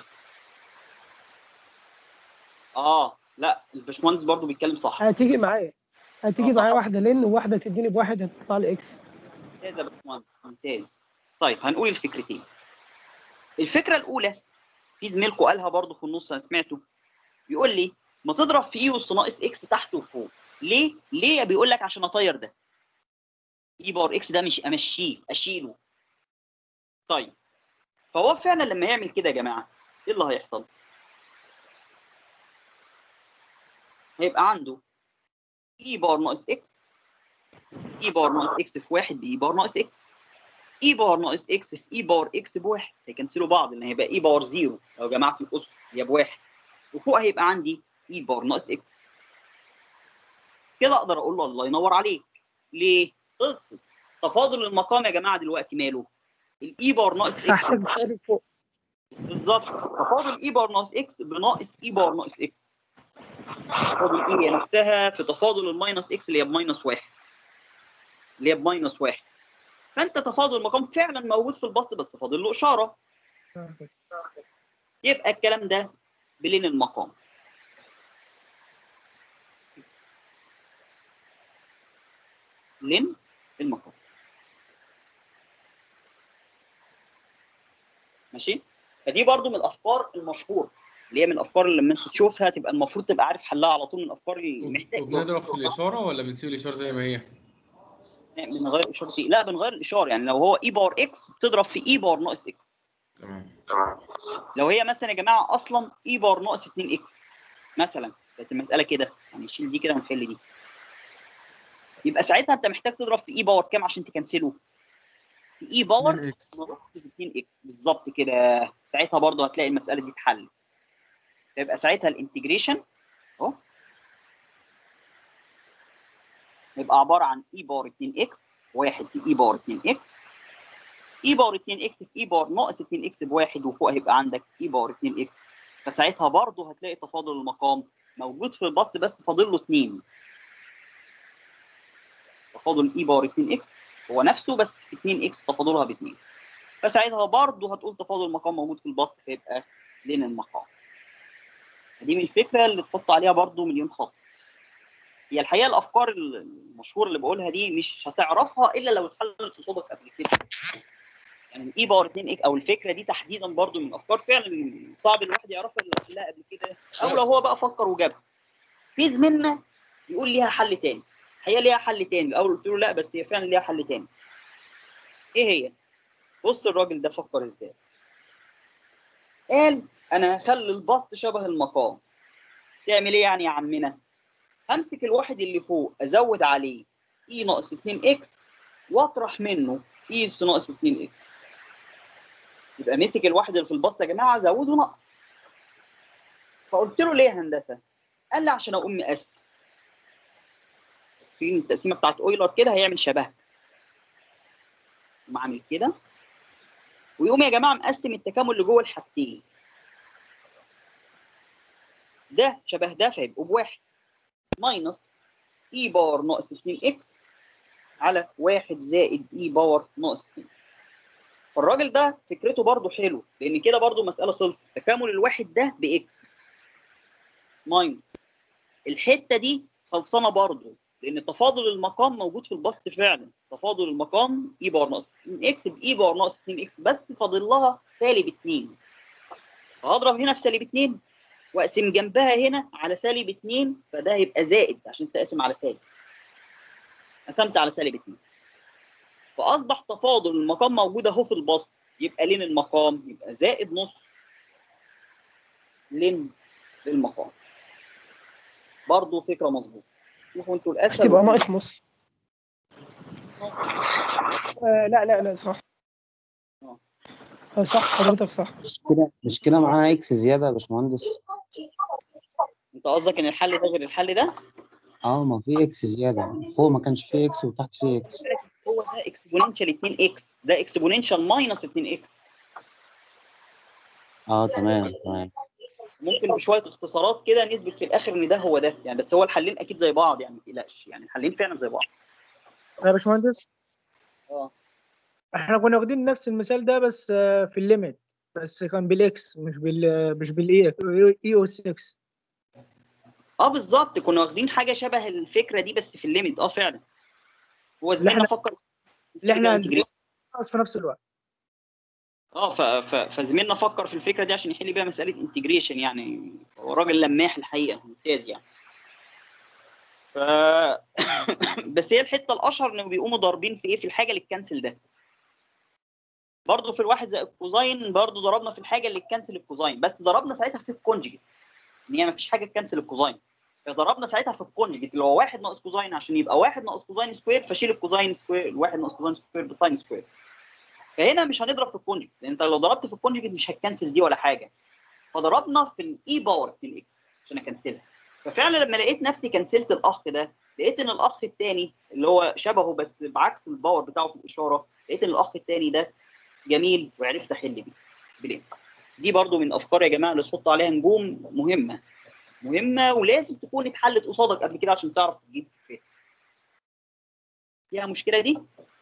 اه لا الباشمهندس برضو بيتكلم صح هتيجي معايا هتيجي آه، صح. معايا واحده لين وواحده تديني بواحد هتطلع لي اكس ممتاز يا باشمهندس ممتاز طيب هنقول الفكرتين الفكره الاولى في زميلكم قالها برضو في النص انا سمعته بيقول لي ما تضرب في اي اس ناقص اكس تحت وفوق ليه ليه بيقول لك عشان اطير ده اي باور اكس ده مش امشيه اشيله طيب فهو فعلا لما يعمل كده يا جماعه ايه اللي هيحصل هيبقى عنده اي بار ناقص اكس اي بار ناقص اكس في واحد باي بار ناقص اكس اي بار ناقص اكس في اي بار اكس بواحد هيكنسلوا بعض لان هيبقى اي باور زيرو لو جمعت الاسس هي بواحد وفوق هيبقى عندي اي بار ناقص اكس كده اقدر اقول له الله ينور عليك ليه؟ خلصت تفاضل المقام يا جماعه دلوقتي ماله؟ الاي بار ناقص اكس هحسب سالب فوق بالظبط تفاضل اي بار ناقص اكس بناقص اي بار ناقص اكس تفاضل اي هي نفسها في تفاضل الماينس اكس اللي هي بماينس واحد اللي هي بماينس واحد فانت تفاضل المقام فعلا موجود في البسط بس فاضل له اشاره يبقى الكلام ده بلين المقام لين المقام ماشي فدي برضو من الافكار المشهوره اللي هي من الافكار اللي لما انت تشوفها تبقى المفروض تبقى عارف حلها على طول من الافكار اللي محتاج وبنضرب في الاشاره ولا بنسيب الاشاره زي ما هي؟ بنغير اشاره ايه؟ لا بنغير الاشاره يعني لو هو اي باور اكس بتضرب في اي باور ناقص اكس تمام لو هي مثلا يا جماعه اصلا اي باور ناقص 2 اكس مثلا كانت المساله كده يعني نشيل دي كده ونحل دي يبقى ساعتها انت محتاج تضرب في اي باور كام عشان تكنسله؟ في اي باور 2 اكس 2 اكس بالظبط كده ساعتها برضو هتلاقي المساله دي اتحلت يبقى ساعتها الانتجريشن اهو يبقى عباره عن اي باور 2 اكس واحد في اي باور 2 اكس اي باور 2 اكس في اي باور ناقص 2 اكس بواحد وفوق هيبقى عندك اي باور 2 اكس فساعتها برضه هتلاقي تفاضل المقام موجود في البسط بس فاضل له 2 تفاضل اي باور 2 اكس هو نفسه بس في 2 اكس تفاضلها ب 2 فساعتها برضه هتقول تفاضل المقام موجود في البسط فيبقى لين المقام دي من الفكره اللي تحط عليها برضه مليون خط هي الحقيقه الافكار المشهوره اللي بقولها دي مش هتعرفها الا لو اتحلت قصادك قبل كده يعني الاي باور 2 اك او الفكره دي تحديدا برضو من الافكار فعلا صعب الواحد يعرفها اللي حلها قبل كده او لو هو بقى فكر وجابها في زميلنا يقول ليها حل تاني هي ليها حل تاني الاول قلت له لا بس هي فعلا ليها حل تاني ايه هي بص الراجل ده فكر ازاي قال انا هخلي البسط شبه المقام تعمل ايه يعني يا عمنا همسك الواحد اللي فوق ازود عليه اي ناقص 2 اكس واطرح منه اي اس ناقص 2 اكس يبقى مسك الواحد اللي في البسط يا جماعه زوده نقص فقلت له ليه يا هندسه قال لي عشان اقوم مقسم في التقسيمه بتاعت اويلر كده هيعمل شبهها يقوم عامل كده ويقوم يا جماعه مقسم التكامل اللي جوه الحاجتين ده شبه ده فيبقوا بواحد ماينس اي باور ناقص 2 اكس على 1 زائد اي باور ناقص 2 فالراجل ده فكرته برضو حلو لان كده برضو مساله خلصت تكامل الواحد ده باكس ماينس الحته دي خلصانه برضو لان تفاضل المقام موجود في البسط فعلا تفاضل المقام اي باور ناقص 2 اكس باي باور ناقص 2 اكس بس فاضل لها سالب 2 فهضرب هنا في سالب 2 واقسم جنبها هنا على سالب 2 فده هيبقى زائد عشان تقسم على سالب قسمت على سالب 2 فاصبح تفاضل المقام موجود اهو في البسط يبقى لين المقام يبقى زائد نص لين المقام برضه فكره مظبوطه شوفوا انتوا الاسهل هتبقى وانتوا ناقص نص آه لا لا لا صح آه، صح حضرتك صح مش كده مش كده معانا اكس زياده يا باشمهندس انت قصدك ان الحل ده غير الحل ده اه ما في اكس زياده فوق ما كانش فيه اكس وتحت فيه اكس هو ده اكسبوننشال 2 اكس ده اكسبوننشال ماينس 2 اكس اه تمام تمام ممكن بشويه اختصارات كده نثبت في الاخر ان ده هو ده يعني بس هو الحلين اكيد زي بعض يعني ما تقلقش يعني الحلين فعلا زي بعض يا باشمهندس اه احنا كنا واخدين نفس المثال ده بس آه، في الليميت بس كان بالاكس مش بال مش بالاي اي او 6 اه بالظبط كنا واخدين حاجه شبه الفكره دي بس في الليميت اه فعلا هو زميلنا احنا- فكر اللي احنا integration. هنزيد في نفس الوقت اه ف... ف... فزميلنا فكر في الفكره دي عشان يحل بيها مساله انتجريشن يعني هو راجل لماح الحقيقه ممتاز يعني ف بس هي الحته الاشهر انهم بيقوموا ضاربين في ايه في الحاجه اللي تكنسل ده برضه في الواحد زي الكوزاين برضه ضربنا في الحاجه اللي تكنسل الكوزاين بس ضربنا ساعتها في الكونجيجيت ان هي ما فيش حاجه تكنسل الكوزاين فضربنا ساعتها في الكونجيجيت اللي هو واحد ناقص كوزاين عشان يبقى واحد ناقص كوزاين سكوير فشيل الكوزاين سكوير الواحد ناقص كوزاين سكوير بساين سكوير فهنا مش هنضرب في الكونجيجيت لان انت لو ضربت في الكونجيجيت مش هتكنسل دي ولا حاجه فضربنا في الاي باور 2 اكس عشان اكنسلها ففعلا لما لقيت نفسي كنسلت الاخ ده لقيت ان الاخ الثاني اللي هو شبهه بس بعكس الباور بتاعه في الاشاره لقيت ان الاخ الثاني ده جميل وعرفت احل بيه بليه دي برضو من الافكار يا جماعه اللي تحط عليها نجوم مهمه مهمه ولازم تكون اتحلت قصادك قبل كده عشان تعرف تجيب فيها فيها مشكله دي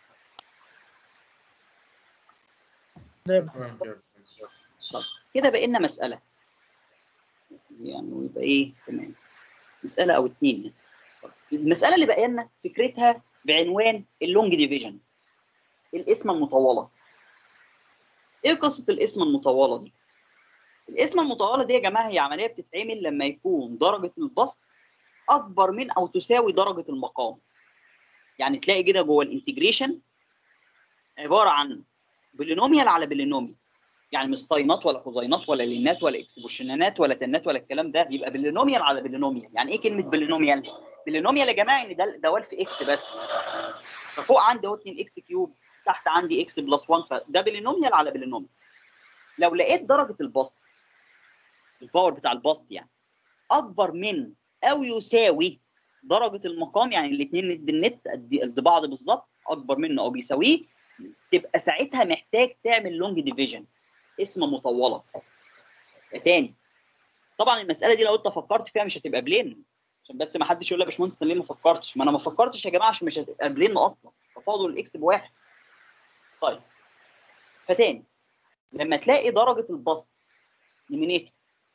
تمام كده طب كده بقى لنا مساله يعني يبقى ايه تمام مساله او اتنين يعني. طب المساله اللي بقى لنا فكرتها بعنوان اللونج ديفيجن القسمه المطوله ايه قصه القسمه المطوله دي القسمه المطوله دي يا جماعه هي عمليه بتتعمل لما يكون درجه البسط اكبر من او تساوي درجه المقام يعني تلاقي كده جوه الانتجريشن عباره عن بولينوميال على بولينوميال يعني مش ساينات ولا كوزاينات ولا لينات ولا اكسبوشنات ولا تنات ولا الكلام ده يبقى بولينوميال على بولينوميال يعني ايه كلمه بولينوميال بولينوميال يا جماعه ان ده دوال في اكس بس ففوق عندي اهو 2 اكس كيوب تحت عندي اكس بلس 1 فده بولينوميال على بولينوميال لو لقيت درجه البسط الباور بتاع البسط يعني اكبر من او يساوي درجه المقام يعني الاثنين ند النت قد قد بعض بالظبط اكبر منه او بيساويه تبقى ساعتها محتاج تعمل لونج ديفيجن اسم مطوله تاني طبعا المساله دي لو انت فكرت فيها مش هتبقى بلين عشان بس ما حدش يقول لي يا باشمهندس أنا ليه ما فكرتش ما انا ما فكرتش يا جماعه عشان مش هتبقى بلين اصلا تفاضل الاكس بواحد طيب فتاني لما تلاقي درجه البسط نومينيتور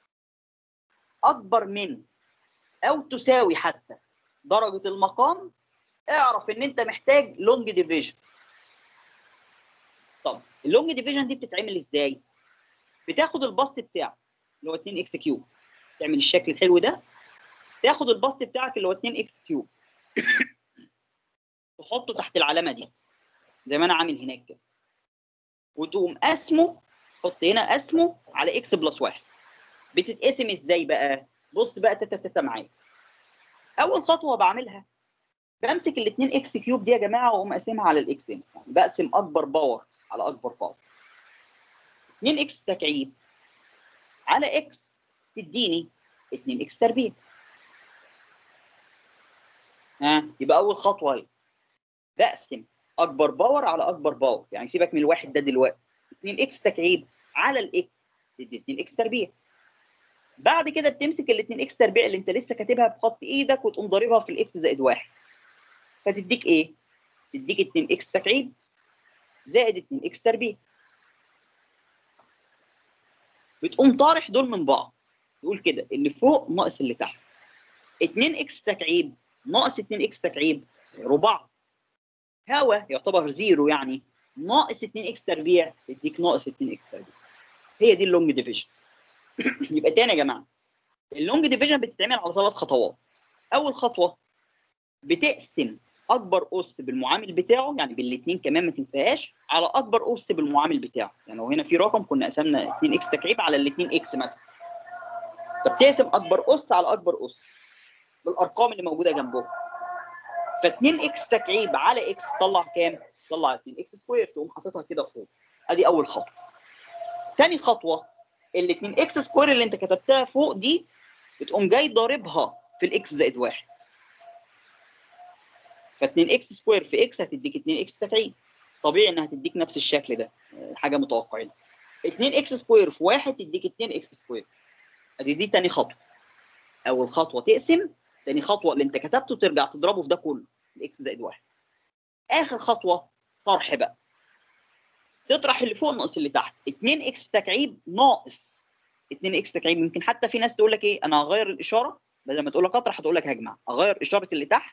اكبر من او تساوي حتى درجه المقام اعرف ان انت محتاج لونج ديفيجن طب اللونج ديفيجن دي بتتعمل ازاي بتاخد البسط بتاعك اللي هو 2 اكس كيوب تعمل الشكل الحلو ده تاخد البسط بتاعك اللي هو 2 اكس كيوب تحطه تحت العلامه دي زي ما انا عامل هناك كده وتقوم قسمه حط هنا قسمه على اكس بلس واحد بتتقسم ازاي بقى بص بقى تتا تتا معايا اول خطوه بعملها بمسك ال 2 اكس كيوب دي يا جماعه واقوم قاسمها على الاكس هنا يعني بقسم اكبر باور على اكبر باور 2 اكس تكعيب على اكس تديني 2 اكس تربيع ها يبقى اول خطوه اهي بقسم اكبر باور على اكبر باور يعني سيبك من الواحد ده دلوقتي 2 اكس تكعيب على الاكس تدي 2 اكس تربيع بعد كده بتمسك ال 2 اكس تربيع اللي انت لسه كاتبها بخط ايدك وتقوم ضاربها في الاكس زائد واحد فتديك ايه؟ تديك 2 اكس تكعيب زائد 2 اكس تربيع بتقوم طارح دول من بعض يقول كده اللي فوق ناقص اللي تحت 2 اكس تكعيب ناقص 2 اكس تكعيب ربع هوا يعتبر زيرو يعني ناقص 2 اكس تربيع يديك ناقص 2 اكس تربيع هي دي اللونج ديفيجن يبقى تاني يا جماعه اللونج ديفيجن بتتعمل على ثلاث خطوات اول خطوه بتقسم اكبر اس بالمعامل بتاعه يعني بالاثنين كمان ما تنساهاش على اكبر اس بالمعامل بتاعه يعني لو هنا في رقم كنا قسمنا 2 اكس تكعيب على الاثنين اكس مثلا فبتقسم اكبر اس على اكبر اس بالارقام اللي موجوده جنبهم ف2 اكس تكعيب على اكس طلع كام؟ طلع 2 اكس سكوير تقوم حاططها كده فوق ادي اول خطوه تاني خطوه ال 2 اكس سكوير اللي انت كتبتها فوق دي بتقوم جاي ضاربها في الاكس زائد واحد ف 2 اكس سكوير في اكس هتديك 2 اكس تكعيب طبيعي انها هتديك نفس الشكل ده آه، حاجه متوقعينها 2 اكس سكوير في واحد تديك 2 اكس سكوير ادي دي تاني خطوه اول خطوه تقسم تاني خطوه اللي انت كتبته ترجع تضربه في ده كله الاكس زائد واحد اخر خطوه طرح بقى تطرح اللي فوق ناقص اللي تحت 2 اكس تكعيب ناقص 2 اكس تكعيب يمكن حتى في ناس تقول لك ايه انا هغير الاشاره بدل ما تقول لك اطرح هتقول لك هجمع اغير اشاره اللي تحت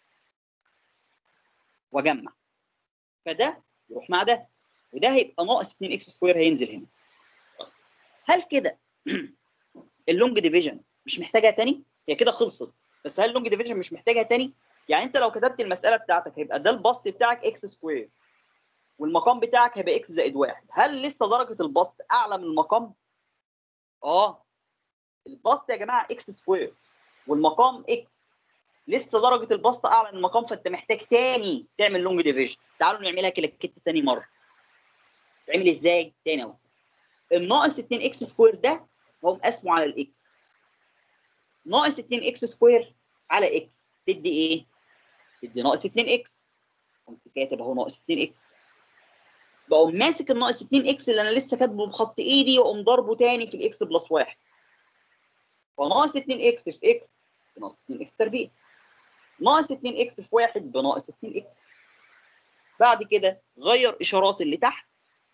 واجمع فده يروح مع ده وده هيبقى ناقص 2 اكس سكوير هينزل هنا هل كده اللونج ديفيجن مش محتاجها تاني هي كده خلصت بس هل اللونج ديفيجن مش محتاجها تاني يعني انت لو كتبت المساله بتاعتك هيبقى ده البسط بتاعك اكس سكوير والمقام بتاعك هيبقى اكس زائد واحد هل لسه درجه البسط اعلى من المقام اه البسط يا جماعه اكس سكوير والمقام اكس لسه درجه البسط اعلى من المقام فانت محتاج تاني تعمل لونج ديفيجن تعالوا نعملها كده كده تاني مره تعمل ازاي تاني اهو الناقص 2 اكس سكوير ده هو مقسمه على الاكس ناقص 2 اكس سكوير على اكس تدي ايه تدي ناقص 2 اكس قمت كاتب اهو ناقص 2 اكس بقوم ماسك الناقص 2 اكس اللي انا لسه كاتبه بخط ايدي واقوم ضربه تاني في الاكس بلس 1 فناقص 2 اكس في اكس بناقص 2 اكس تربيع ناقص 2 اكس في 1 بناقص 2 اكس بعد كده غير اشارات اللي تحت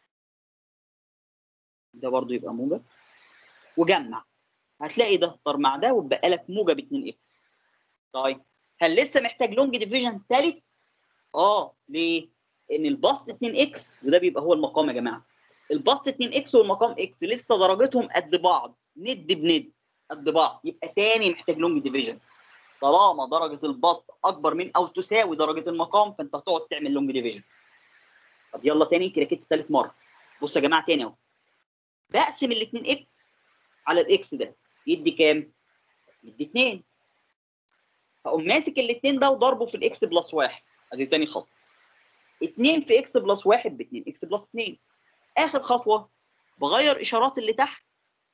ده برضو يبقى موجب وجمع هتلاقي ده طار مع ده وبقى لك موجب 2 اكس طيب هل لسه محتاج لونج ديفيجن ثالث اه ليه ان البسط 2 اكس وده بيبقى هو المقام يا جماعه البسط 2 اكس والمقام اكس لسه درجتهم قد بعض ند بند قد بعض يبقى تاني محتاج لونج ديفيجن طالما درجه البسط اكبر من او تساوي درجه المقام فانت هتقعد تعمل لونج ديفيجن طب يلا تاني كده كده ثالث مره بصوا يا جماعه تاني اهو بقسم ال 2 اكس على الاكس ده يدي كام؟ يدي 2 هقوم ماسك الاثنين ده وضربه في الاكس بلس 1 ادي تاني خطوه 2 في اكس بلس 1 ب 2 اكس بلس 2 اخر خطوه بغير اشارات اللي تحت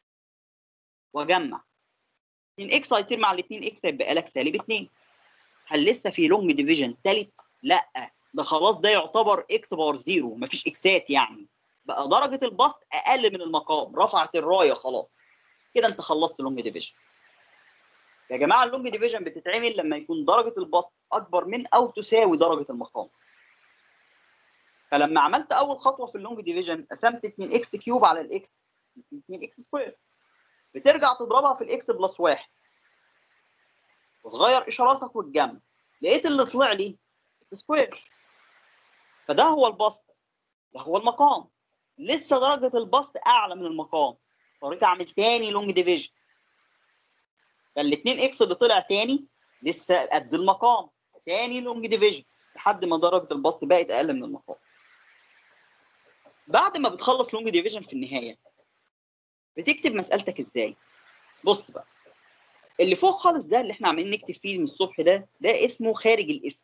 واجمع 2 اكس هيطير مع ال 2 اكس هيبقى لك سالب 2 هل لسه في لونج ديفيجن ثالث؟ لا ده خلاص ده يعتبر اكس باور زيرو مفيش اكسات يعني بقى درجه البسط اقل من المقام رفعت الرايه خلاص كده انت خلصت لونج ديفيجن يا جماعه اللونج ديفيجن بتتعمل لما يكون درجه البسط اكبر من او تساوي درجه المقام فلما عملت اول خطوه في اللونج ديفيجن قسمت 2 اكس كيوب على الاكس 2 اكس سكوير بترجع تضربها في الاكس بلس 1 وتغير اشاراتك وتجمع لقيت اللي طلع لي اكس سكوير فده هو البسط ده هو المقام لسه درجه البسط اعلى من المقام اضطريت اعمل تاني لونج ديفيجن فالاثنين اكس اللي طلع تاني لسه قد المقام تاني لونج ديفيجن لحد ما درجه البسط بقت اقل من المقام بعد ما بتخلص لونج ديفيجن في النهايه بتكتب مسالتك ازاي بص بقى اللي فوق خالص ده اللي احنا عمالين نكتب فيه من الصبح ده ده اسمه خارج الاسم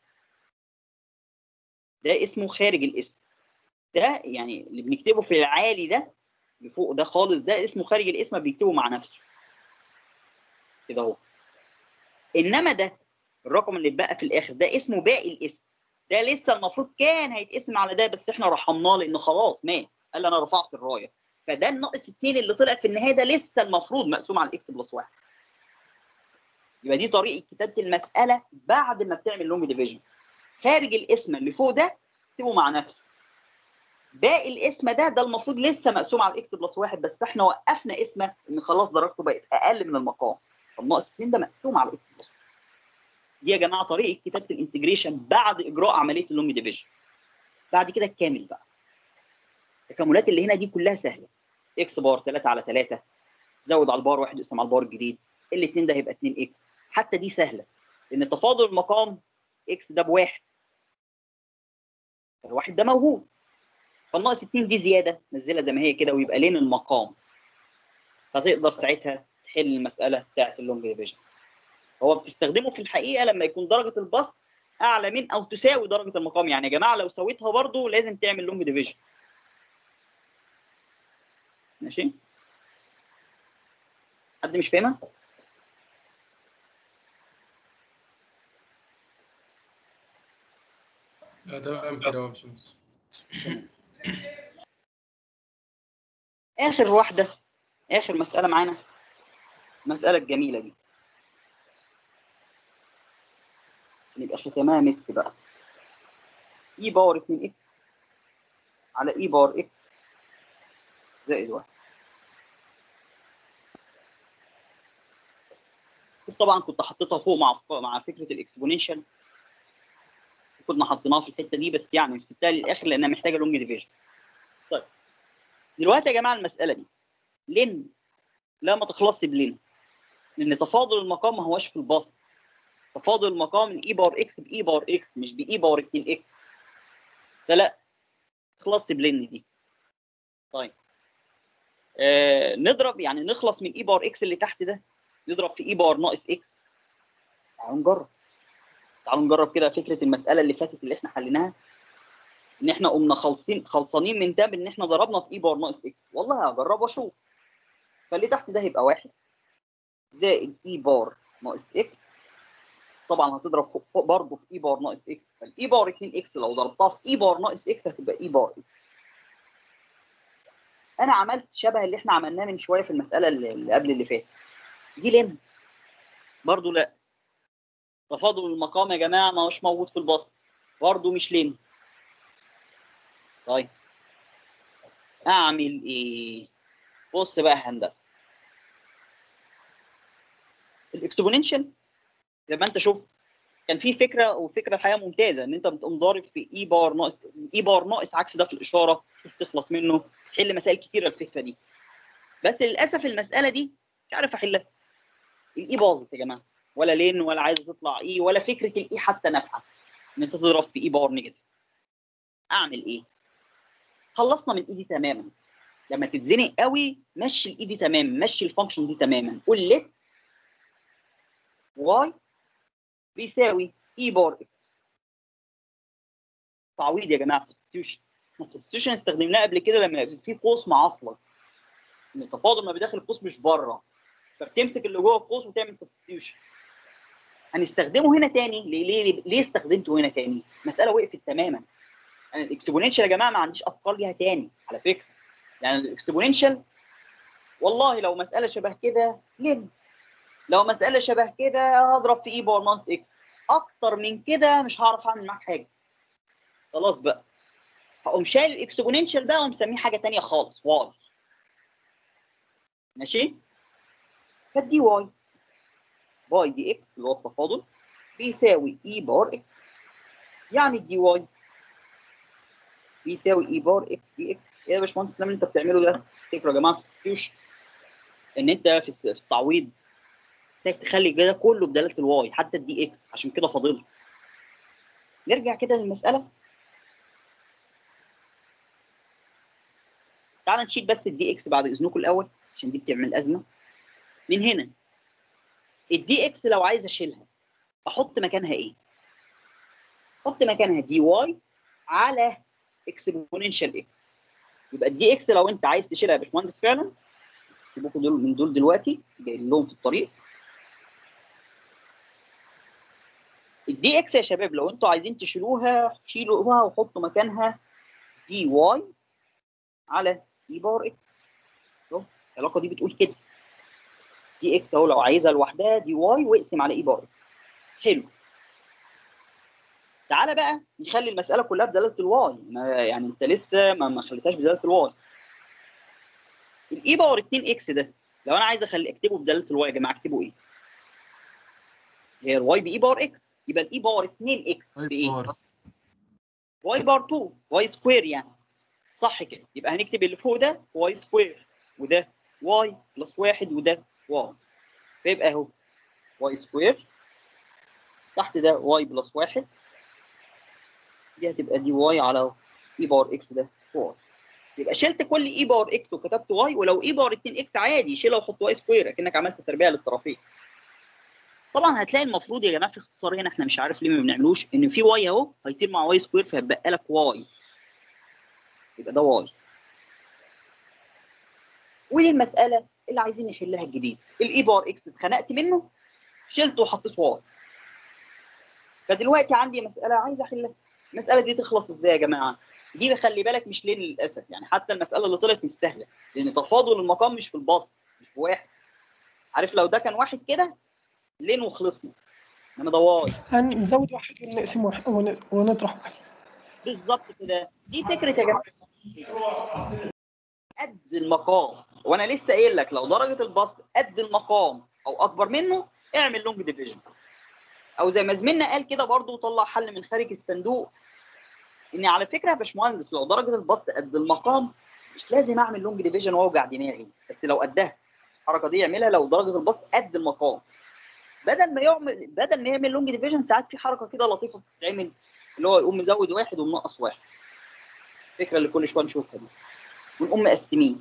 ده اسمه خارج الاسم ده يعني اللي بنكتبه في العالي ده اللي فوق ده خالص ده اسمه خارج الاسم بيكتبه مع نفسه كده اهو انما ده الرقم اللي اتبقى في الاخر ده اسمه باقي الاسم ده لسه المفروض كان هيتقسم على ده بس احنا رحمناه لانه خلاص مات قال انا رفعت الرايه فده الناقص 2 اللي طلع في النهايه ده لسه المفروض مقسوم على الاكس بلس 1 يبقى دي طريقه كتابه المساله بعد ما بتعمل لونج ديفيجن خارج الاسم اللي فوق ده اكتبه مع نفسه باقي الاسم ده ده المفروض لسه مقسوم على الاكس بلس 1 بس احنا وقفنا اسمه ان خلاص درجته بقت اقل من المقام فالناقص 2 ده مقسوم على الاكس بلس 1 دي يا جماعه طريقه كتابه الانتجريشن بعد اجراء عمليه اللونج ديفيجن بعد كده الكامل بقى التكاملات اللي هنا دي كلها سهله اكس بار 3 على 3 زود على البار واحد يقسم على البار الجديد الاثنين ده هيبقى 2 اكس حتى دي سهله لان تفاضل المقام اكس ده بواحد الواحد ده موجود فالناقص 2 دي زياده نزلها زي ما هي كده ويبقى لين المقام فتقدر ساعتها تحل المساله بتاعت اللونج ديفيجن هو بتستخدمه في الحقيقه لما يكون درجه البسط اعلى من او تساوي درجه المقام يعني يا جماعه لو سويتها برضو لازم تعمل لونج ديفيجن ماشي حد مش فاهمها آه، تمام كده يا باشمهندس اخر واحده اخر مساله معانا المساله الجميله دي يبقى ختامها مسك بقى اي باور 2 اكس على اي باور اكس زائد واحد طبعا كنت حطيتها فوق مع مع فكره الاكسبوننشال كنا حطيناها في الحته دي بس يعني سبتها للاخر لانها محتاجه لونج ديفيجن طيب دلوقتي يا جماعه المساله دي لن لا ما تخلصش بلن لان تفاضل المقام ما هوش في البسط تفاضل المقام من اي باور اكس باي باور اكس مش باي باور 2 اكس فلا تخلص بلن دي طيب آه نضرب يعني نخلص من اي باور اكس اللي تحت ده نضرب في اي باور ناقص اكس تعالوا نجرب تعالوا نجرب كده فكره المساله اللي فاتت اللي احنا حليناها ان احنا قمنا خالصين خلصانين من ده بان احنا ضربنا في اي باور ناقص اكس والله هجرب واشوف فاللي تحت ده هيبقى واحد زائد اي بار ناقص اكس طبعا هتضرب فوق, فوق برضه في اي بار ناقص اكس فالاي بار 2 اكس لو ضربتها في اي بار ناقص اكس هتبقى اي بار اكس انا عملت شبه اللي احنا عملناه من شويه في المساله اللي اللي قبل اللي فاتت دي لم برضه لا تفاضل المقام يا جماعه ما هوش موجود في البسط برضه مش لم طيب اعمل ايه بص بقى يا هندسه الاكسبوننشال زي ما انت شفت كان في فكره وفكره الحقيقه ممتازه ان انت بتقوم ضارب في اي بار ناقص اي بار ناقص عكس ده في الاشاره بحيث تخلص منه تحل مسائل كتيره الفكره دي بس للاسف المساله دي مش عارف احلها الاي باظت يا جماعه ولا لين ولا عايزه تطلع اي ولا فكره الاي حتى نافعه ان انت تضرب في اي باور نيجاتيف اعمل ايه خلصنا من ايدي تماما لما تتزنق قوي مشي الايدي تماما مشي الفانكشن دي تماما قول ليت واي بيساوي اي بار اكس تعويض يا جماعه سبستيوشن السبستيوشن استخدمناه قبل كده لما يبقى في قوس معاصله ان التفاضل ما بداخل القوس مش بره فبتمسك اللي جوه القوس وتعمل سبستيوشن هنستخدمه هنا تاني ليه ليه ليه استخدمته هنا تاني مساله وقفت تماما انا الاكسبوننشال يا جماعه ما عنديش افكار ليها تاني على فكره يعني الاكسبوننشال والله لو مساله شبه كده لم لو مساله شبه كده هضرب في اي باور ناقص اكس اكتر من كده مش هعرف اعمل معاك حاجه خلاص بقى هقوم شايل الاكسبوننشال بقى ومسميه حاجه تانية خالص واي ماشي فدي واي واي دي اكس اللي هو التفاضل بيساوي اي بار اكس يعني الدي واي بيساوي اي بار اكس دي اكس ايه يا باشمهندس اللي انت بتعمله ده فكره يا جماعه سبستيوشن ان انت في الس- في التعويض محتاج تخلي ده كله بدلاله الواي حتى الدي اكس عشان كده فاضلت نرجع كده للمساله تعال نشيل بس الدي اكس بعد اذنكم الاول عشان دي بتعمل ازمه من هنا الدي اكس لو عايز اشيلها احط مكانها ايه؟ احط مكانها دي واي على اكسبوننشال اكس يبقى الدي اكس لو انت عايز تشيلها يا باشمهندس فعلا سيبوكوا دول من دول دلوقتي جاي لهم في الطريق الدي اكس يا شباب لو انتوا عايزين تشيلوها شيلوها وحطوا مكانها دي واي على اي باور اكس اهو العلاقه دي بتقول كده دي اكس اهو لو عايزها لوحدها دي واي واقسم على اي باور اكس حلو تعالى بقى نخلي المساله كلها بدلاله الواي ما يعني انت لسه ما, ما خليتهاش بدلاله الواي الاي باور 2 اكس ده لو انا عايز اخلي اكتبه بدلاله الواي يا جماعه اكتبه ايه؟ هي الواي باي باور اكس يبقى الاي باور 2 اكس بايه؟ واي باور 2 واي سكوير يعني صح كده يبقى هنكتب اللي فوق ده واي سكوير وده واي بلس واحد وده واي فيبقى اهو واي سكوير تحت ده واي بلس واحد دي هتبقى دي واي على اي باور اكس ده واي يبقى شلت كل اي باور اكس وكتبت واي ولو اي باور 2 اكس عادي شيلها وحط واي سكوير اكنك عملت تربيع للطرفين طبعا هتلاقي المفروض يا جماعه في اختصار هنا احنا مش عارف ليه ما بنعملوش ان في واي اهو هيطير مع واي سكوير فهيبقى لك واي يبقى ده واي ودي المساله اللي عايزين نحلها الجديد الاي بار اكس اتخنقت منه شلته وحطيت واي فدلوقتي عندي مساله عايز احلها المساله دي تخلص ازاي يا جماعه دي خلي بالك مش لين للاسف يعني حتى المساله اللي طلعت مش سهله لان تفاضل المقام مش في البسط مش بواحد عارف لو ده كان واحد كده لين وخلصنا انما ده واي هنزود واحد ونقسم واحد ون- ونطرح واحد بالظبط كده دي فكره يا جماعه قد المقام وانا لسه قايل لك لو درجه البسط قد المقام او اكبر منه اعمل لونج ديفيجن او زي ما زميلنا قال كده برضو طلع حل من خارج الصندوق ان على فكره يا باشمهندس لو درجه البسط قد المقام مش لازم اعمل لونج ديفيجن واوجع دماغي بس لو قدها الحركه دي يعملها لو درجه البسط قد المقام بدل ما يعمل بدل ما يعمل لونج ديفيجن ساعات في حركه كده لطيفه بتتعمل اللي هو يقوم مزود واحد ومنقص واحد الفكره اللي كل شويه نشوفها دي ونقوم مقسمين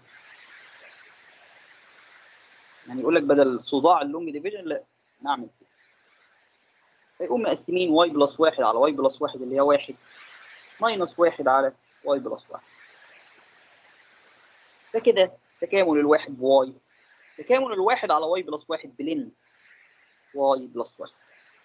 يعني يقول لك بدل صداع اللونج ديفيجن لا نعمل كده فيقوم مقسمين واي بلس واحد على واي بلس واحد اللي هي واحد ماينس واحد على واي بلس واحد فكده تكامل الواحد بواي تكامل الواحد على واي بلس واحد بلن واي بلس واحد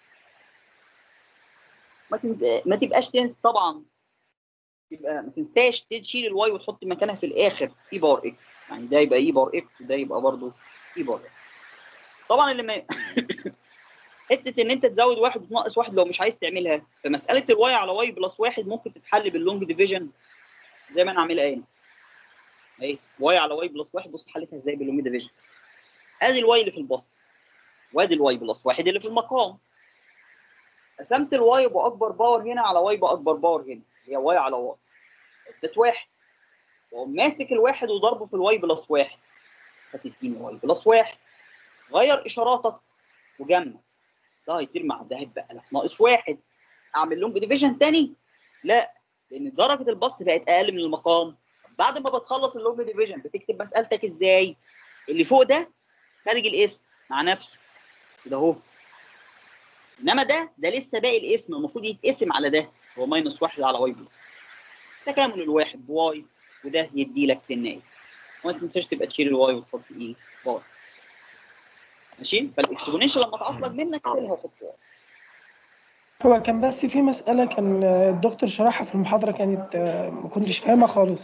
ما تن- ما تبقاش تنسى طبعا يبقى ما تنساش تشيل الواي وتحط مكانها في الاخر اي بار اكس يعني ده يبقى اي بار اكس وده يبقى برضه اي بار اكس طبعا اللي ما حته ان انت تزود واحد وتنقص واحد لو مش عايز تعملها فمساله الواي على واي بلس واحد ممكن تتحل باللونج ديفيجن زي ما انا عاملها هنا اهي واي على واي بلس واحد بص حلتها ازاي باللونج ديفيجن ادي الواي اللي في البسط وادي الواي بلس واحد اللي في المقام قسمت الواي باكبر باور هنا على واي باكبر باور هنا هي واي على واي اديت واحد واقوم ماسك الواحد وضربه في الواي بلس واحد هتديني واي بلس واحد غير اشاراتك وجمع ده هيطير مع ده هيبقى لك ناقص واحد اعمل لونج ديفيجن تاني لا لان درجه البسط بقت اقل من المقام بعد ما بتخلص اللونج ديفيجن بتكتب مسالتك ازاي اللي فوق ده خارج الاسم مع نفسه كده اهو انما ده ده لسه باقي الاسم المفروض يتقسم على ده هو ماينس واحد على واي بلس تكامل الواحد بواي وده يدي لك في النهايه وما تنساش تبقى تشيل الواي وتحط ايه واي ماشي فالاكسبوننشال لما تعصلك منك شيلها وحط واي هو كان بس في مسألة كان الدكتور شرحها في المحاضرة كانت آه، ما كنتش فاهمها خالص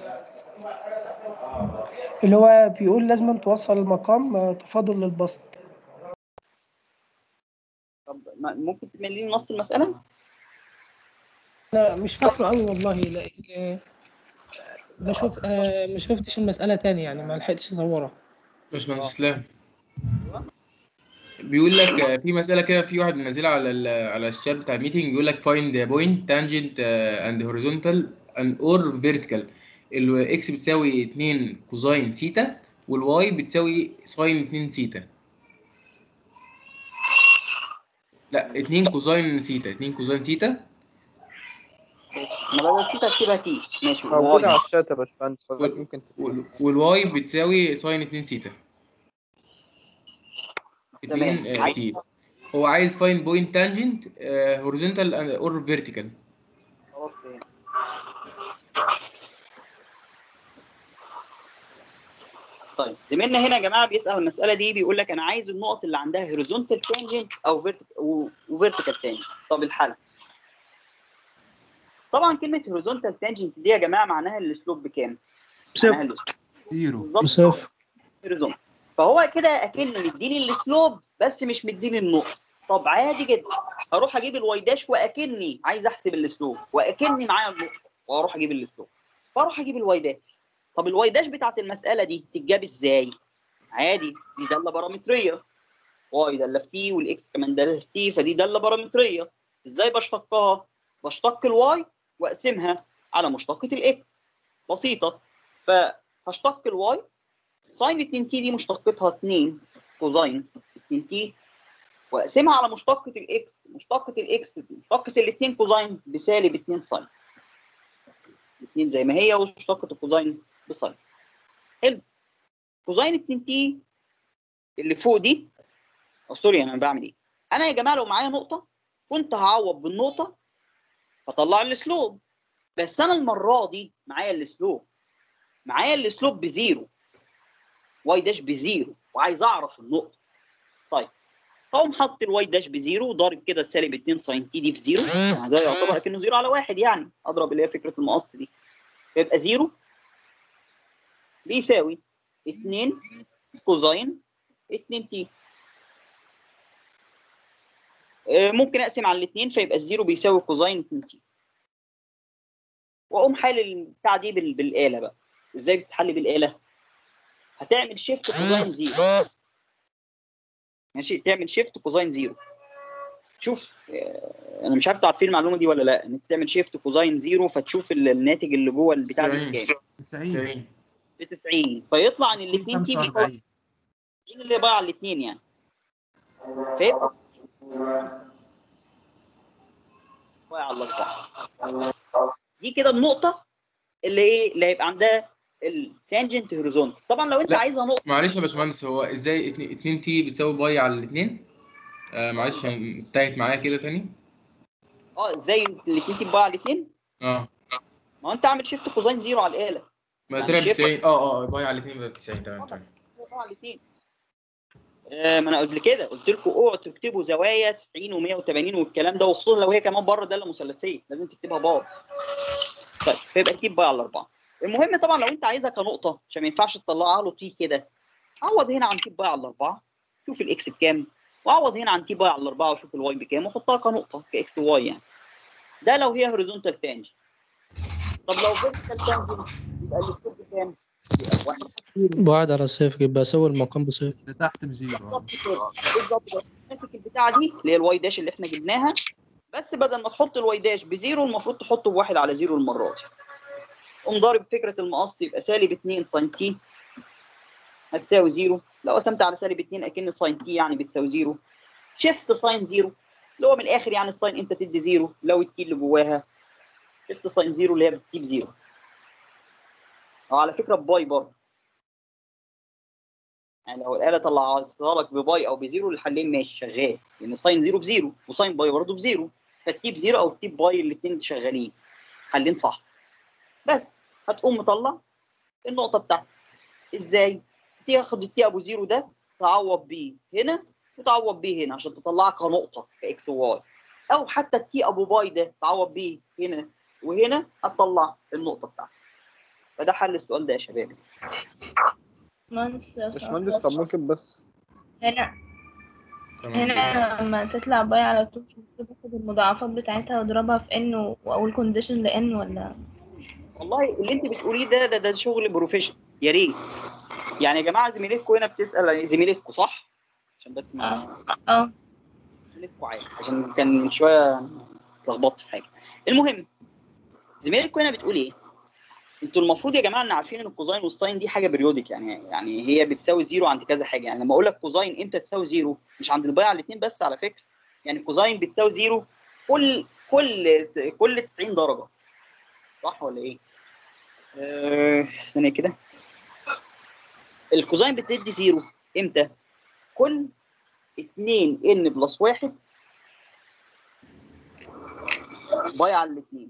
اللي هو بيقول لازم توصل المقام آه، تفاضل للبسط طب ما- ممكن تملي لي نص المساله أنا مش فاكره قوي والله لأن آه، بشوف آه، ما شفتش المسألة تاني يعني ما لحقتش أصورها باشمهندس اسلام بيقول لك آه، في مسألة كده في واحد منزلها على ال- على الشات بتاع الميتنج بيقول لك find the point tangent uh, and horizontal and or vertical الاكس بتساوي 2 كوزاين سيتا والواي بتساوي ساين 2 سيتا لا 2 كوزاين سيتا 2 كوزاين سيتا ما لو نسيت اكتبها تي ماشي موجودة على واي. الشات يا باشمهندس حضرتك وال- ممكن وال- والواي بتساوي ساين 2 سيتا 2 تمام. آه، تي هو عايز find point tangent uh, horizontal and or vertical خلاص فهمت. طيب زميلنا هنا يا جماعه بيسال المساله دي بيقول لك انا عايز النقط اللي عندها هوريزونتال تانجنت او وفيرتيكال تانجنت طب الحل طبعا كلمه هوريزونتال تانجنت دي يا جماعه معناها الاسلوب بكام؟ معناها الاسلوب زيرو بالظبط صفر هوريزونتال فهو كده اكنه مديني الاسلوب بس مش مديني النقط طب عادي جدا هروح اجيب الواي داش واكني عايز احسب الاسلوب واكني معايا النقطه واروح اجيب الاسلوب فاروح اجيب الواي داش طب الواي داش بتاعت المساله دي تتجاب ازاي عادي دي داله بارامتريه واي داله في تي والاكس كمان داله في تي فدي داله بارامتريه ازاي بشتقها بشتق الواي واقسمها على مشتقه الاكس بسيطه فهشتق الواي ساين 2 تي دي مشتقتها 2 كوزاين 2 تي واقسمها على مشتقة الاكس مشتقة الاكس مشتقة الاثنين كوزاين بسالب 2 ساين 2 زي ما هي ومشتقة الكوزاين بساين حلو كوزاين 2 تي اللي فوق دي او سوري انا بعمل ايه انا يا جماعه لو معايا نقطه كنت هعوض بالنقطه فطلع السلوب بس انا المره دي معايا السلوب معايا السلوب بزيرو واي داش بزيرو وعايز اعرف النقطه طيب اقوم حاطط الواي داش بزيرو وضارب كده السالب 2 ساين تي دي في زيرو يعني ده يعتبر كانه زيرو على واحد يعني اضرب اللي هي فكره المقص دي يبقى زيرو بيساوي 2 كوزاين 2 تي آه، ممكن اقسم على الاثنين فيبقى الزيرو بيساوي كوزاين 2 تي واقوم حال البتاع دي بال- بالاله بقى ازاي بتتحل بالاله هتعمل شيفت كوزاين زيرو ماشي تعمل شيفت كوزاين زيرو شوف آه، انا مش عارف انتوا عارفين المعلومه دي ولا لا انك تعمل شيفت كوزاين زيرو فتشوف ال- الناتج اللي جوه البتاع دي 90 كام 90 ب 90 فيطلع ان الاثنين تي بيساوي 45 90 اللي ضايع على الاثنين يعني فيبقى ضايع على الاربعه دي كده النقطه اللي ايه اللي هيبقى عندها التانجنت هوريزونتال طبعا لو انت لا. عايزها نقطه معلش يا باشمهندس هو ازاي 2 تي بتساوي باي على الاثنين آه معلش انتهت معايا كده تاني اه ازاي الاثنين تي على الاثنين اه ما هو انت عامل شيفت كوزاين زيرو على الاله ما يعني طلع ب شايفها؟ 90 اه اه باي على الاثنين بقى ب 90 تمام تمام ضايع على الاثنين آه ما انا قبل كده قلت لكم اوعوا تكتبوا زوايا 90 و180 والكلام ده وخصوصا لو هي كمان بره داله مثلثيه لازم تكتبها بار طيب فيبقى تجيب بقى على الاربعه المهم طبعا لو انت عايزها كنقطه عشان ما ينفعش تطلعها له تي كده عوض هنا عن تي باي على الاربعه شوف الاكس بكام وعوض هنا عن تي باي على الاربعه وشوف الواي بكام وحطها كنقطه كاكس وواي يعني ده لو هي هوريزونتال تانج طب لو فيرتيكال تانج يبقى السكوب بكام؟ يبقى واحد بعد على صفر يبقى اسوي المقام بصفر لتحت بزيرو بالظبط كده بالظبط كده ماسك البتاعه دي اللي هي الواي داش اللي احنا جبناها بس بدل ما تحط الواي داش بزيرو المفروض تحطه بواحد على زيرو المره دي قوم ضارب فكره المقص يبقى سالب 2 ساين تي هتساوي زيرو لو قسمت على سالب 2 اكن ساين تي يعني بتساوي زيرو شيفت ساين زيرو اللي هو من الاخر يعني الساين انت تدي زيرو لو التي اللي جواها شيفت ساين زيرو اللي هي بتجيب زيرو او على فكره باي برضه يعني لو الاله طلعتها لك بباي او بزيرو الحلين ماشي شغال لان ساين زيرو بزيرو وساين باي برضه بزيرو فالتي بزيرو او التي باي الاثنين شغالين حلين صح بس هتقوم مطلع النقطه بتاعتك ازاي؟ تاخد التي ابو زيرو ده تعوض بيه هنا وتعوض بيه هنا عشان تطلعها كنقطه كاكس وواي او حتى التي ابو باي ده تعوض بيه هنا وهنا هتطلع النقطه بتاعتك فده حل السؤال ده يا شباب باشمهندس لو باشمهندس سمحت طب بس ممكن بس هنا تمام هنا لما تطلع باي على طول مش المفروض اخد المضاعفات بتاعتها واضربها في ان واقول كونديشن لان ولا والله اللي انت بتقوليه ده ده, ده شغل بروفيشنال يا ريت يعني يا جماعه زميلتكم هنا بتسال زميلتكم صح؟ عشان بس ما اه زميلتكم عادي عشان كان من شويه اتلخبطت في حاجه المهم زميلتكم هنا بتقول ايه؟ انتوا المفروض يا جماعه ان عارفين ان الكوزاين والساين دي حاجه بريودك يعني يعني هي بتساوي زيرو عند كذا حاجه يعني لما اقول لك كوزاين امتى تساوي زيرو مش عند البايع على الاثنين بس على فكره يعني الكوزاين بتساوي زيرو كل كل كل 90 درجه صح ولا ايه؟ آه، ثانيه كده الكوزاين بتدي زيرو امتى؟ كل 2 ان بلس 1 باي على الاثنين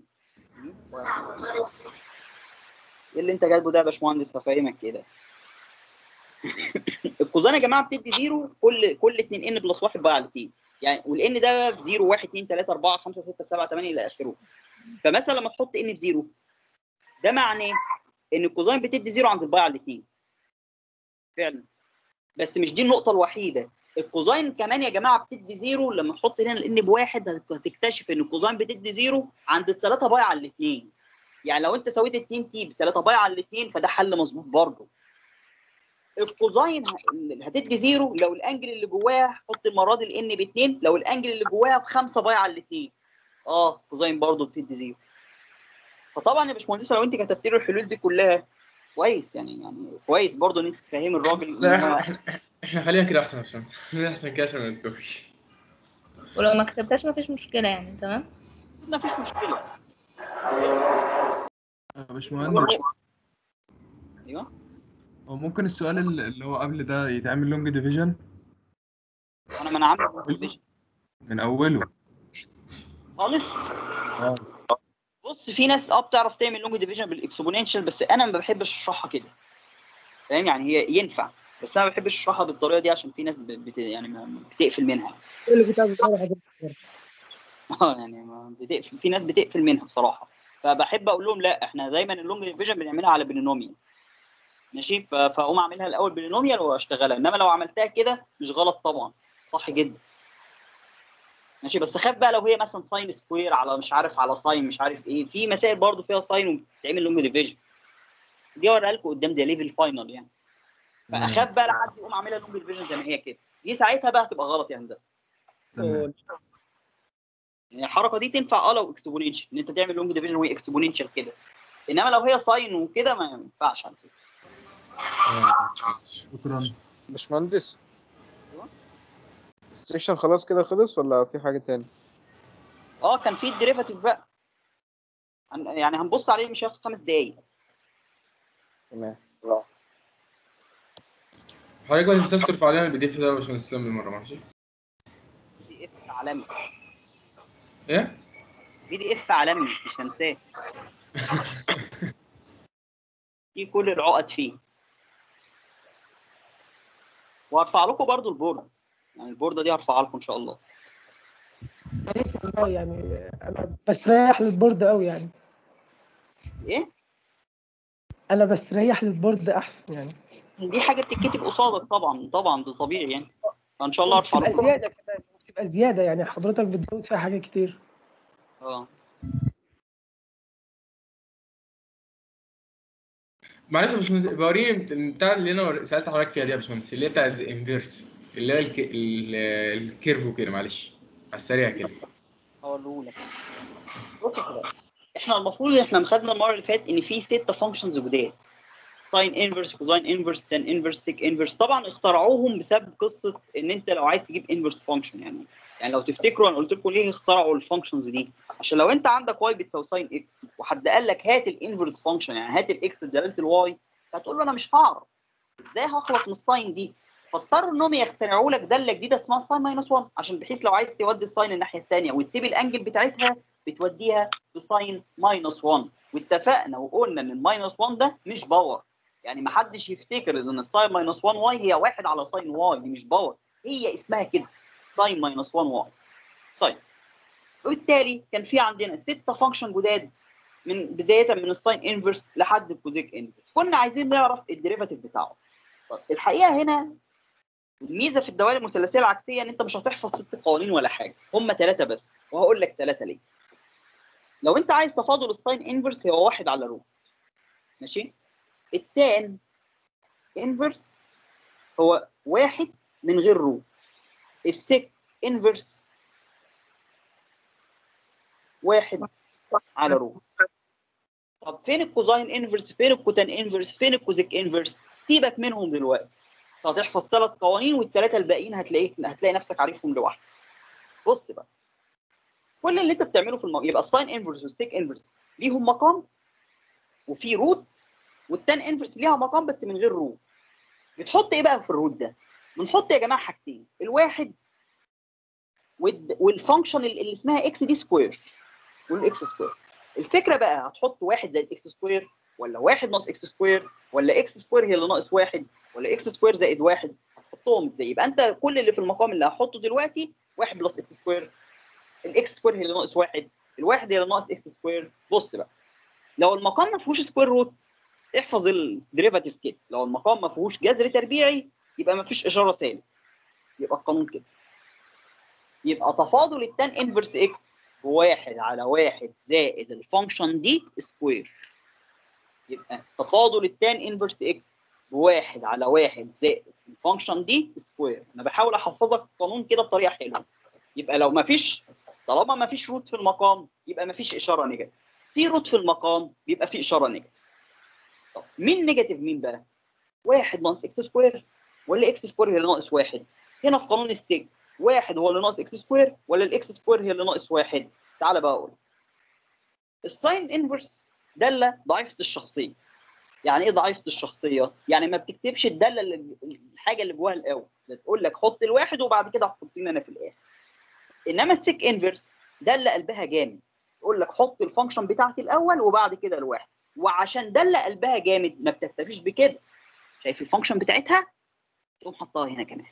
ايه اللي انت جايبه ده يا باشمهندس هفهمك كده الكوزان يا جماعه بتدي زيرو كل كل 2 ان بلس 1 باي على 2 يعني والان ده في 0 1 2 3 4 5 6 7 8 الى اخره فمثلا لما تحط ان بزيرو ده معناه ان الكوزاين بتدي زيرو عند الباي على 2 فعلا بس مش دي النقطه الوحيده الكوزاين كمان يا جماعه بتدي زيرو لما تحط هنا الان بواحد هتكتشف ان الكوزاين بتدي زيرو عند الثلاثه باي على الاثنين يعني لو انت سويت 2 تي ب 3 باي على الاثنين فده حل مظبوط برضه الكوزاين ه- هتدي زيرو لو الانجل اللي جواها حط المره دي الان ب 2 لو الانجل اللي جواها ب 5 باي على الاثنين اه كوزاين برضه بتدي زيرو فطبعا يا باشمهندس لو انت كتبت له الحلول دي كلها كويس يعني يعني كويس برضه ان انت تفهمي الراجل ان لا هو احنا احنا خلينا كده احسن عشان خلينا احسن كده عشان ما نتوهش ولو ما كتبتهاش مفيش مشكلة يعني تمام ما فيش مشكله يا باشمهندس ايوه هو ممكن السؤال ال- اللي هو قبل ده يتعمل لونج ديفيجن انا ما انا عامل من اوله خالص اه بص في ناس اه بتعرف تعمل لونج ديفيجن بالاكسبوننشال بس انا ما بحبش اشرحها كده فاهم يعني هي ينفع بس انا ما بحبش اشرحها بالطريقه دي عشان في ناس ب- بت... يعني ما- بتقفل منها إيه اللي كنت عايز أقوله لحضرتك؟ اه يعني ما بتقفل في ناس بتقفل منها بصراحه فبحب اقول لهم لا احنا دايما اللونج ديفيجن بنعملها على بولينوميال ماشي ف- فاقوم اعملها الاول بولينوميال واشتغلها انما لو عملتها كده مش غلط طبعا صح جدا ماشي بس خاف بقى لو هي مثلا ساين سكوير على مش عارف على ساين مش عارف ايه في مسائل برضو فيها ساين وبتتعمل لونج ديفيجن بس دي اوريها لكم قدام ده ليفل فاينل يعني فاخاف بقى لحد يقوم عاملها لونج ديفيجن زي ما هي كده دي ساعتها بقى هتبقى غلط يا هندسه تمام يعني الحركه دي تنفع اه لو اكسبوننشال ان انت تعمل لونج ديفيجن وهي اكسبوننشال كده انما لو هي ساين وكده ما ينفعش على فكره شكرا باشمهندس السيشن خلاص كده خلص ولا في حاجة تاني؟ اه كان في الديريفاتيف بقى هن- يعني هنبص عليه مش هياخد خمس دقايق تمام حضرتك ما تنساش ترفع لنا البي دي اف ده يا باشمهندس اسلام بالمره ماشي بي دي اف عالمي ايه؟ بي دي اف عالمي مش هنساه في كل العقد فيه وهرفع لكم برضو البورد يعني البورده دي هرفعها لكم ان شاء الله اه يعني انا بستريح للبورد قوي يعني ايه انا بستريح للبورد احسن يعني دي حاجه بتتكتب قصادك طبعا طبعا ده طبيعي يعني فان شاء الله هرفع بتبقى لكم زياده كمان بتبقى زياده يعني حضرتك بتزود فيها حاجات كتير اه معلش يا باشمهندس بوريني البتاع اللي انا ور- سالت حضرتك فيها دي يا باشمهندس اللي هي بتاع الانفيرس اللي هي الك... ال- الكيرف كده معلش على السريع كده هقولهولك بص يا شباب احنا المفروض احنا خدنا المره اللي فاتت ان في ستة فانكشنز جداد ساين انفرس كوزاين انفرس تان انفرس سيك انفرس طبعا اخترعوهم بسبب قصه ان انت لو عايز تجيب انفرس فانكشن يعني يعني لو تفتكروا انا قلت لكم ليه اخترعوا الفانكشنز دي عشان لو انت عندك واي بتساوي ساين اكس وحد قال لك هات الانفرس فانكشن يعني هات الاكس بدلاله الواي هتقول له انا مش هعرف ازاي هخلص من الساين دي فاضطروا انهم يخترعوا لك داله جديده اسمها ساين ماينس 1 عشان بحيث لو عايز تودي الساين الناحيه الثانيه وتسيب الانجل بتاعتها بتوديها بساين ماينس 1 واتفقنا وقلنا ان الماينس 1 ده مش باور يعني ما حدش يفتكر ان الساين ماينس 1 واي هي واحد على ساين واي دي مش باور هي اسمها كده ساين ماينس 1 واي طيب وبالتالي كان في عندنا ستة فانكشن جداد من بدايه من الساين انفرس لحد الكوزيك انفرس كنا عايزين نعرف الديريفاتيف بتاعه طيب الحقيقه هنا الميزه في الدوائر المثلثيه العكسيه ان انت مش هتحفظ ست قوانين ولا حاجه هم ثلاثه بس وهقول لك ثلاثه ليه لو انت عايز تفاضل الساين انفرس هو واحد على رو ماشي التان انفرس هو واحد من غير رو السك انفرس واحد على رو طب فين الكوزاين انفرس فين الكوتان انفرس فين الكوزيك انفرس سيبك منهم دلوقتي هتحفظ ثلاث قوانين والثلاثه الباقيين هتلاقيك هتلاقي نفسك عارفهم لوحدك بص بقى كل اللي انت بتعمله في المو... يبقى الساين انفرس والسيك انفرس ليهم مقام وفي روت والتان انفرس ليها مقام بس من غير روت بتحط ايه بقى في الروت ده بنحط يا جماعه حاجتين الواحد والد- والفانكشن اللي اللي اسمها اكس دي سكوير والاكس سكوير الفكره بقى هتحط واحد زائد اكس سكوير ولا واحد ناقص اكس سكوير ولا اكس سكوير هي اللي ناقص واحد ولا اكس سكوير زائد واحد هتحطهم ازاي يبقى انت كل اللي في المقام اللي هحطه دلوقتي واحد بلس اكس سكوير الاكس سكوير هي اللي ناقص واحد الواحد هي اللي ناقص اكس سكوير بص بقى لو المقام ما فيهوش سكوير روت احفظ الديريفاتيف كده لو المقام ما فيهوش جذر تربيعي يبقى ما فيش اشاره سالب يبقى القانون كده يبقى تفاضل التان انفرس اكس واحد على واحد زائد الفانكشن دي سكوير يبقى تفاضل التان انفرس اكس بواحد على واحد زائد الفانكشن دي سكوير انا بحاول احفظك القانون كده بطريقه حلوه يبقى لو ما فيش طالما ما فيش روت في المقام يبقى ما فيش اشاره نيجاتيف في روت في المقام بيبقى في اشاره نيجاتيف طب مين نيجاتيف مين بقى واحد ناقص اكس سكوير ولا اكس سكوير هي اللي ناقص واحد هنا في قانون السيج واحد هو اللي ناقص اكس سكوير ولا الاكس سكوير هي اللي ناقص واحد تعال بقى اقول الساين انفرس داله ضعيفه الشخصيه يعني ايه ضعيفه الشخصيه يعني ما بتكتبش الداله اللي الحاجه اللي جواها الاول تقول لك حط الواحد وبعد كده حط لنا انا في الاخر انما السيك انفرس ده اللي قلبها جامد يقول لك حط الفانكشن بتاعتي الاول وبعد كده الواحد وعشان ده اللي قلبها جامد ما بتكتفيش بكده شايف الفانكشن بتاعتها تقوم حطها هنا كمان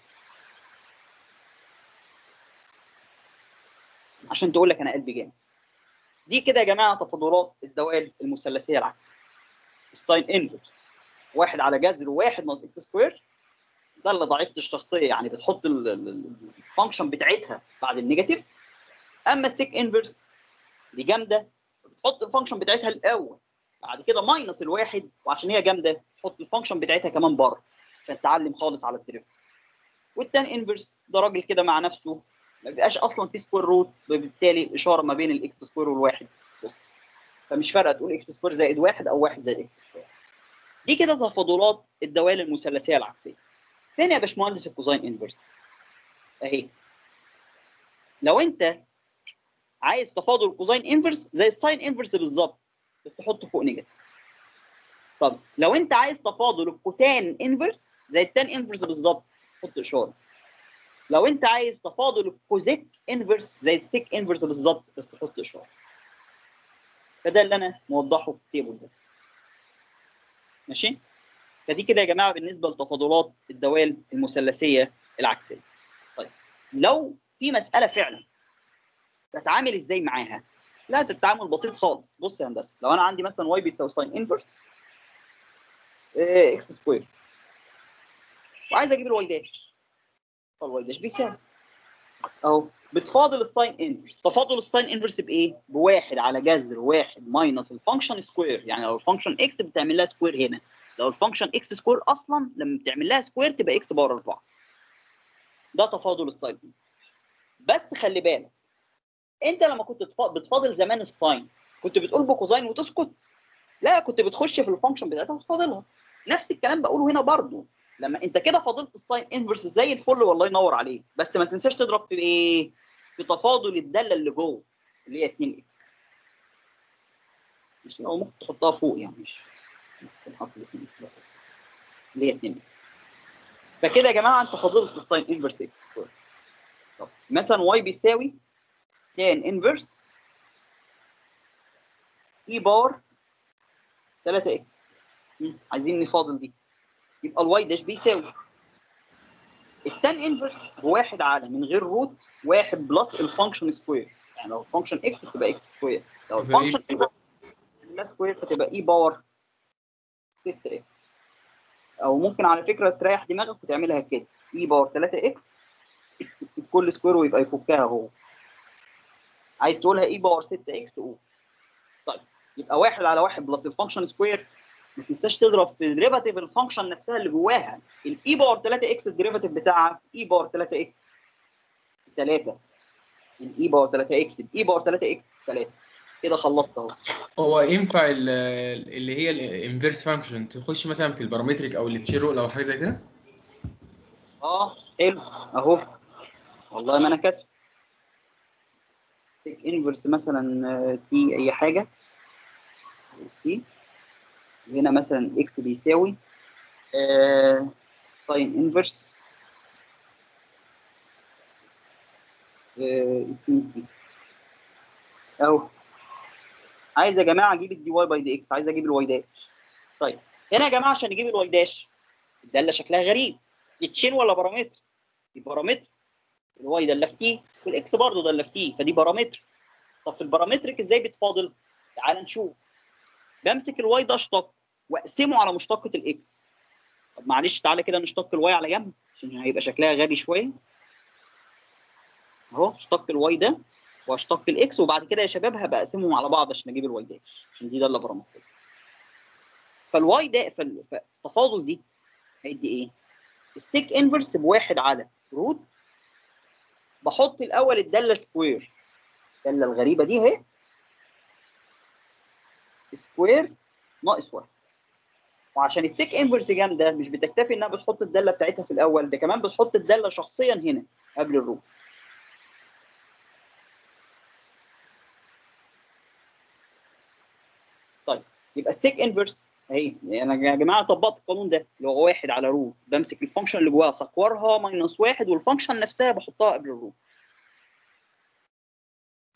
عشان تقول لك انا قلبي جامد دي كده يا جماعه تفاضلات الدوال المثلثيه العكسيه الساين انفرس واحد على جذر واحد ناقص اكس سكوير ده اللي ضعيفه الشخصيه يعني بتحط الفانكشن بتاعتها بعد النيجاتيف اما السيك انفرس دي جامده بتحط الفانكشن بتاعتها الاول بعد كده ماينس الواحد وعشان هي جامده تحط الفانكشن بتاعتها كمان بره عشان تعلم خالص على التريف والتان انفرس ده راجل كده مع نفسه ما بيبقاش اصلا في سكوير روت وبالتالي اشاره ما بين الاكس سكوير والواحد بص. فمش فارقه تقول اكس سكوير زائد واحد او واحد زائد اكس سكوير دي كده تفاضلات الدوال المثلثيه العكسيه فين يا باشمهندس الكوزاين انفرس اهي لو انت عايز تفاضل الكوزاين انفرس زي الساين انفرس بالظبط بس تحطه فوق نيجاتيف طب لو انت عايز تفاضل الكوتان انفرس زي التان انفرس بالظبط تحط اشاره لو انت عايز تفاضل الكوزيك انفرس زي السيك انفرس بالظبط بس تحط اشاره فده اللي انا موضحه في التيبل ده ماشي فدي كده يا جماعه بالنسبه لتفاضلات الدوال المثلثيه العكسيه طيب لو في مساله فعلا بتعامل ازاي معاها لا ده التعامل بسيط خالص بص يا هندسه لو انا عندي مثلا واي بيساوي ساين انفرس اكس سكوير وعايز اجيب الواي داش فالواي داش بيساوي اهو بتفاضل الساين انفرس تفاضل الساين انفرس بايه؟ بواحد على جذر واحد ماينس الفانكشن سكوير يعني لو الفانكشن اكس بتعمل لها سكوير هنا لو الفانكشن اكس سكوير اصلا لما بتعمل لها سكوير تبقى اكس باور 4 ده تفاضل الساين بس خلي بالك انت لما كنت تفا- بتفاضل زمان الساين كنت بتقول بكوزاين وتسكت لا كنت بتخش في الفانكشن بتاعتها وتفاضلها نفس الكلام بقوله هنا برضو لما انت كده فاضلت الساين انفرس زي الفل والله ينور عليك بس ما تنساش تضرب في ايه في تفاضل الداله اللي جوه اللي هي 2 اكس مش هو ممكن تحطها فوق يعني مش ممكن نحط 2 اكس اللي هي 2 اكس فكده يا جماعه انت فاضلت الساين انفرس اكس سكوير طب مثلا واي بيساوي تان انفرس اي باور 3 اكس عايزين نفاضل دي يبقى الواي داش بيساوي التان انفرس بواحد على من غير روت واحد بلس الفانكشن سكوير يعني لو الفانكشن اكس تبقى اكس سكوير لو الفانكشن لا سكوير فتبقى اي باور 6 اكس او ممكن على فكره تريح دماغك وتعملها كده اي باور 3 اكس كل سكوير ويبقى يفكها هو عايز تقولها اي باور 6 اكس قول طيب يبقى واحد على واحد بلس الفانكشن سكوير ما تنساش تضرب في ديريفاتيف الفانكشن نفسها اللي جواها الاي باور 3 اكس الديريفاتيف بتاعها اي باور 3 اكس 3 الاي باور 3 اكس الاي باور 3 اكس 3 كده خلصت اهو هو ينفع ال- اللي هي الانفيرس فانكشن تخش مثلا في البارامتريك او التشيرو او حاجه زي كده اه حلو اهو والله ما انا كاسف تيك انفرس مثلا آه، تي اي حاجه تي هنا مثلا اكس بيساوي آه ساين انفرس آه 2 تي اهو عايز يا جماعه اجيب الدي واي باي دي اكس عايز اجيب الواي داش طيب هنا يا جماعه عشان نجيب الواي داش الداله شكلها غريب تشين ولا بارامتر دي بارامتر الواي ده اللي في تي والاكس برضه ده اللي في تي فدي بارامتر طب في البارامترك ازاي بتفاضل تعال نشوف بمسك الواي ده اشتق واقسمه على مشتقه الاكس طب معلش تعالى كده نشتق الواي على جنب عشان هيبقى شكلها غبي شويه اهو اشتق الواي ده واشتق الاكس وبعد كده يا شباب هبقى اقسمهم على بعض عشان اجيب الواي داش عشان دي داله بارامتر فالواي ده فال- فالتفاضل دي هيدي ايه؟ ستيك انفرس بواحد على روت بحط الاول الداله سكوير الداله الغريبه دي اهي سكوير ناقص واحد وعشان السيك انفرس جامده مش بتكتفي انها بتحط الداله بتاعتها في الاول ده كمان بتحط الداله شخصيا هنا قبل الروت طيب يبقى السيك انفرس اهي انا يا جماعه طبقت القانون ده اللي هو واحد على روت بمسك الفانكشن اللي جواها صقورها ماينس واحد والفانكشن نفسها بحطها قبل الروت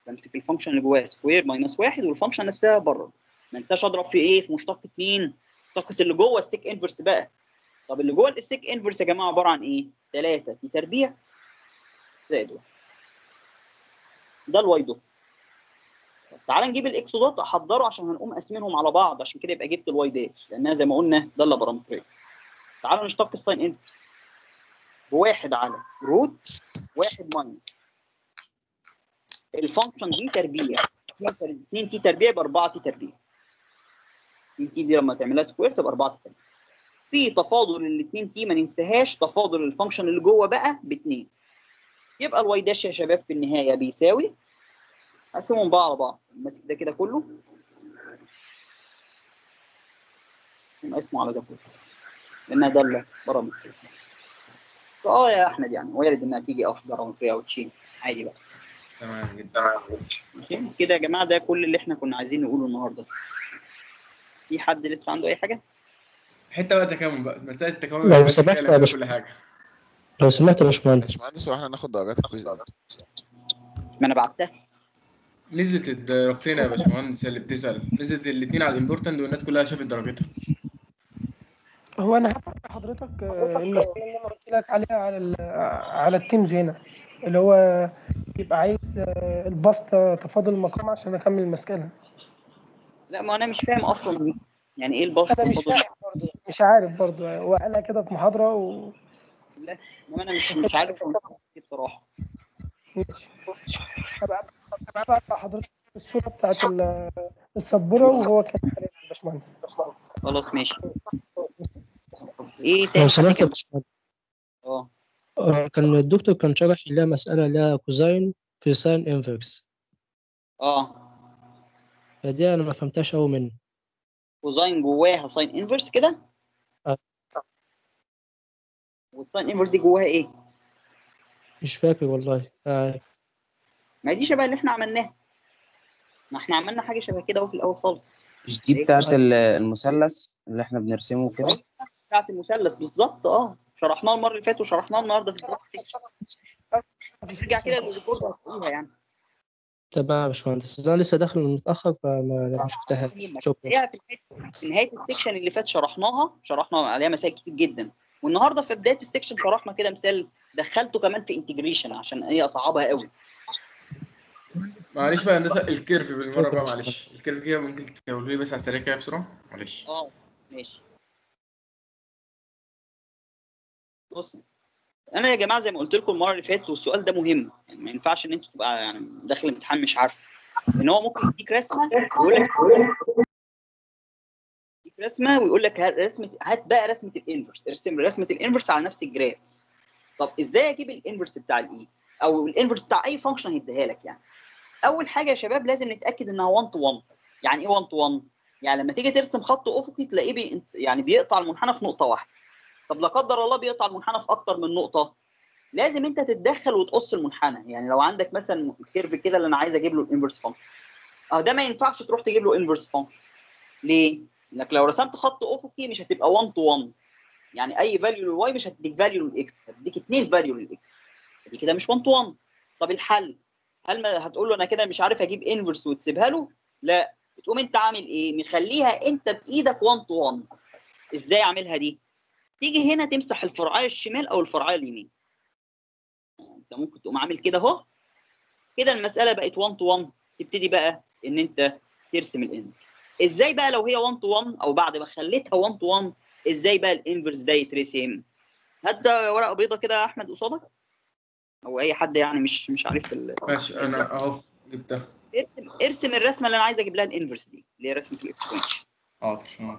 بمسك الفانكشن اللي جواها سكوير ماينس واحد والفانكشن نفسها بره ما انساش اضرب في ايه في مشتقة مين؟ مشتقة اللي جوه السيك انفرس بقى طب اللي جوه السيك انفرس يا جماعه عباره عن ايه؟ 3 تي تربيع زائد واحد ده الواي دوت طب تعالى نجيب الاكس دوت احضره عشان هنقوم قاسمينهم على بعض عشان كده يبقى جبت الواي داش لانها زي ما قلنا ده اللابرامتريه تعالوا نشتق الساين انفرس بواحد على روت واحد ماينس الفانكشن دي تربيع 2 تي تربيع يبقى 4 تي تربيع 2 تي دي لما تعملها سكوير تبقى 4 تي تربيع في تفاضل ال 2 تي ما ننساهاش تفاضل الفانكشن اللي جوه بقى ب 2 يبقى الواي داش يا شباب في النهايه بيساوي اقسمهم بقى على بعض ماسك ده كده كله اسمه على ده كله لانها داله بارامتر اه يا احمد يعني وارد انها تيجي اوف بارامتريه او تشين عادي بقى تمام جدا ماشي كده يا جماعه ده كل اللي احنا كنا عايزين نقوله النهارده في حد لسه عنده اي حاجه حته بقى تكامل بقى مساله التكامل لو بقى سمحت تتكلم يا في باشا- كل حاجه لو سمحت يا باشمهندس باشمهندس هو احنا هناخد درجات الكويز امتى؟ ما انا بعتها نزلت الدرجتين يا باشمهندس اللي بتسال نزلت الاثنين على الامبورتنت والناس كلها شافت درجتها هو انا هبعت لحضرتك آه، المسألة اللي انا قلت لك عليها على ال- على التيمز هنا اللي هو يبقى عايز آه، البسط تفاضل المقام عشان اكمل المسألة لا ما انا مش فاهم اصلا دي يعني ايه البسط انا مش فاهم برضه مش عارف برضه هو قالها كده في محاضرة و لا انما انا مش مش عارف دي بصراحه ماشي. هبقى هبقى ابعت لحضرتك الصورة بتاعت ال- السبورة وهو كان حاليا يا باشمهندس خلاص ماشي ايه تاني لو سمحت يا باشمهندس اه آه، كان الدكتور كان شرح لها مسألة لها كوزاين في ساين انفرس اه فدي أنا ما فهمتهاش أوي منه كوزاين جواها ساين انفرس كده آه. والساين انفرس دي جواها ايه مش فاكر والله آه، ما دي شبه اللي احنا عملناها ما احنا عملنا حاجه شبه كده اهو في الاول خالص مش دي بتاعت ال- المثلث اللي احنا بنرسمه كده بتاعت المثلث بالظبط اه شرحناها المره اللي فاتت وشرحناها النهارده في الدرس ترجع كده للريكورد هتلاقيها يعني تمام يا باشمهندس أنا لسه داخل متأخر فما ما شفتهاش شكرا هي في نهايه في نهايه السكشن اللي فات شرحناها شرحنا عليها مسائل كتير جدا والنهارده في بدايه السكشن شرحنا كده مثال دخلته كمان في انتجريشن عشان هي اصعبها قوي معلش بقى هندسه الكيرف بالمره بقى معلش الكيرف كده ممكن تقولوا لي بس على السريع كده بسرعه معلش اه ماشي بص انا يا جماعه زي ما قلت لكم المره اللي فاتت والسؤال ده مهم يعني ما ينفعش ان انت تبقى يعني داخل الامتحان مش عارف ان هو ممكن يديك رسمه ويقول لك يديك رسمه ويقول لك هات رسمه هات بقى رسمه الانفرس ارسم رسمه الانفرس على نفس الجراف طب ازاي اجيب الانفرس بتاع الاي او الانفرس بتاع اي فانكشن يديها لك يعني اول حاجه يا شباب لازم نتاكد انها 1 تو 1 يعني ايه 1 تو 1 يعني لما تيجي ترسم خط افقي تلاقيه بي يعني بيقطع المنحنى في نقطه واحده طب لا قدر الله بيقطع المنحنى في اكتر من نقطه لازم انت تتدخل وتقص المنحنى يعني لو عندك مثلا كيرف كده اللي انا عايز اجيب له الانفرس فانكشن اه ده ما ينفعش تروح تجيب له انفرس فانكشن ليه؟ انك لو رسمت خط افقي مش هتبقى 1 تو 1 يعني اي فاليو للواي مش هتديك فاليو للاكس هتديك اثنين فاليو للاكس دي كده مش 1 تو 1 طب الحل هل ما هتقول له انا كده مش عارف اجيب انفرس وتسيبها له لا بتقوم انت عامل ايه مخليها انت بايدك 1 تو 1 ازاي اعملها دي تيجي هنا تمسح الفرعيه الشمال او الفرعيه اليمين انت ممكن تقوم عامل كده اهو كده المساله بقت 1 تو 1 تبتدي بقى ان انت ترسم الانفرس ازاي بقى لو هي 1 تو 1 او بعد ما خليتها 1 تو 1 ازاي بقى الانفرس ده يترسم هات ورقه بيضه كده يا احمد قصادك او اي حد يعني مش مش عارف ال... ماشي انا اهو جبتها ارسم ارسم الرسمه اللي انا عايز اجيب لها الانفرس دي اللي هي رسمه الاكسبونشن حاضر حاضر.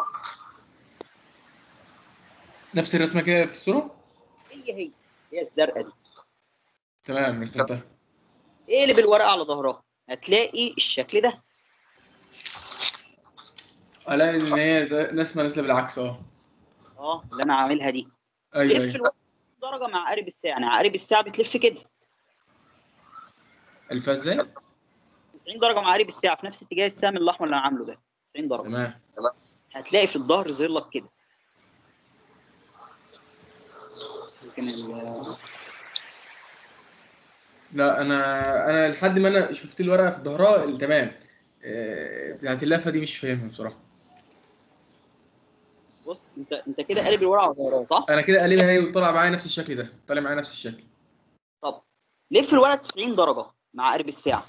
نفس الرسمه كده في الصوره هي هي هي الزرقاء دي تمام رسمتها اقلب الورقه على ظهرها هتلاقي الشكل ده الاقي ان هي رسمه نازله بالعكس اه اه اللي انا عاملها دي ايوه لف ايوه الورقه درجه مع قارب الساعه يعني عقارب الساعه بتلف كده الفا ازاي 90 درجه مع قارب الساعه في نفس اتجاه السهم الاحمر اللي انا عامله ده 90 درجه تمام هتلاقي في الظهر ظهر لك كده يمكن ال- لا انا انا لحد ما انا شفت الورقه في ظهرها تمام آه، بتاعت اللفه دي مش فاهمها بصراحه بص انت انت كده قالب الورقه على ظهرها صح؟ انا كده قلبها هي وطلع معايا نفس الشكل ده طالع معايا نفس الشكل طب لف الورقه 90 درجه مع قلب الساعه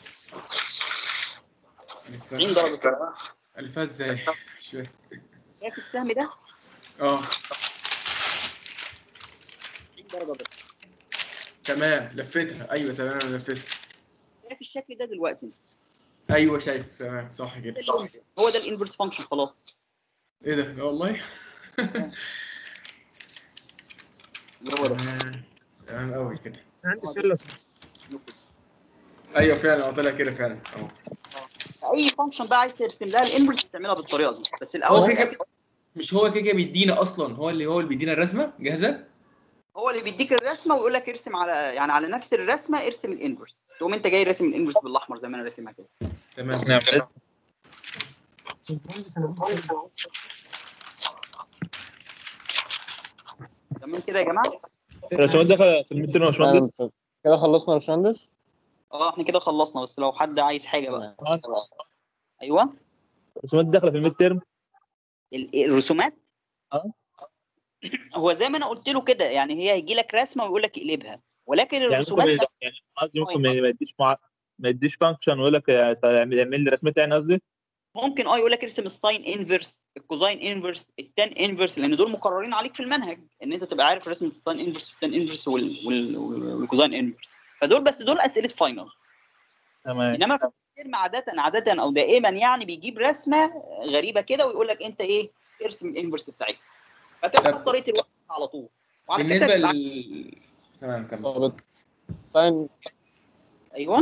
90 درجه كده الفها ازاي مش فاهم شايف السهم ده؟ اه 90 درجه بس تمام لفيتها ايوه تمام أنا لفيتها شايف الشكل ده دلوقتي انت ايوه شايف تمام صح كده هو ده الانفرس فانكشن خلاص ايه ده لا والله تمام تمام قوي كده عندي سؤال ايوه فعلا هو طلع كده فعلا اه اي فانكشن بقى عايز ترسم لها الانفرس تعملها بالطريقه دي بس هو الاول كده مش هو كده بيدينا اصلا هو اللي هو اللي بيدينا الرسمه جاهزه هو اللي بيديك الرسمه ويقول لك ارسم على يعني على نفس الرسمه ارسم الانفرس تقوم انت جاي راسم الانفرس بالاحمر زي ما انا راسمها كده تمام تمام كده يا جماعه الرسومات داخله في الميد تيرم يا باشمهندس كده خلصنا يا باشمهندس اه احنا كده خلصنا بس لو حد عايز حاجه بقى ايوه الرسومات داخله في الميد تيرم ال- الرسومات اه هو زي ما انا قلت له كده يعني هي هيجي لك رسمه ويقول لك اقلبها ولكن يعني ممكن الرسومات ما- يعني قصدي ممكن ما ما يديش مع... ما يديش فانكشن ويقول لك آه، طيب اعمل اعمل لي رسمتي يعني قصدي ممكن اه يقول لك ارسم الساين انفرس الكوزاين انفرس التان انفرس لان دول مقررين عليك في المنهج ان انت تبقى عارف رسمه الساين انفرس والتان انفرس وال- وال- وال- والكوزاين انفرس فدول بس دول اسئله فاينل تمام انما في الترم عاده عاده او دائما يعني بيجيب رسمه غريبه كده ويقول لك انت ايه ارسم الانفرس بتاعتها فتبقى طب- بطريقه الوقت على طول وعلى بالنسبه فكره لل تمام كمل ساين ايوه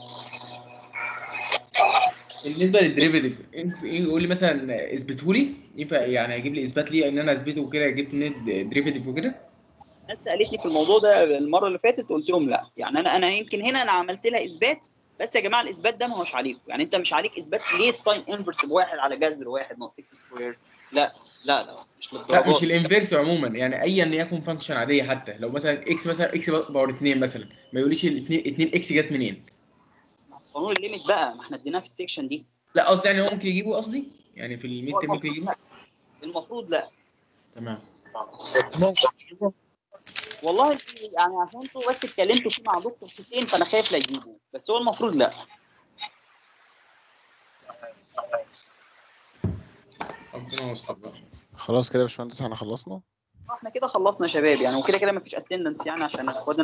بالنسبه للديريفيتيف انت ايه يقول لي مثلا اثبته لي ينفع يعني اجيب لي اثبات لي ان انا اثبته وكده جبت منين ديريفيتيف وكده ناس سالتني في الموضوع ده المره اللي فاتت قلت لهم لا يعني انا انا يمكن هنا انا عملت لها اثبات بس يا جماعه الاثبات ده ما هوش عليكم يعني انت مش عليك اثبات ليه الساين انفرس بواحد على جذر واحد ناقص اكس سكوير لا لا لا مش لا للدرجه مش الانفيرس عموما يعني ايا يكن فانكشن عاديه حتى لو مثلا اكس مثلا اكس باور 2 مثلا ما يقوليش الاثنين 2 اكس جت منين قانون الليميت بقى ما احنا اديناه في السكشن دي لا قصدي يعني هو ممكن يجيبه قصدي يعني في الميد تيرم ممكن يجيبه المفروض لا تمام والله يعني عشان انتوا بس اتكلمتوا فيه مع دكتور حسين فانا خايف لا يجيبه بس هو المفروض لا ربنا يستر بقى خلاص كده يا باشمهندس احنا خلصنا احنا كده خلصنا يا شباب يعني وكده كده مفيش اتندنس يعني عشان اخواتنا